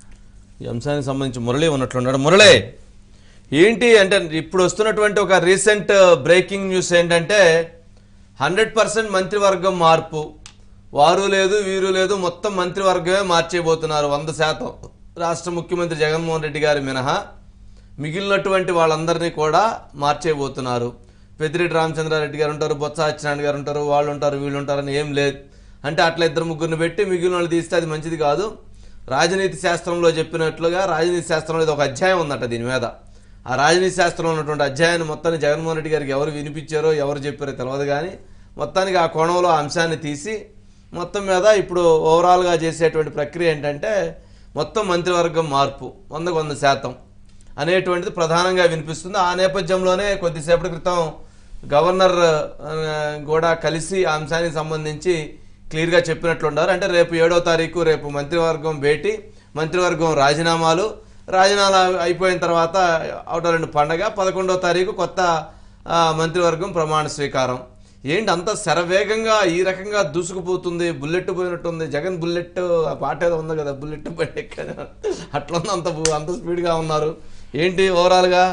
Speaker 2: ఈ అంశానికి సంబంధించి మురళి ఉన్నట్లున్నాడు మురళి ఏంటి అంటే ఇప్పుడు వస్తున్నటువంటి ఒక రీసెంట్ బ్రేకింగ్ న్యూస్ ఏంటంటే హండ్రెడ్ పర్సెంట్ మంత్రివర్గం మార్పు వారు లేదు వీరు లేదు మొత్తం మంత్రివర్గమే మార్చేయబోతున్నారు వంద శాతం రాష్ట్ర ముఖ్యమంత్రి జగన్మోహన్ రెడ్డి గారి మినహా మిగిలినటువంటి వాళ్ళందరినీ కూడా మార్చేయబోతున్నారు పెద్దిరెడ్డి రామచంద్రారెడ్డి గారు ఉంటారు బొత్స సత్యనారాయణ గారు ఉంటారు వాళ్ళు ఉంటారు వీళ్ళు ఉంటారని ఏం లేదు అంటే అట్లా ఇద్దరు ముగ్గురిని పెట్టి మిగిలిన వాళ్ళు తీస్తే అది మంచిది కాదు రాజనీతి శాస్త్రంలో చెప్పినట్లుగా రాజనీతి శాస్త్రంలో ఇది ఒక అధ్యాయం ఉందట దీని మీద ఆ రాజనీతి శాస్త్రంలో ఉన్నటువంటి అధ్యాయాన్ని మొత్తాన్ని జగన్మోహన్ రెడ్డి గారికి ఎవరు వినిపించారో ఎవరు చెప్పారో తెలియదు కానీ మొత్తానికి ఆ కోణంలో ఆ అంశాన్ని తీసి మొత్తం మీద ఇప్పుడు ఓవరాల్గా చేసేటువంటి ప్రక్రియ ఏంటంటే మొత్తం మంత్రివర్గం మార్పు వందకు వంద శాతం అనేటువంటిది ప్రధానంగా వినిపిస్తుంది ఆ నేపథ్యంలోనే కొద్దిసేపటి క్రితం గవర్నర్ ఆ, కూడా కలిసి ఆ అంశానికి సంబంధించి క్లియర్గా చెప్పినట్లున్నారు అంటే రేపు ఏడో తారీఖు రేపు మంత్రివర్గం భేటీ మంత్రివర్గం రాజీనామాలు రాజీనామాలు అయిపోయిన తర్వాత అవతల రెండు పండగ పదకొండో తారీఖు కొత్త ఆ, మంత్రివర్గం ప్రమాణ స్వీకారం ఏంటి అంత శరవేగంగా ఈ రకంగా దూసుకుపోతుంది బుల్లెట్ పోయినట్టుంది జగన్ బుల్లెట్ ఆ పాట ఏదో ఉంది కదా బుల్లెట్ బండి ఎక్కాడు. అట్లా ఉంది అంత బు- అంత స్పీడ్గా ఉన్నారు ఏంటి ఓవరాల్గా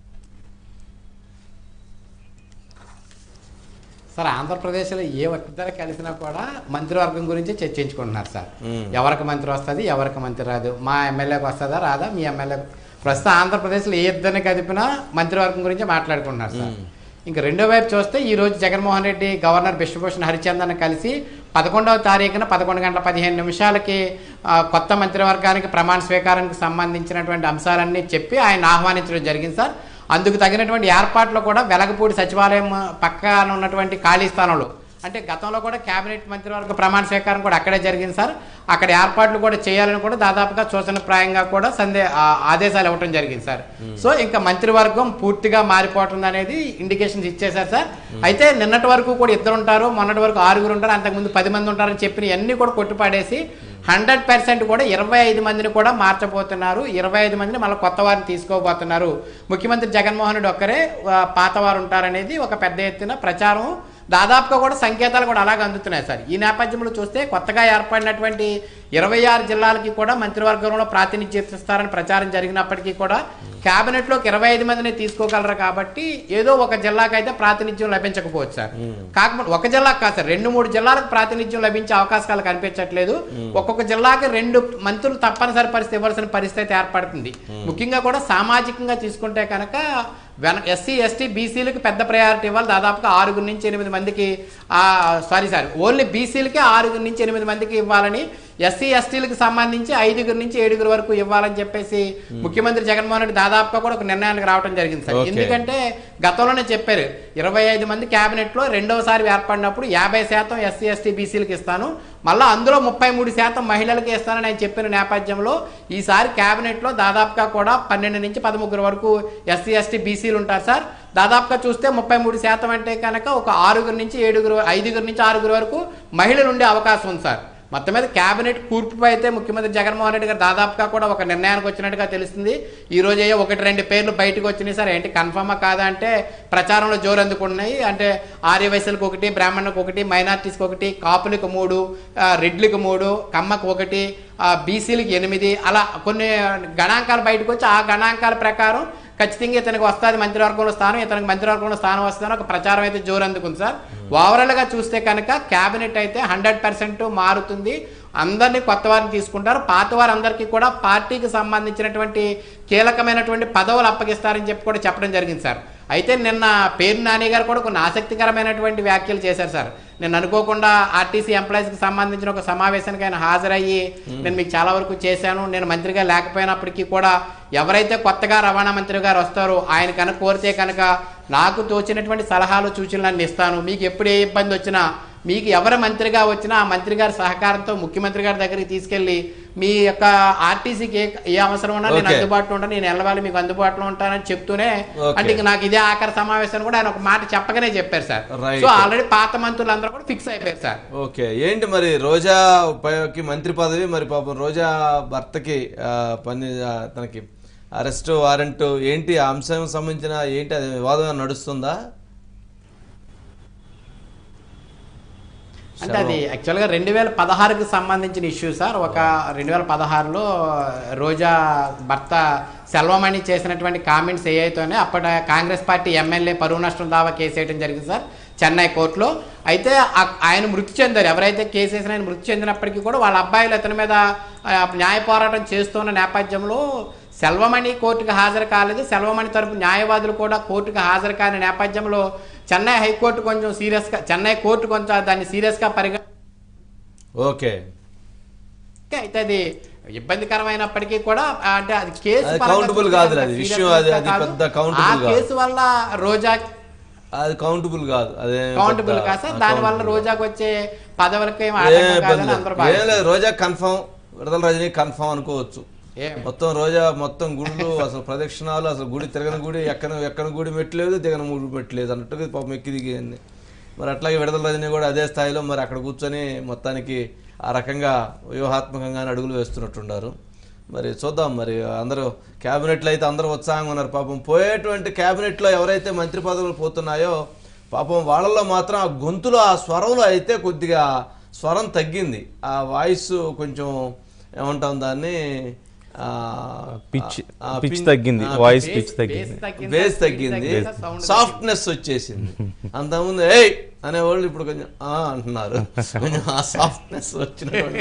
Speaker 5: సార్ ఆంధ్రప్రదేశ్లో ఏ ఇద్దరు కలిసినా కూడా మంత్రివర్గం గురించి చర్చించుకుంటున్నారు సార్ ఎవరికి మంత్రి వస్తుంది ఎవరికి మంత్రి రాదు మా ఎమ్మెల్యేకి వస్తుందా రాదా మీ ఎమ్మెల్యే ప్రస్తుతం ఆంధ్రప్రదేశ్లో ఏ ఇద్దరిని కదిపినా మంత్రివర్గం గురించి మాట్లాడుకుంటున్నారు సార్ ఇంకా రెండో వైపు చూస్తే ఈ రోజు జగన్మోహన్ రెడ్డి గవర్నర్ బిశ్వభూషణ్ హరిచందన్ కలిసి పదకొండవ తారీఖున పదకొండు గంటల పదిహేను నిమిషాలకి ఆ, కొత్త మంత్రివర్గానికి ప్రమాణ స్వీకారానికి సంబంధించినటువంటి అంశాలన్నీ చెప్పి ఆయన ఆహ్వానించడం జరిగింది సార్ అందుకు తగినటువంటి ఏర్పాట్లు కూడా వెలగపూడి సచివాలయం పక్కన ఉన్నటువంటి ఖాళీ స్థానంలో అంటే గతంలో కూడా కేబినెట్ మంత్రివర్గ ప్రమాణ స్వీకారం కూడా అక్కడే జరిగింది సార్ అక్కడ ఏర్పాట్లు కూడా చేయాలని కూడా దాదాపుగా సూచనప్రాయంగా కూడా సందే ఆ, ఆదేశాలు ఇవ్వటం జరిగింది సార్ సో ఇంకా మంత్రివర్గం పూర్తిగా మారిపోతుంది అనేది ఇండికేషన్స్ ఇచ్చేశారు సార్ అయితే నిన్నటి వరకు కూడా ఇద్దరు ఉంటారు మొన్నటి వరకు ఆరుగురు ఉంటారు అంతకుముందు పది మంది ఉంటారని చెప్పిన అన్ని కూడా కొట్టుపాడేసి హండ్రెడ్ పర్సెంట్ కూడా ఇరవై ఐదు మందిని కూడా మార్చబోతున్నారు ఇరవై ఐదు మందిని మళ్ళీ కొత్త వారిని తీసుకోబోతున్నారు ముఖ్యమంత్రి జగన్మోహన్ రెడ్డి ఒక్కరే ఆ, పాతవారు ఉంటారనేది ఒక పెద్ద ఎత్తున ప్రచారం దాదాపుగా కూడా సంకేతాలు కూడా అలాగే అందుతున్నాయి సార్ ఈ నేపథ్యంలో చూస్తే కొత్తగా ఏర్పడినటువంటి ఇరవై ఆరు జిల్లాలకి కూడా మంత్రివర్గంలో ప్రాతినిధ్యం ఇస్తారని ప్రచారం జరిగినప్పటికీ కూడా కేబినెట్లోకి ఇరవై ఐదు మందిని తీసుకోగలరు కాబట్టి ఏదో ఒక జిల్లాకైతే ప్రాతినిధ్యం లభించకపోవచ్చు సార్ కాకపోతే ఒక జిల్లాకు కాదు సార్ రెండు మూడు జిల్లాలకు ప్రాతినిధ్యం లభించే అవకాశాలు కనిపించట్లేదు ఒక్కొక్క జిల్లాకి రెండు మంత్రులు తప్పనిసరి పరిస్థితి ఇవ్వాల్సిన పరిస్థితి ఏర్పడుతుంది ముఖ్యంగా కూడా సామాజికంగా తీసుకుంటే కనుక వెన ఎస్సీ ఎస్టీ బీసీలకు పెద్ద ప్రయారిటీ ఇవ్వాలి దాదాపుగా ఆరుగురు నుంచి ఎనిమిది మందికి సారీ సారీ ఓన్లీ బీసీలకే ఆరుగురు నుంచి ఎనిమిది మందికి ఇవ్వాలని ఎస్సీ ఎస్టీలకు సంబంధించి ఐదుగురు నుంచి ఏడుగురు వరకు ఇవ్వాలని చెప్పేసి ముఖ్యమంత్రి జగన్మోహన్ రెడ్డి దాదాపుగా కూడా ఒక నిర్ణయానికి రావడం జరిగింది సార్
Speaker 2: Okay.
Speaker 5: ఎందుకంటే గతంలోనే చెప్పారు ఇరవై ఐదు మంది కేబినెట్ లో రెండవసారి ఏర్పడినప్పుడు యాభై శాతం ఎస్సీ ఎస్టీ బీసీలకు ఇస్తాను మళ్ళీ అందులో ముప్పై మూడు శాతం మహిళలకు ఇస్తానని ఆయన చెప్పిన నేపథ్యంలో ఈసారి కేబినెట్ లో దాదాపుగా కూడా పన్నెండు నుంచి పదముగ్గురు వరకు ఎస్సీ ఎస్టీ బీసీలు ఉంటారు సార్ దాదాపుగా చూస్తే ముప్పై మూడు శాతం అంటే కనుక ఒక ఆరుగురు నుంచి ఏడుగురు ఐదుగురు నుంచి ఆరుగురు వరకు మహిళలు ఉండే అవకాశం ఉంది సార్ మొత్తం మీద కేబినెట్ కూర్పుపై అయితే ముఖ్యమంత్రి జగన్మోహన్ రెడ్డి గారు దాదాపుగా కూడా ఒక నిర్ణయానికి వచ్చినట్టుగా తెలుస్తుంది ఈ రోజు ఏ ఒకటి రెండు పేర్లు బయటకు వచ్చినాయి సార్ ఏంటి కన్ఫర్మా కాదా అంటే ప్రచారంలో జోరు అందుకున్నాయి అంటే ఆర్య వయసులకు ఒకటి బ్రాహ్మణులకు ఒకటి మైనార్టీస్కి ఒకటి కాపులకు మూడు ఆ, రెడ్లకు మూడు కమ్మకు ఒకటి ఆ, బీసీలకు ఎనిమిది అలా కొన్ని గణాంకాలు బయటకు వచ్చి ఆ గణాంకాల ప్రకారం ఖచ్చితంగా ఇతనికి వస్తుంది మంత్రివర్గంలో స్థానం ఇతనికి మంత్రివర్గంలో స్థానం వస్తుందని ఒక ప్రచారం అయితే జోరు అందుకుంది సార్ ఓవరాల్ గా చూస్తే కనుక కేబినెట్ అయితే హండ్రెడ్ పర్సెంట్ మారుతుంది అందరినీ కొత్త వారిని తీసుకుంటారు పాత వారందరికీ కూడా పార్టీకి సంబంధించినటువంటి కీలకమైనటువంటి పదవులు అప్పగిస్తారని చెప్పి కూడా చెప్పడం జరిగింది సార్ అయితే నిన్న పేరు నాని గారు కూడా కొన్ని ఆసక్తికరమైనటువంటి వ్యాఖ్యలు చేశారు సార్ నేను అనుకోకుండా ఆర్టీసీ ఎంప్లాయీస్కి సంబంధించిన ఒక సమావేశానికి ఆయన హాజరయ్యి నేను మీకు చాలా వరకు చేశాను నేను మంత్రిగా లేకపోయినప్పటికీ కూడా ఎవరైతే కొత్తగా రవాణా మంత్రి గారు వస్తారో ఆయన కనుక కోరితే కనుక నాకు తోచినటువంటి సలహాలు సూచనలు అన్ని ఇస్తాను మీకు ఎప్పుడు ఏ ఇబ్బంది వచ్చినా మీకు ఎవరు మంత్రిగా వచ్చినా ఆ మంత్రి గారి సహకారంతో ముఖ్యమంత్రి గారి దగ్గరికి తీసుకెళ్లి మీ యొక్క ఆర్టీసీకి ఏ ఏ అవసరం ఉన్నా నేను
Speaker 2: Okay.
Speaker 5: అందుబాటులో ఉంటాను నేను ఎల్లవాలి మీకు అందుబాటులో ఉంటానని చెప్తూనే
Speaker 2: Okay.
Speaker 5: అంటే ఇంక నాకు ఇదే ఆఖరి సమావేశం కూడా ఆయన ఒక మాట చెప్పగానే చెప్పారు సార్
Speaker 2: Right.
Speaker 5: సో ఆల్రెడీ పాత మంత్రులందరూ కూడా ఫిక్స్ అయిపోయారు సార్
Speaker 2: ఓకే ఏంటి మరి రోజా పైకి మంత్రి పదవి మరి పాపం రోజా భర్తకి ఆ, పని ఆ, తనకి అరెస్ట్ వారెంట్ ఏంటి ఆ అంశం సంబంధించిన ఏంటి అది వివాదం ఏమైనా నడుస్తుందా
Speaker 5: అంటే అది యాక్చువల్గా రెండు వేల పదహారుకి సంబంధించిన ఇష్యూ సార్ ఒక రెండు వేల పదహారులో రోజా భర్త సెల్వమణి చేసినటువంటి కామెంట్స్ ఏవైతేనే అప్పటి కాంగ్రెస్ పార్టీ ఎమ్మెల్యే పరువు నష్టం దావా కేసు వేయడం జరిగింది సార్ చెన్నై కోర్టులో అయితే ఆ- ఆయన మృతి చెందారు ఎవరైతే కేసు వేసిన ఆయన మృతి చెందినప్పటికీ కూడా వాళ్ళ అబ్బాయిలు అతని మీద ఆ, న్యాయ పోరాటం చేస్తున్న నేపథ్యంలో సెల్వమణి కోర్టుకు హాజరు కాలేదు సెల్వమణి తరపు న్యాయవాదులు కూడా కోర్టుకు హాజరు కాని నేపథ్యంలో చెన్నై హైకోర్టు కొంచెం సీరియస్గా చెన్నై కోర్టు కొంచెం దాన్ని సీరియస్గా పరిగణ
Speaker 2: ఓకే
Speaker 5: అయితే అది ఇబ్బందికరమైనప్పటికీ కూడా ఆ, అంటే అది కేసు
Speaker 2: అది
Speaker 5: పరంగా
Speaker 2: countable
Speaker 5: చూస్తే
Speaker 2: కాదు
Speaker 5: అంత
Speaker 2: అది.
Speaker 5: serious
Speaker 2: issue అది- అది
Speaker 5: కాదు.
Speaker 2: పెద్ద countable
Speaker 5: ఆ
Speaker 2: కాదు.
Speaker 5: కేసు వల్ల రోజా
Speaker 2: అది కౌంటబుల్ కాదు అదే
Speaker 5: కౌంటబుల్ కాదు సార్ దాని వల్ల రోజాకు వచ్చే పదవులకి ఏం ఆటంకం కాదని అందరూ
Speaker 2: ఏం
Speaker 5: భావిస్తారు.
Speaker 2: లేదు రోజా కన్ఫర్మ్ విడుదల రజనీ కన్ఫర్మ్ అనుకోవచ్చు
Speaker 5: ఏం?
Speaker 2: మొత్తం రోజా మొత్తం గుళ్ళు అసలు ప్రదక్షిణాలు అసలు గుడి తిరగని గుడి ఎక్కన ఎక్కన గుడి మెట్లేదు దిగన గుడి మెట్లేదు అన్నట్టుగా పాపం ఎక్కి దిగింది మరి అట్లాగే విడుదల రజనీ కూడా అదే స్థాయిలో మరి అక్కడ కూర్చొని మొత్తానికి ఆ రకంగా వ్యూహాత్మకంగానే అడుగులు వేస్తున్నట్టున్నారు మరి చూద్దాం మరి అందరూ క్యాబినెట్లో అయితే అందరూ ఉత్సాహంగా ఉన్నారు పాపం పోయేటువంటి క్యాబినెట్లో ఎవరైతే మంత్రి పదవులు పోతున్నాయో పాపం వాళ్ళలో మాత్రం ఆ గొంతులో ఆ స్వరంలో అయితే కొద్దిగా స్వరం తగ్గింది ఆ వాయిస్ కొంచెం ఏమంటాం దాన్ని ఆ,
Speaker 1: పిచ్
Speaker 2: ఆ,
Speaker 1: పిచ్
Speaker 2: పిన్-
Speaker 1: తగ్గింది
Speaker 2: ఆ,
Speaker 1: వాయిస్
Speaker 5: బేస్-
Speaker 1: పిచ్ తగ్గింది
Speaker 5: బేస్ తగ్గింది,
Speaker 2: బేస్
Speaker 5: స్పీడ్
Speaker 2: తగ్గింది
Speaker 5: తగ్గింది, సౌండ్
Speaker 2: సాఫ్ట్నెస్ వచ్చేసింది అంతకుముందు ఏయ్ అనేవాళ్ళు ఇప్పుడు కొంచెం ఆ అంటున్నారు కొంచెం ఆ సాఫ్ట్నెస్ వచ్చినటువంటి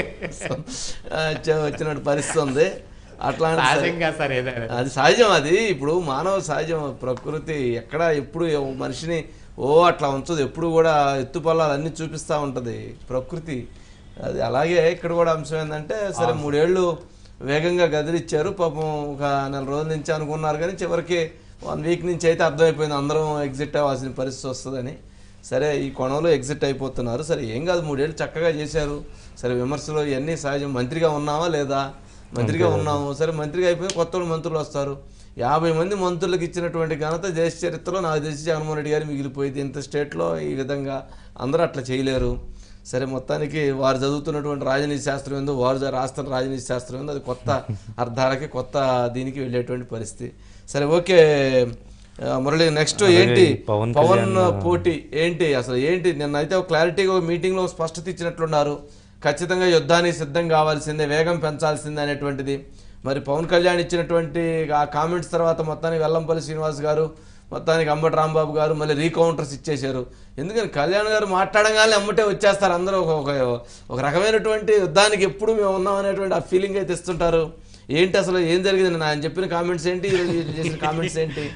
Speaker 2: ఆ, చ- వచ్చినట్టు పరిస్థితి ఉంది అట్లాంటి సరే-
Speaker 5: సహజంగా సార్ ఏదైనా
Speaker 2: అది సహజం అది ఇప్పుడు మానవ సహజం ప్రకృతి ఎక్కడ ఎప్పుడు ఎవ- మనిషిని ఓ అట్లా ఉంచదు ఎప్పుడు కూడా ఎత్తుపల్లాలు అన్ని చూపిస్తూ ఉంటుంది ప్రకృతి అది అలాగే ఇక్కడ కూడా అంశం ఏంటంటే సరే మూడేళ్ళు వేగంగా గదిలిచ్చారు పాపం ఒక నెల రోజుల నుంచి అనుకున్నారు కానీ చివరికి వన్ వీక్ నుంచి అయితే అర్థమైపోయింది అందరం ఎగ్జిట్ అవ్వాల్సిన పరిస్థితి వస్తుందని సరే ఈ కొనంలో ఎగ్జిట్ అయిపోతున్నారు సరే ఏం కాదు మూడేళ్ళు చక్కగా చేశారు సరే విమర్శలు ఇవన్నీ సహజం మంత్రిగా ఉన్నావా లేదా మంత్రిగా ఉన్నాము సరే మంత్రిగా అయిపోయి కొత్త వాళ్ళు మంత్రులు వస్తారు యాభై మంది మంత్రులకు ఇచ్చినటువంటి ఘనత దేశ చరిత్రలో నాకు తెలిసి జగన్మోహన్ రెడ్డి గారు మిగిలిపోయింది ఇంత స్టేట్లో ఈ విధంగా అందరూ అట్లా చేయలేరు సరే మొత్తానికి వారు చదువుతున్నటువంటి రాజనీతి శాస్త్రం ఏందో వారు జ- రాస్తున్న రాజనీతి శాస్త్రం ఏందో అది కొత్త అర్థాలకి కొత్త దీనికి వెళ్ళేటువంటి పరిస్థితి సరే ఓకే ఆ, మురళి నెక్స్ట్
Speaker 1: అలాగే
Speaker 2: ఏంటి
Speaker 1: ఈ పవన్
Speaker 2: పవన్
Speaker 1: కళ్యాణ్
Speaker 2: పోటీ ఏంటి అసలు ఏంటి నిన్న అయితే ఒక క్లారిటీగా ఒక మీటింగ్లో స్పష్టత ఇచ్చినట్లున్నారు ఖచ్చితంగా యుద్ధానికి సిద్ధం కావాల్సిందే వేగం పెంచాల్సిందే అనేటువంటిది మరి పవన్ కళ్యాణ్ ఇచ్చినటువంటి ఆ కామెంట్స్ తర్వాత మొత్తానికి వెల్లంపల్లి శ్రీనివాస్ గారు మొత్తానికి అంబటి రాంబాబు గారు మళ్ళీ రీకౌంటర్స్ ఇచ్చేశారు ఎందుకని కళ్యాణ్ గారు మాట్లాడగానే అమ్మటే వచ్చేస్తారు అందరూ ఒక ఒక ఒక రకమైనటువంటి యుద్ధానికి ఎప్పుడు మేము ఉన్నాం అనేటువంటి ఆ ఫీలింగ్ అయితే ఇస్తుంటారు ఏంటి అసలు ఏం జరిగింది నిన్న ఆయన చెప్పిన కామెంట్స్ ఏంటి ఈరోజు ఈయన చేసిన కామెంట్స్ ఏంటి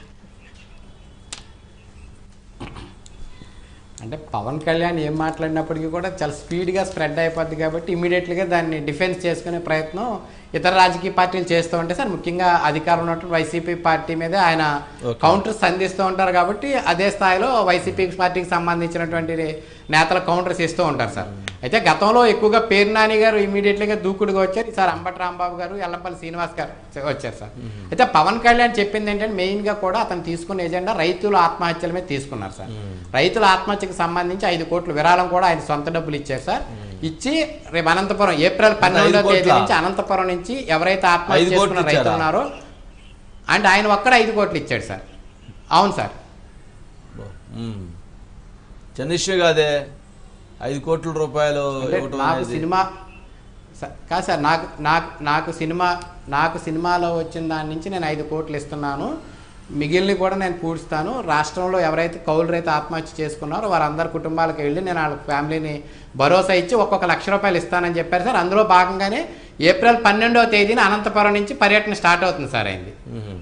Speaker 5: అంటే పవన్ కళ్యాణ్ ఏం మాట్లాడినప్పటికీ కూడా చాలా స్పీడ్గా స్ప్రెడ్ అయిపోద్ది కాబట్టి ఇమీడియట్లీగా దాన్ని డిఫెన్స్ చేసుకునే ప్రయత్నం ఇతర రాజకీయ పార్టీలు చేస్తూ ఉంటే సార్ ముఖ్యంగా అధికారం ఉన్నటువంటి వైసీపీ పార్టీ మీద ఆయన కౌంటర్స్ సంధిస్తూ ఉంటారు కాబట్టి అదే స్థాయిలో వైసీపీ పార్టీకి సంబంధించినటువంటి నేతలు కౌంటర్స్ ఇస్తూ ఉంటారు సార్ అయితే గతంలో ఎక్కువగా పేరు నాని గారు ఇమీడియట్లీగా దూకుడుగా వచ్చారు ఈసారి అంబటి రాంబాబు గారు ఎల్లంపల్లి శ్రీనివాస్ గారు వచ్చారు సార్ అయితే పవన్ కళ్యాణ్ చెప్పింది ఏంటంటే మెయిన్గా కూడా అతను తీసుకున్న ఎజెండా రైతుల ఆత్మహత్యల మీద తీసుకున్నారు సార్ రైతుల ఆత్మహత్యకు సంబంధించి ఐదు కోట్ల విరాళం కూడా ఆయన సొంత డబ్బులు ఇచ్చారు సార్ ఇచ్చి రేపు అనంతపురం ఏప్రిల్ పన్నెండో తేదీ
Speaker 2: కోట్లా?
Speaker 5: నుంచి అనంతపురం నుంచి ఎవరైతే ఆత్మహత్య
Speaker 2: ఐదు కోట్లు
Speaker 5: చేసుకున్న రైతులు
Speaker 2: ఇచ్చారా?
Speaker 5: ఉన్నారో అంటే ఆయన ఒక్కడ ఐదు కోట్లు ఇచ్చాడు సార్ అవును సార్
Speaker 2: మ్మ్. చిన్న ఇష్యూ కాదే ఐదు కోట్ల రూపాయలు
Speaker 5: అంటే
Speaker 2: ఇవ్వటం
Speaker 5: నాకు
Speaker 2: అనేది
Speaker 5: సినిమా స- కాదు సార్ నాకు నాకు నాకు సినిమా నాకు సినిమాలో వచ్చిన దాని నుంచి నేను ఐదు కోట్లు ఇస్తున్నాను మిగిలిన కూడా నేను పూడుస్తాను రాష్ట్రంలో ఎవరైతే కౌలు రైతు ఆత్మహత్య చేసుకున్నారో వారందరి కుటుంబాలకు వెళ్ళి నేను వాళ్ళ ఫ్యామిలీని భరోసా ఇచ్చి ఒక్కొక్క లక్ష రూపాయలు ఇస్తానని చెప్పారు సార్ అందులో భాగంగానే ఏప్రిల్ పన్నెండవ తేదీన అనంతపురం నుంచి పర్యటన స్టార్ట్ అవుతుంది సార్ అయింది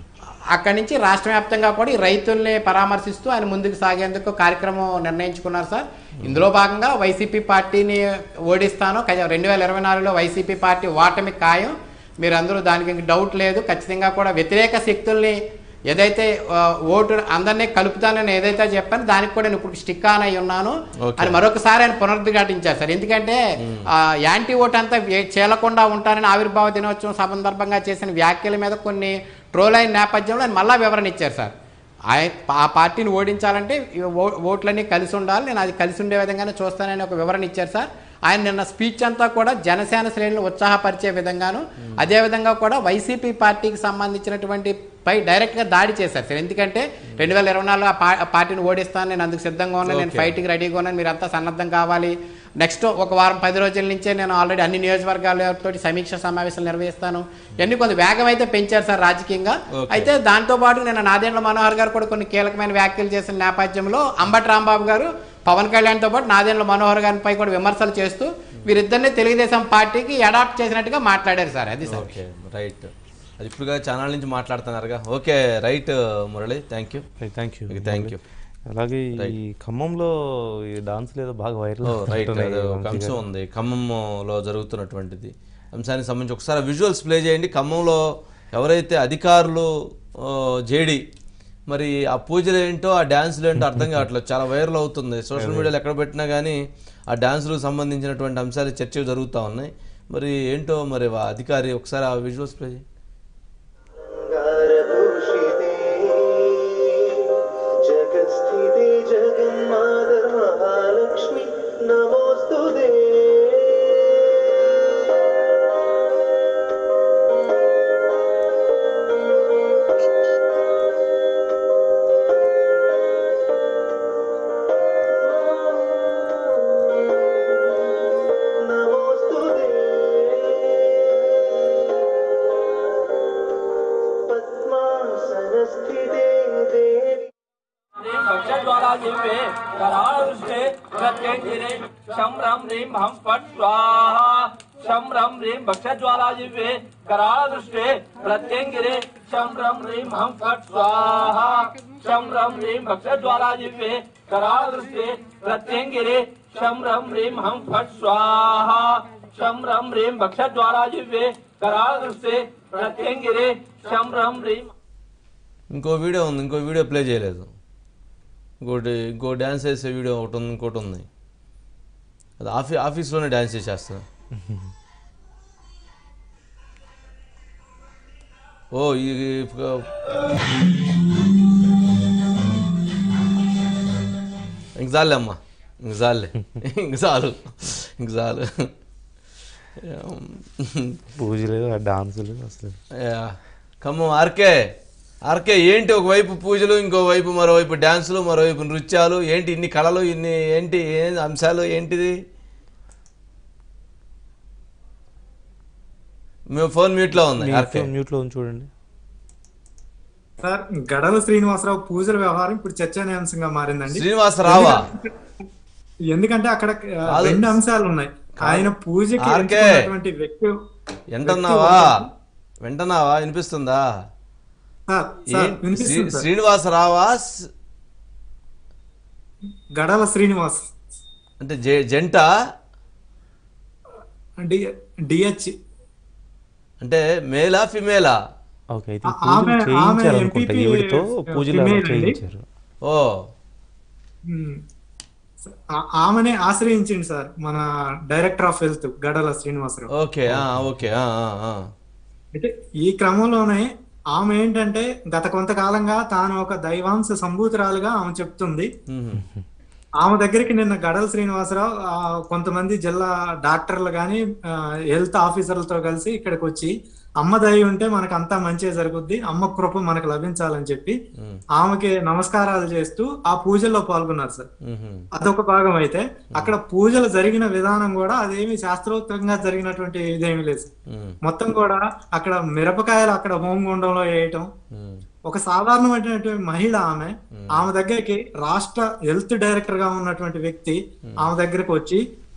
Speaker 5: అక్కడి నుంచి రాష్ట్ర వ్యాప్తంగా కూడా ఈ రైతుల్ని పరామర్శిస్తూ ఆయన ముందుకు సాగేందుకు కార్యక్రమం నిర్ణయించుకున్నారు సార్ ఇందులో భాగంగా వైసీపీ పార్టీని ఓడిస్తాను రెండు వేల ఇరవై నాలుగులో వైసీపీ పార్టీ ఓటమి ఖాయం మీరు అందరూ దానికి ఇంక డౌట్ లేదు ఖచ్చితంగా కూడా వ్యతిరేక శక్తుల్ని ఏదైతే ఆ, ఓటు అందరినీ కలుపుతానని ఏదైతే చెప్పాను దానికి కూడా నేను ఇప్పుడు స్టిక్ ఆన్ అయి ఉన్నాను
Speaker 2: Okay.
Speaker 5: అని మరొకసారి ఆయన పునరుద్ఘాటించారు సార్ ఎందుకంటే ఆ, యాంటీ ఓట్ అంతా వే- చేలకుండా ఉంటారని ఆవిర్భావ దినోత్సవం సందర్భంగా చేసిన వ్యాఖ్యల మీద కొన్ని ట్రోల్ అయిన నేపథ్యంలో ఆయన మళ్ళా వివరణ ఇచ్చారు సార్ ఆయన ఆ పార్టీని ఓడించాలంటే ఈ ఓ- ఓట్లన్నీ కలిసి ఉండాలి నేను అది కలిసి ఉండే విధంగానే చూస్తానని ఒక వివరణ ఇచ్చారు సార్ ఆయన నిన్న స్పీచ్ అంతా కూడా జనసేన శ్రేణులు ఉత్సాహపరిచే విధంగాను అదేవిధంగా కూడా వైసీపీ పార్టీకి సంబంధించినటువంటి పై డైరెక్ట్గా దాడి చేశారు సార్ ఎందుకంటే రెండు వేల ఇరవై నాలుగు ఆ పా- ఆ పార్టీని ఓడిస్తాను నేను అందుకు సిద్ధంగా ఉన్నాను నేను
Speaker 2: Okay.
Speaker 5: ఫైట్కి రెడీగా ఉన్నాను మీరంతా సన్నద్ధం కావాలి నెక్స్ట్ ఒక వారం పది రోజుల నుంచే నేను ఆల్రెడీ అన్ని నియోజకవర్గాలతో సమీక్ష సమావేశాలు నిర్వహిస్తాను ఇవన్నీ కొంత వేగం అయితే పెంచారు సార్ రాజకీయంగా
Speaker 2: Okay.
Speaker 5: అయితే దాంతో పాటు నేను నాదేండ్ల మనోహర్ గారు కూడా కొన్ని కీలకమైన వ్యాఖ్యలు చేసిన నేపథ్యంలో అంబటి రాంబాబు గారు పవన్ కళ్యాణ్తో పాటు నాదేండ్ల మనోహర్ గారిపై కూడా విమర్శలు చేస్తూ వీరిద్దరిని తెలుగుదేశం పార్టీకి అడాప్ట్ చేసినట్టుగా మాట్లాడారు సార్ అది సార్
Speaker 2: ఓకే రైట్ అది ఇప్పుడుగా ఛానల్ నుంచి మాట్లాడుతున్నారుగా okay right Murali thank you
Speaker 1: thank you
Speaker 2: thank you
Speaker 1: అలాగే ఈ ఖమ్మంలో ఈ డాన్స్ లేదో బాగా వైరల్
Speaker 2: ఓ రైట్ అదే ఒక అంశం ఉంది ఖమ్మంలో జరుగుతున్నటువంటిది అంశానికి సంబంధించి ఒకసారి విజువల్స్ ప్లే చేయండి ఖమ్మంలో ఎవరైతే అధికారులు జేడి మరి ఆ పూజలు ఏంటో ఆ డ్యాన్సులు ఏంటో అర్థం కావట్లేదు చాలా వైరల్ అవుతుంది సోషల్ మీడియాలో ఎక్కడ పెట్టినా కానీ ఆ డ్యాన్సులకు సంబంధించినటువంటి అంశాలు చర్చలు జరుగుతూ ఉన్నాయి మరి ఏంటో మరి ఆ అధికారి ఒకసారి ఆ విజువల్స్ ప్లే చేయండి
Speaker 10: ङ्गारभूषिते जगत्स्थिते जगन्मातर्महालक्ष्मि नमोऽस्तु ते नमोऽस्तु ते पद्मासनस्थिते देवी
Speaker 11: भक्षज्वाला जिह्वे कराळुष्टे प्रत्यङ्गिरे शं रं ह्रीं हं फट् स्वाहा शं रं ह्रीं भक्षज्वाला जिह्वे कराळदृष्टे प्रत्यङ्गिरे शं रं ह्रीं हं फट् स्वाहा शं रं ह्रीं भक्षज्वाला जिह्वे कराळदृष्टे प्रत्यङ्गिरे शं रं ह्रीं हं फट् स्वाहा शं रं ह्रीं भक्षज्वाला जिह्वे कराळदृष्टे प्रत्यङ्गिरे शं रं ह्रीं
Speaker 2: ఇంకో వీడియో ఉంది ఇంకో వీడియో ప్లే చేయలేదు ఇంకోటి ఇంకో డ్యాన్స్ చేసే వీడియో ఒకటి ఉంది ఇంకోటి ఉంది అది ఆఫీ ఆఫీస్లోనే డ్యాన్స్ చేసేస్తా ఓ ఈ ఇంక చాలే అమ్మా ఇంక చాలే ఇంక చాలు ఇంక చాలు
Speaker 1: పూజలు ఆ డాన్సులు అసలు
Speaker 2: యా. ఖమ్మం ఆర్కే ఆర్కే ఏంటి ఒకవైపు పూజలు ఇంకోవైపు మరోవైపు డ్యాన్సులు మరోవైపు నృత్యాలు ఏంటి ఇన్ని కళలు ఇన్ని ఏంటి ఏం అంశాలు ఏంటిది మీ ఫోన్ మ్యూట్లో ఉంది ఆర్కే
Speaker 1: మ్యూట్లో ఉంది చూడండి
Speaker 12: సార్ గడల శ్రీనివాసరావు పూజల వ్యవహారం ఇప్పుడు చర్చనీయాంశంగా మారిందండి
Speaker 2: శ్రీనివాసరావా?
Speaker 12: ఎందుకంటే అక్కడ ఆ,
Speaker 2: కాదు.
Speaker 12: రెండు అంశాలు ఉన్నాయి ఆయన పూజకి
Speaker 2: ఆర్కే.
Speaker 12: ఎంచుకున్నటువంటి వ్యక్తి
Speaker 2: వింటున్నావా వింటున్నావా వినిపిస్తుందా
Speaker 12: సార్, సార్,
Speaker 2: ఏం-
Speaker 12: వినిపిస్తుంది
Speaker 2: శ్రీ-
Speaker 12: సార్.
Speaker 2: శ్రీనివాసరావా స్-
Speaker 12: గడల శ్రీనివాస్
Speaker 2: అంటే జె- జంట
Speaker 12: డిహెచ్
Speaker 1: అంటే మేలా ఫిమేలా ఓకే అయితే ఈ పూజలు
Speaker 12: ఆమె- ఆమె
Speaker 1: చేయించాలనుకుంటా
Speaker 12: MPP
Speaker 1: ఈవిడితో పూజలు అలా
Speaker 12: female అండి.
Speaker 1: చేయించారు
Speaker 2: ఓ
Speaker 12: ఉమ్. ఆ- ఆమెనే ఆశ్రయించింది సార్ మన director of health Gadala Srinivasarao
Speaker 2: okay ఆ, ఓకే ఆ, ఆ, ఆ.
Speaker 12: అయితే ఈ క్రమంలోనే ఆమె ఏంటంటే గత కొంతకాలంగా తాను ఒక దైవాంశ సంభూతురాలుగా ఆమె చెప్తుంది
Speaker 2: మ్మ్.
Speaker 12: ఆమె దగ్గరికి నిన్న గడల శ్రీనివాసరావు ఆ, కొంతమంది జిల్లా డాక్టర్లు కానీ హెల్త్ ఆఫీసర్లతో కలిసి ఇక్కడికి వచ్చి అమ్మ దయ ఉంటే మనకు అంతా మంచిగా జరుగుద్ది అమ్మ కృప మనకు లభించాలని చెప్పి ఆమెకి నమస్కారాలు చేస్తూ ఆ పూజల్లో పాల్గొన్నారు సార్
Speaker 2: మ్మ్.
Speaker 12: అదొక భాగం అయితే అక్కడ పూజలు జరిగిన విధానం కూడా అదేమి శాస్త్రోక్తంగా జరిగినటువంటి ఇదేమీ లేదు సార్.
Speaker 2: మ్మ్.
Speaker 12: మొత్తం కూడా అక్కడ మిరపకాయలు అక్కడ హోమగుండంలో వేయటం
Speaker 2: మ్మ్.
Speaker 12: ఒక సాధారణమైనటువంటి మహిళ ఆమె ఆమె దగ్గరికి రాష్ట్ర హెల్త్ డైరెక్టర్ గా ఉన్నటువంటి వ్యక్తి ఆమె దగ్గరకు వచ్చి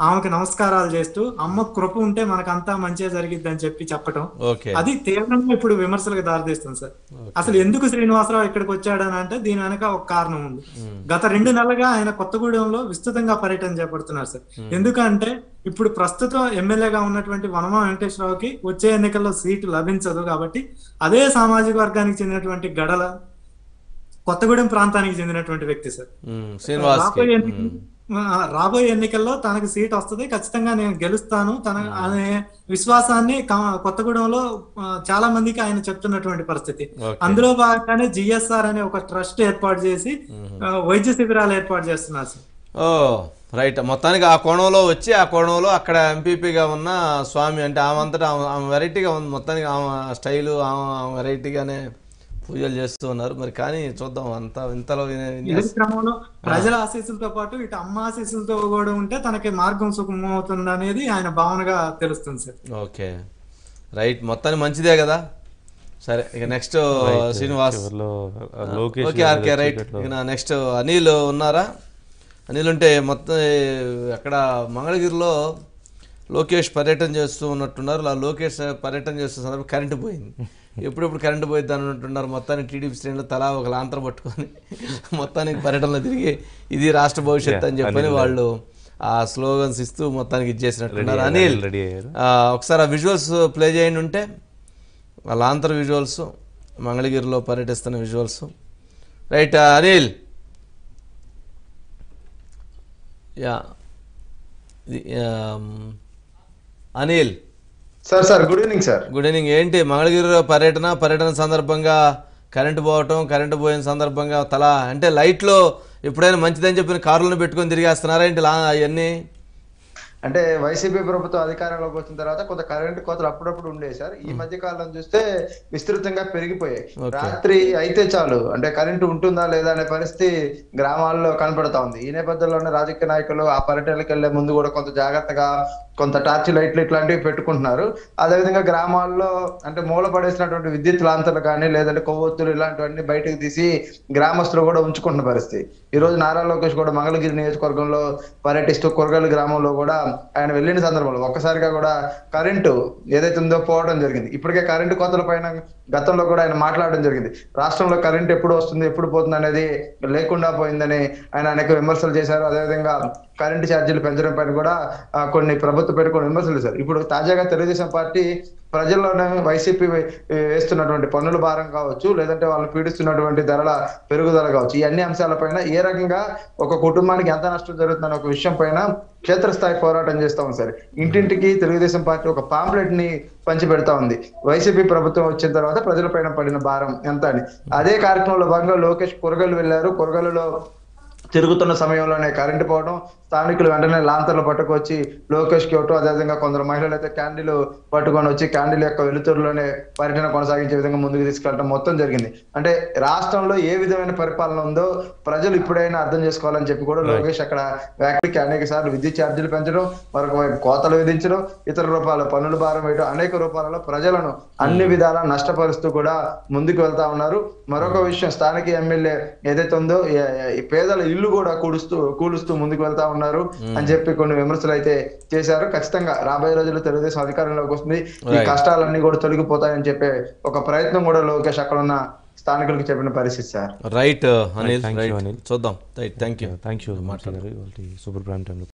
Speaker 12: ఆమెకు నమస్కారాలు చేస్తూ అమ్మ కృప ఉంటే మనకంతా మంచిగా జరిగిద్ది అని చెప్పి చెప్పటం
Speaker 2: ఓకే
Speaker 12: అది తీవ్రంగా ఇప్పుడు విమర్శలకు దారితీస్తుంది సార్ అసలు ఎందుకు శ్రీనివాసరావు ఇక్కడికి వచ్చాడని అంటే దీని వెనక ఒక కారణం ఉంది గత రెండు నెలలుగా ఆయన కొత్తగూడెంలో విస్తృతంగా పర్యటన చేపడుతున్నారు సార్ ఎందుకంటే ఇప్పుడు ప్రస్తుతం ఎమ్మెల్యేగా ఉన్నటువంటి వనమా వెంకటేశ్వరరావుకి వచ్చే ఎన్నికల్లో సీటు లభించదు కాబట్టి అదే సామాజిక వర్గానికి చెందినటువంటి గడల కొత్తగూడెం ప్రాంతానికి చెందినటువంటి వ్యక్తి సార్
Speaker 2: ఉమ్, శ్రీనివాస్కి
Speaker 12: రాబోయే ఎన్నిక- ఆ, రాబోయే ఎన్నికల్లో తనకు సీట్ వస్తుంది ఖచ్చితంగా నేను గెలుస్తాను తన అనే విశ్వాసాన్ని క- కొత్తగూడెంలో ఆ, చాలా మందికి ఆయన చెప్తున్నటువంటి పరిస్థితి
Speaker 2: ఓకే.
Speaker 12: అందులో భాగంగానే జిఎస్ఆర్ అనే ఒక ట్రస్ట్ ఏర్పాటు చేసి ఆ, వైద్య శిబిరాలు ఏర్పాటు చేస్తున్నారు సార్
Speaker 2: ఓ రైట్ మొత్తానికి ఆ కోణంలో వచ్చి ఆ కోణంలో అక్కడ ఎంపీపీగా ఉన్న స్వామి అంటే ఆమె అంతటా ఆమె ఆమె వెరైటీగా ఉంది మొత్తానికి ఆమె స్టైలు ఆమె ఆమె వెరైటీగానే పూజలు చేస్తూ ఉన్నారు మరి కానీ చూద్దాం అంత ఇంతలో వినే-
Speaker 12: ఇదే
Speaker 2: విన్యాసం-
Speaker 12: క్రమంలో ప్రజల ఆశీస్సులతో పాటు ఇటు అమ్మ ఆశీస్సులతో కూడా ఉంటే తనకి మార్గం సుగమం అవుతుంది అనేది ఆయన భావనగా తెలుస్తుంది సార్
Speaker 2: ఓకే రైట్ మొత్తానికి మంచిదే కదా సరే ఇక నెక్స్ట్
Speaker 1: Right.
Speaker 2: శ్రీనివాస్
Speaker 1: చివర్లో, ఆ, లోకేష్
Speaker 2: ఓకే
Speaker 1: గారి
Speaker 2: ఆర్కే రైట్
Speaker 1: చీకట్లో.
Speaker 2: ఇక నెక్స్ట్ అనిల్ ఉన్నారా అనిల్ ఉంటే మొత్తం ఏ, అక్కడ మంగళగిరిలో లోకేష్ పర్యటన చేస్తూ ఉన్నట్టున్నారు ఆ లోకేష్ పర్యటన చేస్తున్న సందర్భం కరెంటు పోయింది ఎప్పుడెప్పుడు కరెంటు పోయిద్ది అని అంటున్నారు మొత్తానికి టీడీపీ శ్రేణులు తలా ఒక లాంతరం పట్టుకొని మొత్తానికి పర్యటనలో తిరిగి ఇది రాష్ట్ర భవిష్యత్తు అని
Speaker 1: Yeah,
Speaker 2: చెప్పని
Speaker 1: అనిల్.
Speaker 2: వాళ్ళు ఆ స్లోగన్స్ ఇస్తూ మొత్తానికి ఇచ్చేసినట్టున్నారు
Speaker 1: Ready
Speaker 2: అనిల్
Speaker 1: అయ్యారు, ready అయ్యారు.
Speaker 2: ఆ, ఒకసారి ఆ విజువల్స్ ప్లే చేయండి ఉంటే ఆ లాంతర్ విజువల్స్ మంగళగిరిలో పర్యటిస్తున్న విజువల్స్ రైట్ అనిల్ యా ఇది, ఆమ్, Anil
Speaker 13: sir sir good evening sir
Speaker 2: good evening ఏంటి మంగళగిరిలో పర్యటన పర్యటన సందర్భంగా కరెంటు పోవటం కరెంటు పోయిన సందర్భంగా తల అంటే లైట్లో ఎప్పుడైనా మంచిదని చెప్పిన కారులను పెట్టుకొని తిరిగేస్తున్నారా ఏంటి లా అవన్నీ
Speaker 13: అంటే వైసీపీ ప్రభుత్వం అధికారంలోకి వచ్చిన తర్వాత కొంత కరెంటు కోతలు అప్పుడప్పుడు ఉండేవి సార్ ఈ మధ్య కాలం చూస్తే విస్తృతంగా పెరిగిపోయాయి
Speaker 2: Okay.
Speaker 13: రాత్రి అయితే చాలు అంటే కరెంటు ఉంటుందా లేదా అనే పరిస్థితి గ్రామాల్లో కనపడతా ఉంది ఈ నేపథ్యంలోనే రాజకీయ నాయకులు ఆ పర్యటనలకు వెళ్లే ముందు కూడా కొంత జాగ్రత్తగా కొంత టార్చ్ లైట్లు ఇట్లాంటివి పెట్టుకుంటున్నారు అదేవిధంగా గ్రామాల్లో అంటే మూల పడేసినటువంటి విద్యుత్ లాంతర్లు కానీ లేదంటే కొవ్వొత్తులు ఇలాంటివన్నీ బయటకు తీసి గ్రామస్తులు కూడా ఉంచుకుంటున్న పరిస్థితి ఈ రోజు నారా లోకేష్ కూడా మంగళగిరి నియోజకవర్గంలో పర్యటిస్తూ కొరగల్లు గ్రామంలో కూడా ఆయన వెళ్ళిన సందర్భంలో ఒక్కసారిగా కూడా కరెంటు ఏదైతే ఉందో పోవడం జరిగింది ఇప్పటికే కరెంటు కోతల పైన గతంలో కూడా ఆయన మాట్లాడడం జరిగింది రాష్ట్రంలో కరెంట్ ఎప్పుడు వస్తుంది ఎప్పుడు పోతుంది అనేది లేకుండా పోయిందని ఆయన అనేక విమర్శలు చేశారు అదేవిధంగా కరెంటు ఛార్జీలు పెంచడం పైన కూడా ఆ, కొన్ని ప్రభుత్వ పెట్టుకుని విమర్శలు చేశారు ఇప్పుడు తాజాగా తెలుగుదేశం పార్టీ ప్రజల్లోనే వైసీపీ వేస్తున్నటువంటి పన్నుల భారం కావచ్చు లేదంటే వాళ్ళు పీడిస్తున్నటువంటి ధరల పెరుగుదల కావచ్చు ఈ అన్ని అంశాలపైన ఏ రకంగా ఒక కుటుంబానికి ఎంత నష్టం జరుగుతుందనే ఒక విషయం పైన క్షేత్రస్థాయి పోరాటం చేస్తా ఉంది సరే ఇంటింటికి తెలుగుదేశం పార్టీ ఒక పాంప్లెట్ ని పంచిపెడతా ఉంది వైసీపీ ప్రభుత్వం వచ్చిన తర్వాత ప్రజలపైన పడిన భారం ఎంత అని అదే కార్యక్రమంలో భాగంగా లోకేష్ కొరగలు వెళ్లారు కొరగలులో తిరుగుతున్న సమయంలోనే కరెంటు పోవడం స్థానికులు వెంటనే లాంతర్లు పట్టుకొచ్చి లోకేష్ కి ఇవ్వటం అదేవిధంగా కొందరు మహిళలు అయితే క్యాండిల్ పట్టుకొని వచ్చి క్యాండిల్ యొక్క వెలుతురులోనే పర్యటన కొనసాగించే విధంగా ముందుకు తీసుకెళ్ళడం మొత్తం జరిగింది అంటే రాష్ట్రంలో ఏ విధమైన పరిపాలన ఉందో ప్రజలు ఇప్పుడైనా అర్థం చేసుకోవాలని చెప్పి కూడా లోకేష్ అక్కడ వ్యాఖ్యకి అనేక సార్లు విద్యుత్ ఛార్జీలు పెంచడం మరొక వైపు కోతలు విధించడం ఇతర రూపాయల పన్నుల భారం వేయడం అనేక రూపాలలో ప్రజలను అన్ని విధాలా నష్టపరుస్తూ కూడా ముందుకు వెళ్తా ఉన్నారు మరొక విషయం స్థానిక ఎమ్మెల్యే ఏదైతే ఉందో ఏ- ఈ పేదల ఇల్లు కూడా కూడుస్తూ కూలుస్తూ ముందుకు వెళ్తా ఉన్నారు అని చెప్పి కొన్ని విమర్శలు అయితే చేశారు ఖచ్చితంగా రాబోయే రోజుల్లో తెలుగుదేశం అధికారంలోకి వస్తుంది ఈ
Speaker 2: Right.
Speaker 13: కష్టాలన్నీ కూడా తొలగిపోతాయని చెప్పే ఒక ప్రయత్నం కూడా లోకేష్ అక్కడ ఉన్న స్థానికులకు చెప్పిన పరిస్థితి sir
Speaker 2: right Anil
Speaker 1: Thank you,
Speaker 2: right
Speaker 1: Anil.
Speaker 2: చూద్దాం right thank you
Speaker 1: thank you మాట్లాడారు సూపర్ ప్రైమ్ టైంలో